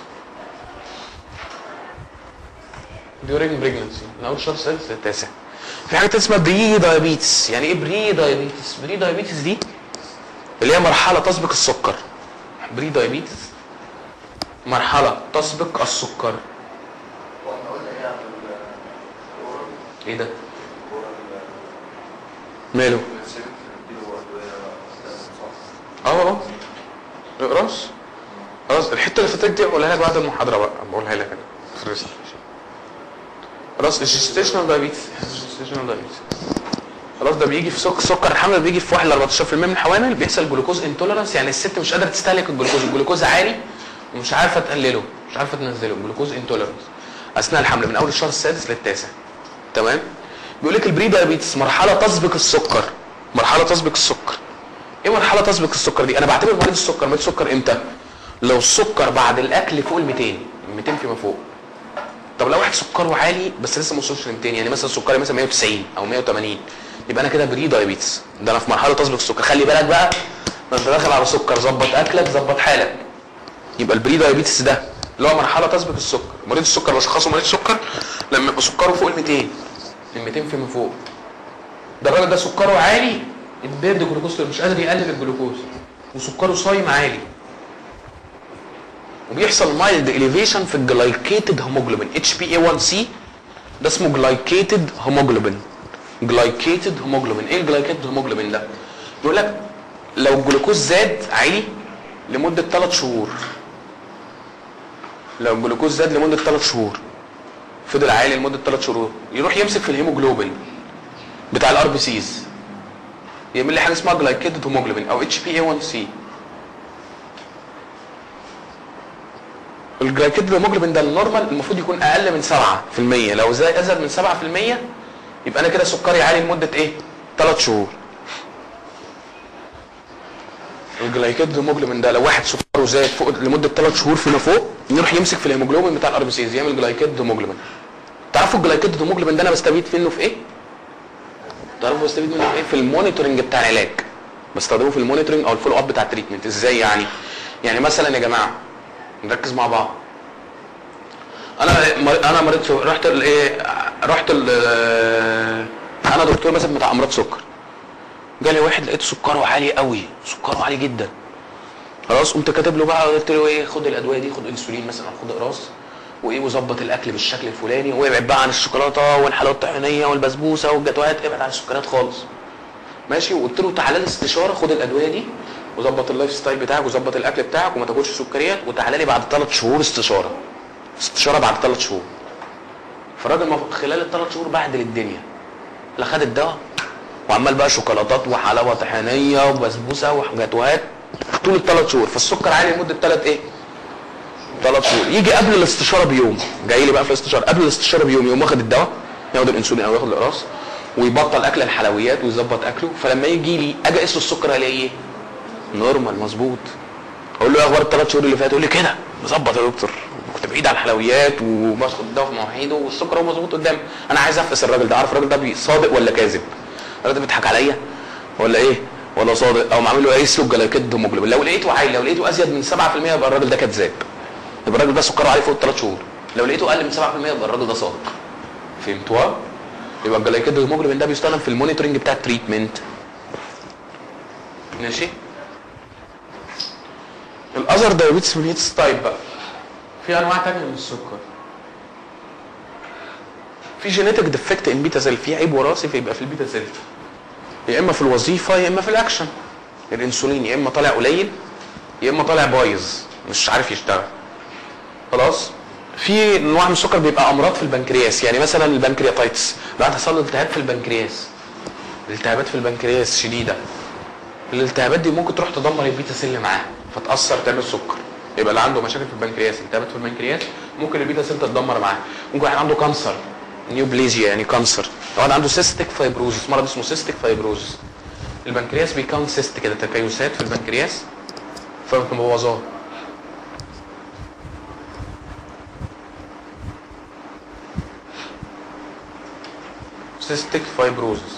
during pregnancy من اول الشهر السادس للتاسع في حاجه اسمها بري دايابيتس يعني ايه بري دايابيتس بري دايابيتس دي اللي هي مرحله تسبق السكر بري دايابيتس مرحله تسبق السكر واحنا قلنا ايه عن الاورال ايه ده الاورال ماله نديله ادويه صح اه اه اقراص خلاص الحته اللي فاتت دي اقولها لك بعد المحاضره بقى بقولها لك انا في الرسالة. خلاص الجستيشنال دايابيتس الجستيشنال دايابيتس خلاص ده بيجي في سك سكر الحمل بيجي في 1 ل 14% من الحوامل بيحصل جلوكوز انتوليرانس يعني الست مش قادره تستهلك الجلوكوز الجلوكوز عالي ومش عارفه تقلله مش عارفه تنزله جلوكوز انتوليرانس اثناء الحمل من اول الشهر السادس للتاسع تمام بيقول لك البري دايابيتس مرحله تسبق السكر مرحله تسبق السكر ايه مرحله تسبق السكر دي انا بعتبر مريض السكر مريض السكر امتى لو السكر بعد الاكل فوق ال 200 200 فيما فوق طب لو واحد سكره عالي بس لسه ما وصلش ل 200 يعني مثلا سكري مثلا 190 او 180 يبقى انا كده بري دايابيتس ده انا في مرحله تسبق السكر خلي بالك بقى ده انت داخل على سكر ظبط اكلك ظبط حالك يبقى البري دايابيتس ده اللي هو مرحله تسبق السكر مريض السكر بشخصه مريض سكر لما يبقى سكره فوق ال 200 ال 200 فيما فوق ده الراجل ده سكره عالي البيرد جلوكوز مش قادر يقلل الجلوكوز وسكره صايم عالي وبيحصل مايلد اليفيشن في الجلايكيتد هيموجلوبين اتش بي اي 1 سي ده اسمه جلايكيتد هيموجلوبين جلايكيتد هيموجلوبين ايه الجلايكيتد هيموجلوبين ده بيقول لك لو الجلوكوز زاد عالي لمده 3 شهور لو الجلوكوز زاد لمده 3 شهور فضل عالي لمده 3 شهور يروح يمسك في الهيموجلوبين بتاع الار بي سيز يعمل لي حاجه اسمها جلايكيتد هيموجلوبين او اتش بي اي 1 سي الجلايكيتد هيموجلوبين ده النورمال المفروض يكون اقل من 7% لو زاد ازيد من 7% يبقى انا كده سكري عالي لمده ايه 3 شهور الجلايكيتد هيموجلوبين ده لو واحد سكره زاد فوق لمده 3 شهور فيما فوق يروح يمسك في الهيموجلوبين بتاع الار بي سيز يعمل جلايكيتد هيموجلوبين تعرفوا الجلايكيتد هيموجلوبين ده انا بستفيد منه في ايه تعرفوا بستفيد منه في ايه في المونيتورنج بتاع العلاج بستخدمه في المونيتورنج او الفولو اب بتاع التريتمنت ازاي يعني يعني مثلا يا جماعه نركز مع بعض انا مر- انا مريض سكر رحت الايه رحت ال انا دكتور مثلا بتاع امراض سكر جالي واحد لقيت سكره عالي قوي سكره عالي جدا خلاص قمت كاتب له بقى قلت له ايه خد الادويه دي خد انسولين مثلا او خد اقراص وايه وظبط الاكل بالشكل الفلاني وابعد بقى عن الشوكولاته والحلاوه الطحينيه والبسبوسه والجاتوهات ابعد عن السكريات خالص ماشي وقلت له تعالى لي استشاره خد الادويه دي وظبط اللايف ستايل بتاعك وظبط الاكل بتاعك وما تاكلش سكريات وتعالى لي بعد ثلاث شهور استشاره استشاره بعد ثلاث شهور فالراجل مف- خلال الثلاث شهور بهدل الدنيا لا خد الدواء وعمال بقى شوكولاتات وحلاوه طحينيه وبسبوسه وجاتوهات طول الثلاث شهور فالسكر عالي لمده ثلاث ايه؟ ثلاث شهور يجي قبل الاستشاره بيوم جاي لي بقى في الاستشاره قبل الاستشاره بيوم يقوم واخد الدواء ياخد الانسولين او ياخد الاقراص ويبطل اكل الحلويات ويظبط اكله فلما يجي لي اجي اقيس له السكر الاقي ايه؟ نورمال مظبوط اقول له ايه اخبار الثلاث شهور اللي فاتوا يقول لي كده مظبط يا دكتور كنت بعيد عن الحلويات وباخد الدواء في مواعيده والسكر هو مظبوط قدامي انا عايز افقس الراجل ده عارف الراجل ده بي- صادق ولا كاذب الراجل ده بيضحك عليا ولا ايه ولا صادق او معمل له قيس له الجلايكيد هيموجلوبين لو لقيته عالي لو لقيته ازيد من 7% يبقى الراجل ده كذاب يبقى الراجل ده سكره عالي فوق الثلاث شهور لو لقيته اقل من 7% يبقى الراجل ده صادق فهمتوها يبقى الجلايكيد هيموجلوبين ده بيستخدم في المونيتورنج بتاع التريتمنت ماشي الاذر دايابيتس ميليتس تايب بقى في انواع تانية من السكر في جينيتك ديفكت ان بيتا سيل في عيب وراثي فيبقى في البيتا سيل يا اما في الوظيفه يا اما في الاكشن الانسولين يا اما طالع قليل يا اما طالع بايظ مش عارف يشتغل خلاص في انواع من السكر بيبقى امراض في البنكرياس يعني مثلا البنكرياتايتس لو حصل له التهاب في البنكرياس الالتهابات في البنكرياس شديده الالتهابات دي ممكن تروح تدمر البيتا سيل معاه فتاثر تعمل سكر يبقى اللي عنده مشاكل في البنكرياس التهابات في البنكرياس ممكن البيتا سيل تتدمر معاه ممكن واحد عنده كانسر نيوبليزيا يعني كانسر لو واحد عنده سيستيك فايبروزس مرض اسمه سيستيك فايبروزس البنكرياس بيكون سيست كده تكيسات في البنكرياس فمبوظاه سيستيك فايبروزس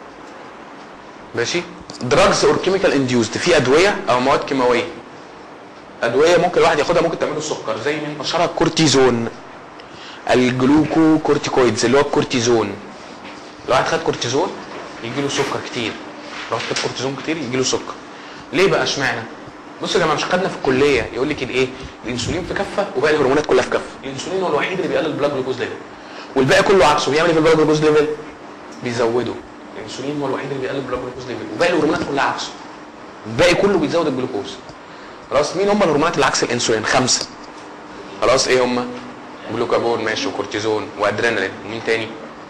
ماشي دراجز اور كيميكال انديوزد في ادويه او مواد كيماويه ادويه ممكن الواحد ياخدها ممكن تعمله سكر زي من اشهرها الكورتيزون الجلوكو كورتيكويدز اللي هو الكورتيزون لو واحد خد كورتيزون يجي له سكر كتير لو واحد خد كورتيزون كتير يجي له سكر ليه بقى اشمعنى بصوا يا جماعه مش خدنا في الكليه يقول لك الايه الانسولين في كفه وباقي الهرمونات كلها في كفه الانسولين هو الوحيد اللي بيقلل البلاد جلوكوز ليفل والباقي كله عكسه بيعمل ايه في البلاد جلوكوز ليفل بيزوده الانسولين هو الوحيد اللي بيقلل البلاد جلوكوز ليفل وباقي الهرمونات كلها عكسه الباقي كله بيزود الجلوكوز خلاص مين هم الهرمونات اللي عكس الانسولين خمسه خلاص ايه هم جلوكاجون ماشي وكورتيزون وادرينالين ومين تاني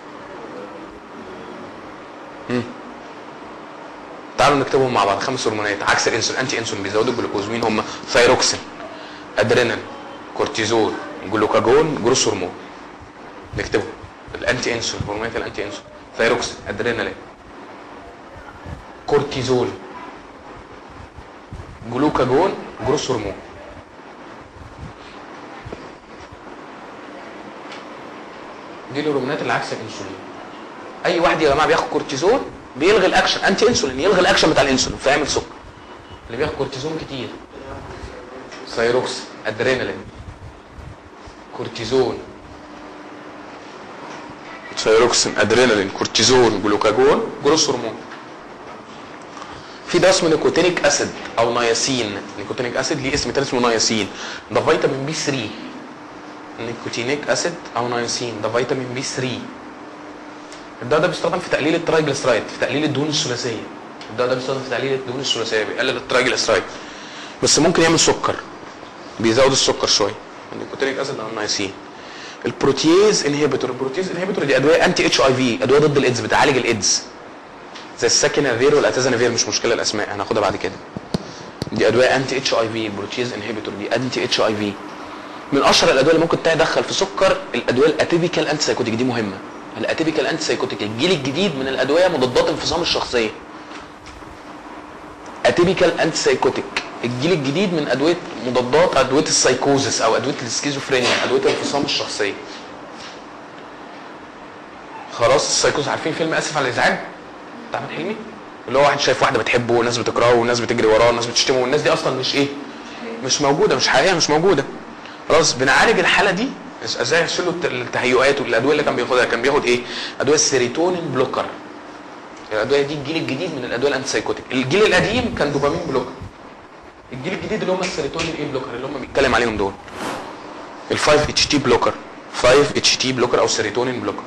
مم. تعالوا نكتبهم مع بعض خمس هرمونات عكس الانسولين انتي انسولين بيزودوا الجلوكوز مين هم ثايروكسين ادرينال كورتيزول جلوكاجون جروس هرمون نكتبهم الانتي انسولين هرمونات الانتي انسولين ثايروكسين ادرينالين كورتيزول جلوكاجون جروس هرمون دي الهرمونات اللي عكس الانسولين اي واحد يا جماعه بياخد كورتيزون بيلغي الاكشن انتي انسولين يلغي الاكشن بتاع الانسولين فيعمل سكر اللي بياخد كورتيزون كتير ثايروكس ادرينالين كورتيزون ثايروكسين ادرينالين كورتيزون جلوكاجون جروس هرمون في ده اسمه نيكوتينيك اسيد او نياسين نيكوتينيك اسيد ليه اسم تاني اسمه نياسين ده فيتامين بي 3 نيكوتينيك اسيد او نياسين ده فيتامين بي 3 الدواء ده بيستخدم في تقليل الترايجليسرايد في تقليل الدهون الثلاثيه الدواء ده بيستخدم في تقليل الدهون الثلاثيه بيقلل الترايجليسرايد بس ممكن يعمل سكر بيزود السكر شويه النيكوتينيك اسيد او النياسين البروتيز انهبيتور البروتيز انهبيتور دي ادويه انتي اتش اي في ادويه ضد الايدز بتعالج الايدز زي الساكينافير والاتازانافير مش مشكله الاسماء هناخدها بعد كده دي ادويه انتي اتش اي في البروتيز انهبيتور دي انتي اتش اي في من اشهر الادويه اللي ممكن تدخل في سكر الادويه الاتيبيكال انتي سايكوتيك دي مهمه الاتيبيكال انتي سايكوتيك الجيل الجديد من الادويه مضادات انفصام الشخصيه اتيبيكال انتي سايكوتيك الجيل الجديد من ادويه مضادات ادويه السايكوزس او ادويه السكيزوفرينيا ادويه انفصام الشخصيه خلاص السايكوز عارفين فيلم اسف على الازعاج بتاع احمد حلمي اللي هو واحد شايف واحده بتحبه والناس بتكرهه والناس بتجري وراه والناس بتشتمه والناس دي اصلا مش ايه مش موجوده مش حقيقيه مش موجوده خلاص بنعالج الحاله دي ازاي يحصل له الت- التهيؤات والادويه اللي كان بياخدها كان بياخد ايه ادويه السيروتونين بلوكر الادويه دي الجيل الجديد من الادويه الانتي سايكوتيك الجيل القديم كان دوبامين بلوكر الجيل الجديد اللي هم السيروتونين ايه بلوكر اللي هم بيتكلم عليهم دول ال 5 اتش تي بلوكر 5 اتش تي بلوكر او سيروتونين بلوكر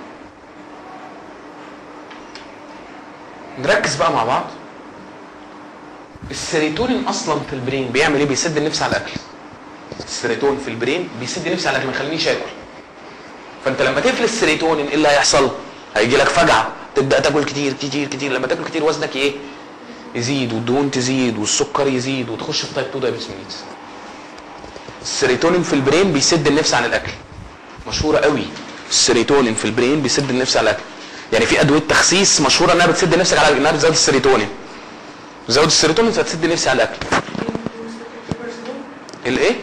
نركز بقى مع بعض السيروتونين اصلا في البرين بيعمل ايه بيسد النفس على الاكل السيروتونين في البرين بيسد النفس على الاكل ما يخلينيش اكل فانت لما تقفل السيروتونين ايه اللي هيحصل هيجي لك فجعه تبدا تاكل كتير كتير كتير لما تاكل كتير وزنك ايه يزيد والدهون تزيد والسكر يزيد وتخش في تايب 2 دايبيتس ميليتس السيروتونين في البرين بيسد النفس عن الاكل مشهوره قوي السيروتونين في البرين بيسد النفس على الاكل يعني في ادويه تخسيس مشهوره انها بتسد نفسك على انها بتزود السيروتونين زود السيروتونين فتسد نفسي على الاكل الايه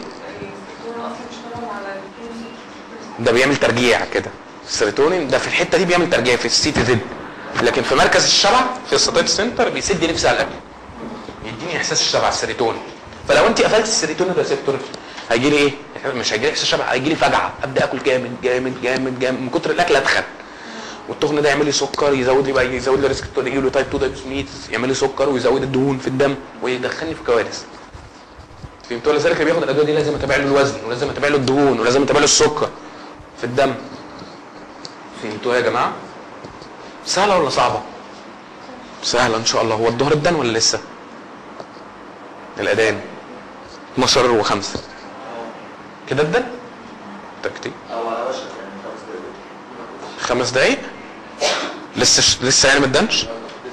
ده بيعمل ترجيع كده السيروتونين ده في الحته دي بيعمل ترجيع في السي تي زد لكن في مركز الشبع في الساتايت سنتر بيسد نفسي على الاكل يديني احساس الشبع السيروتونين فلو انت قفلت السيروتونين ريسبتور هيجي لي ايه مش هيجي لي احساس شبع هيجي لي فجعه ابدا اكل جامد جامد جامد جامد من كتر الاكل اتخن والتخن ده يعمل لي سكر يزود لي بقى يزود لي ريسك يجي له تايب 2 دايبيتس يعمل لي سكر ويزود الدهون في الدم ويدخلني في كوارث فهمتوا لذلك اللي بياخد الادويه دي لازم اتابع له الوزن ولازم اتابع له الدهون ولازم اتابع له السكر في الدم فهمتوا يا جماعه سهله ولا صعبه سهله ان شاء الله هو الظهر ادان ولا لسه الاذان 12 و5 كده ادان تكتيك او على وشك يعني خمس دقايق خمس دقايق لسه ش... لسه يعني ما ادانش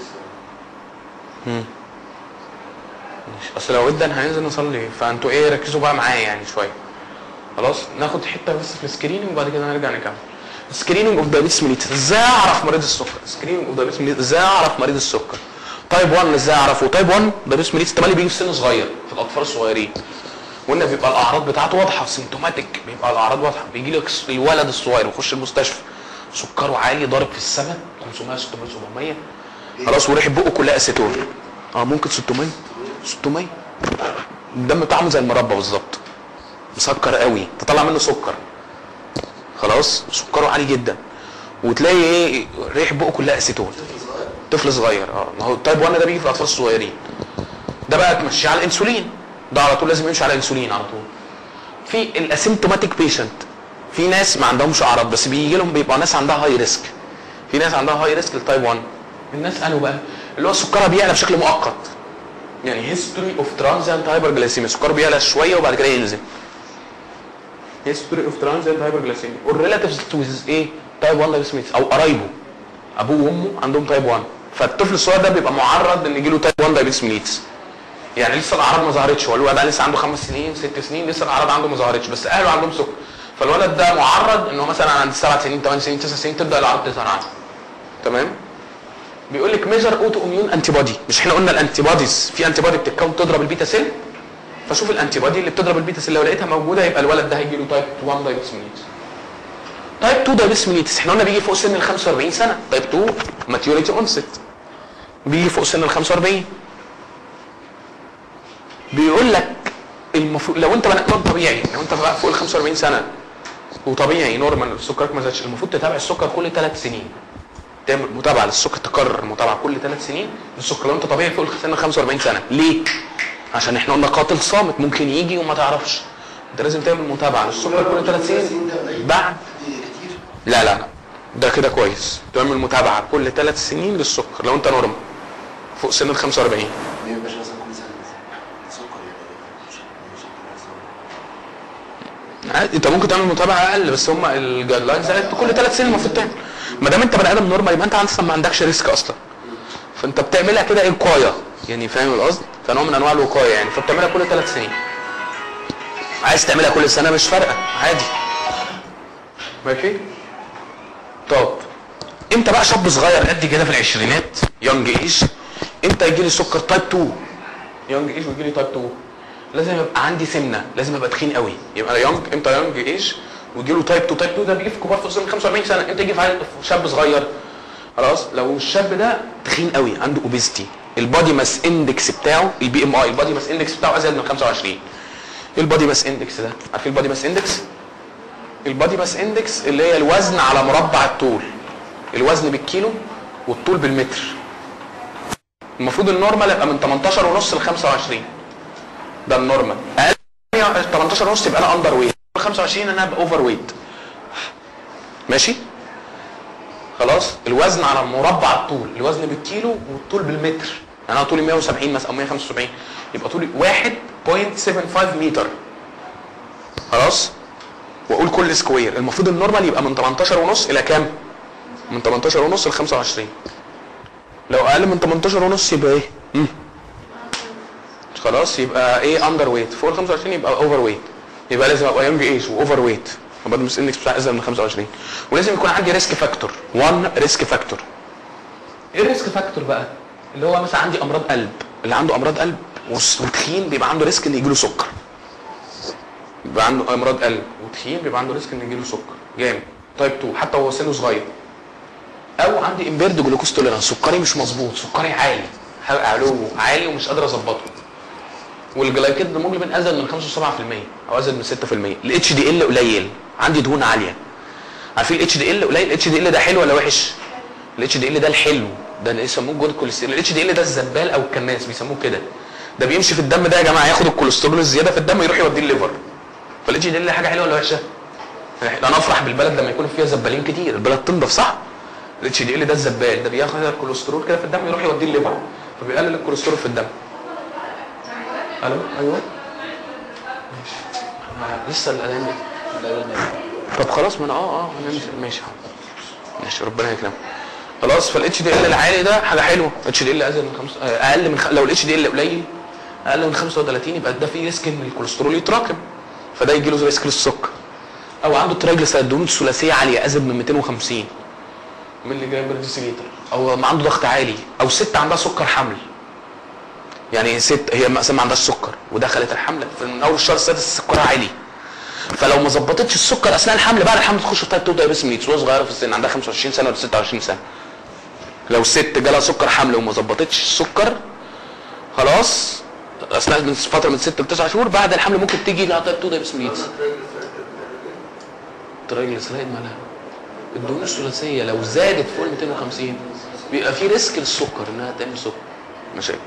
مم. ماشي. اصل لو ادن هننزل نصلي فانتوا ايه ركزوا بقى معايا يعني شويه خلاص ناخد حته بس في السكريننج وبعد كده نرجع نكمل سكريننج اوف دايابيتس ميليتس ازاي اعرف مريض السكر سكريننج اوف دايابيتس ميليتس ازاي اعرف مريض السكر تايب 1 ازاي اعرفه تايب 1 دايابيتس ميليتس تملي بيجي في سن صغير في الاطفال الصغيرين وان بيبقى الاعراض بتاعته واضحه سيمتوماتيك بيبقى الاعراض واضحه بيجي لك الولد الصغير ويخش المستشفى سكره عالي ضارب في السماء 500 600 700 خلاص وريحه بقه كلها اسيتون اه ممكن 600 600 الدم بتاعه زي المربى بالظبط مسكر قوي تطلع منه سكر خلاص سكره عالي جدا وتلاقي ايه ريح بقه كلها اسيتون طفل صغير اه ما هو التايب 1 ده بيجي في الاطفال الصغيرين ده بقى تمشيه على الانسولين ده على طول لازم يمشي على الانسولين على طول في الاسيمتوماتيك بيشنت في ناس ما عندهمش اعراض بس بيجي لهم بيبقى ناس عندها هاي ريسك في ناس عندها هاي ريسك للتايب 1 الناس قالوا بقى اللي هو سكرها بيعلى بشكل مؤقت يعني هيستوري اوف ترانزيانت هايبرجلايسيميا سكر بيعلى شويه وبعد كده ينزل هيستوري اوف ترانزيانت هايبرجلايسيميا والريلاتيفز تو ايه تايب 1 دايبيتس او قرايبه ابوه وامه عندهم تايب 1 فالطفل الصغير ده بيبقى معرض ان يجي له تايب 1 دايبيتس ميليتس يعني لسه الاعراض ما ظهرتش هو الولد ده لسه عنده خمس سنين ست سنين لسه الاعراض عنده ما ظهرتش بس اهله عندهم سكر فالولد ده معرض ان هو مثلا عند سبع سنين ثمان سنين تسع سنين تبدا الاعراض تظهر عنده تمام بيقول لك ميجر اوتو اميون انتي بودي مش احنا قلنا الانتي بوديز في انتي بودي بتتكون تضرب البيتا سيل فشوف الانتي بودي اللي بتضرب البيتا سيل لو لقيتها موجوده يبقى الولد ده هيجي له تايب 1 دايبيتس ميليتس تايب 2 دايبيتس ميليتس احنا قلنا بيجي فوق سن ال 45 سنه تايب 2 ماتيوريتي اونست بيجي فوق سن ال 45 بيقول لك المفروض لو انت بني ادم طبيعي لو انت بقى فوق ال 45 سنه وطبيعي نورمال سكرك ما زادش المفروض تتابع السكر كل ثلاث سنين تعمل متابعه للسكر تكرر متابعه كل ثلاث سنين للسكر لو انت طبيعي فوق سن 45 سنه ليه؟ عشان احنا قلنا قاتل صامت ممكن يجي وما تعرفش انت لازم تعمل متابعه للسكر كل ثلاث سنين بعد كتير لا لا لا ده كده كويس تعمل متابعه كل ثلاث سنين للسكر لو انت نورمال فوق سن ال 45 ما يبقاش مثلا كل سنه مثلا سكر يبقى مش مش عادي انت ممكن تعمل متابعه اقل بس هم الجايد لاينز قالت كل ثلاث سنين المفروض تعمل ما دام انت بني ادم نورمال يبقى انت اصلا ما عندكش ريسك اصلا فانت بتعملها كده ايه وقايه يعني فاهم القصد؟ فنوع من انواع الوقايه يعني فبتعملها كل ثلاث سنين عايز تعملها كل سنه مش فارقه عادي ماشي طب امتى بقى شاب صغير قد كده في العشرينات يونج ايج امتى يجي لي سكر تايب 2 يونج ايج ويجي لي تايب 2 لازم يبقى عندي سمنه لازم ابقى تخين قوي يبقى يونج امتى يونج ايج ويجي له تايب 2 تايب 2 ده بيجي في كبار فوق سن 45 سنه امتى يجي في عيل- في شاب صغير خلاص لو الشاب ده تخين قوي عنده اوبيستي البادي ماس اندكس بتاعه البي ام اي البادي ماس اندكس بتاعه ازيد من 25 ايه البادي ماس اندكس ده عارفين البادي ماس اندكس البادي ماس اندكس اللي هي الوزن على مربع الطول الوزن بالكيلو والطول بالمتر المفروض النورمال يبقى من 18 ونص ل 25 ده النورمال اقل من 18 ونص يبقى انا اندر ويت 25 انا ابقى اوفر ويت ماشي خلاص الوزن على مربع الطول الوزن بالكيلو والطول بالمتر يعني انا طولي 170 مثلا او 175 يبقى طولي 1.75 متر خلاص واقول كل سكوير المفروض النورمال يبقى من 18 ونص الى كام من 18 ونص ل 25 لو اقل من 18 ونص يبقى ايه مم. خلاص يبقى ايه اندر ويت فوق ال 25 يبقى اوفر ويت يبقى لازم ابقى يونج ايج واوفر ويت وبعد مس اندكس بتاع ازيد من 25 ولازم يكون عندي ريسك فاكتور 1 ريسك فاكتور ايه الريسك فاكتور بقى اللي هو مثلا عندي امراض قلب اللي عنده امراض قلب وس- وتخين بيبقى عنده ريسك ان يجيله سكر بيبقى عنده امراض قلب وتخين بيبقى عنده ريسك ان يجيله سكر جامد تايب 2 حتى وهو سنه صغير او عندي امبيرد جلوكوز توليرانس سكري مش مظبوط سكري عالي حرق علو عالي ومش قادر اظبطه والجلايكيد هيموجلوبين ازيد من 5.7% او ازيد من 6% الاتش دي ال قليل عندي دهون عاليه عارفين الاتش دي ال قليل الاتش دي ال ده حلو ولا وحش الاتش دي ال ده الحلو ده اللي يسموه جود كوليسترول الاتش دي ال ده الزبال او الكناس بيسموه كده ده بيمشي في الدم ده يا جماعه ياخد الكوليسترول الزياده في الدم يروح يوديه الليفر فالاتش دي ال حاجه حلوه ولا وحشه انا افرح بالبلد لما يكون فيها زبالين كتير البلد تنضف صح الاتش دي ال ده الزبال ده بياخد الكوليسترول كده في الدم يروح يوديه الليفر فبيقلل الكوليسترول في الدم الو ايوه ماشي آه، لسه الاذان طب خلاص ما انا اه اه هننزل ماشي ماشي ربنا يكرمك خلاص فالاتش دي ال العالي ده حاجه حلوه اتش دي ال ازيد من خمس آه، اقل من خ... لو الاتش دي ال قليل اقل من 35 يبقى ده فيه ريسك ان الكوليسترول يتراكم فده يجي له ريسك للسكر او عنده ترايجليسيرايد الدهون الثلاثيه عاليه ازيد من 250 مللي جرام بر ديسيليتر او ما عنده ضغط عالي او ست عندها سكر حمل يعني ست هي مثلا ما عندهاش سكر ودخلت الحمل في من اول الشهر السادس سكرها عالي فلو ما ظبطتش السكر اثناء الحمل بعد الحمل تخش في تايب 2 دايابيتس ميليتس وهي صغيره في السن عندها 25 سنه ولا 26 سنه لو ست جالها سكر حمل وما ظبطتش السكر خلاص اثناء من فتره من 6 ل 9 شهور بعد الحمل ممكن تيجي لها تايب 2 دايابيتس ميليتس ترايجليسيرايد مالها الدهون الثلاثيه لو زادت فوق ال 250 بيبقى في ريسك للسكر انها تعمل سكر مشاكل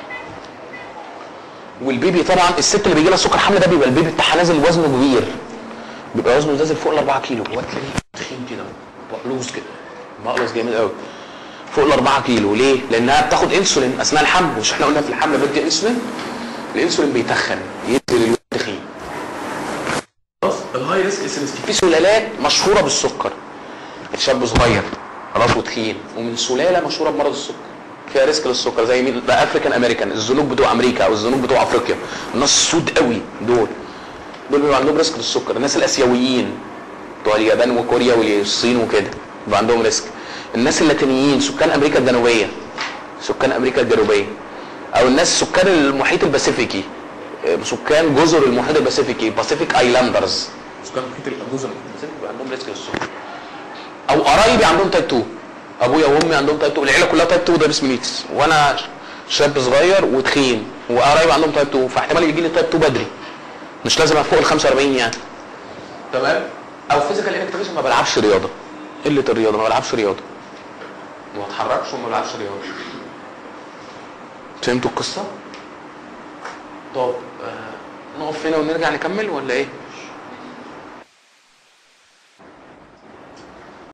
والبيبي طبعا الست اللي بيجي لها سكر حمل ده بيبقى البيبي بتاعها نازل وزنه كبير بيبقى وزنه نازل فوق ال 4 كيلو هو تلاقيه تخين كده مقلوص كده مقلص جامد قوي فوق ال 4 كيلو ليه؟ لانها بتاخد انسولين اثناء الحمل مش احنا قلنا في الحمل بدي انسولين الانسولين بيتخن ينزل الوزن تخين خلاص الهاي ريسك اسينستي في سلالات مشهوره بالسكر شاب صغير خلاص وتخين ومن سلاله مشهوره بمرض السكر فيها ريسك للسكر زي مين ده افريكان امريكان الزنوج بتوع امريكا او الزنوج بتوع افريقيا الناس السود قوي دول دول بيبقى عندهم ريسك للسكر الناس الاسيويين بتوع اليابان وكوريا والصين وكده بيبقى عندهم ريسك الناس اللاتينيين سكان امريكا الجنوبيه سكان امريكا الجنوبيه او الناس سكان المحيط الباسيفيكي سكان جزر المحيط الباسيفيكي باسيفيك ايلاندرز سكان محيط جزر المحيط الباسيفيكي بيبقى عندهم ريسك للسكر او قرايبي عندهم تايب 2 ابويا وامي عندهم تايب 2 العيله كلها تايب 2 ده ميليتس وانا شاب صغير وتخين وقرايبي عندهم تايب 2 فاحتمال يجي لي تايب 2 بدري مش لازم ابقى فوق ال 45 يعني تمام او فيزيكال انكتيفيشن ما بلعبش رياضه قله الرياضه ما بلعبش رياضه ما بتحركش وما بلعبش رياضه فهمتوا القصه طب آه نقف هنا ونرجع نكمل ولا ايه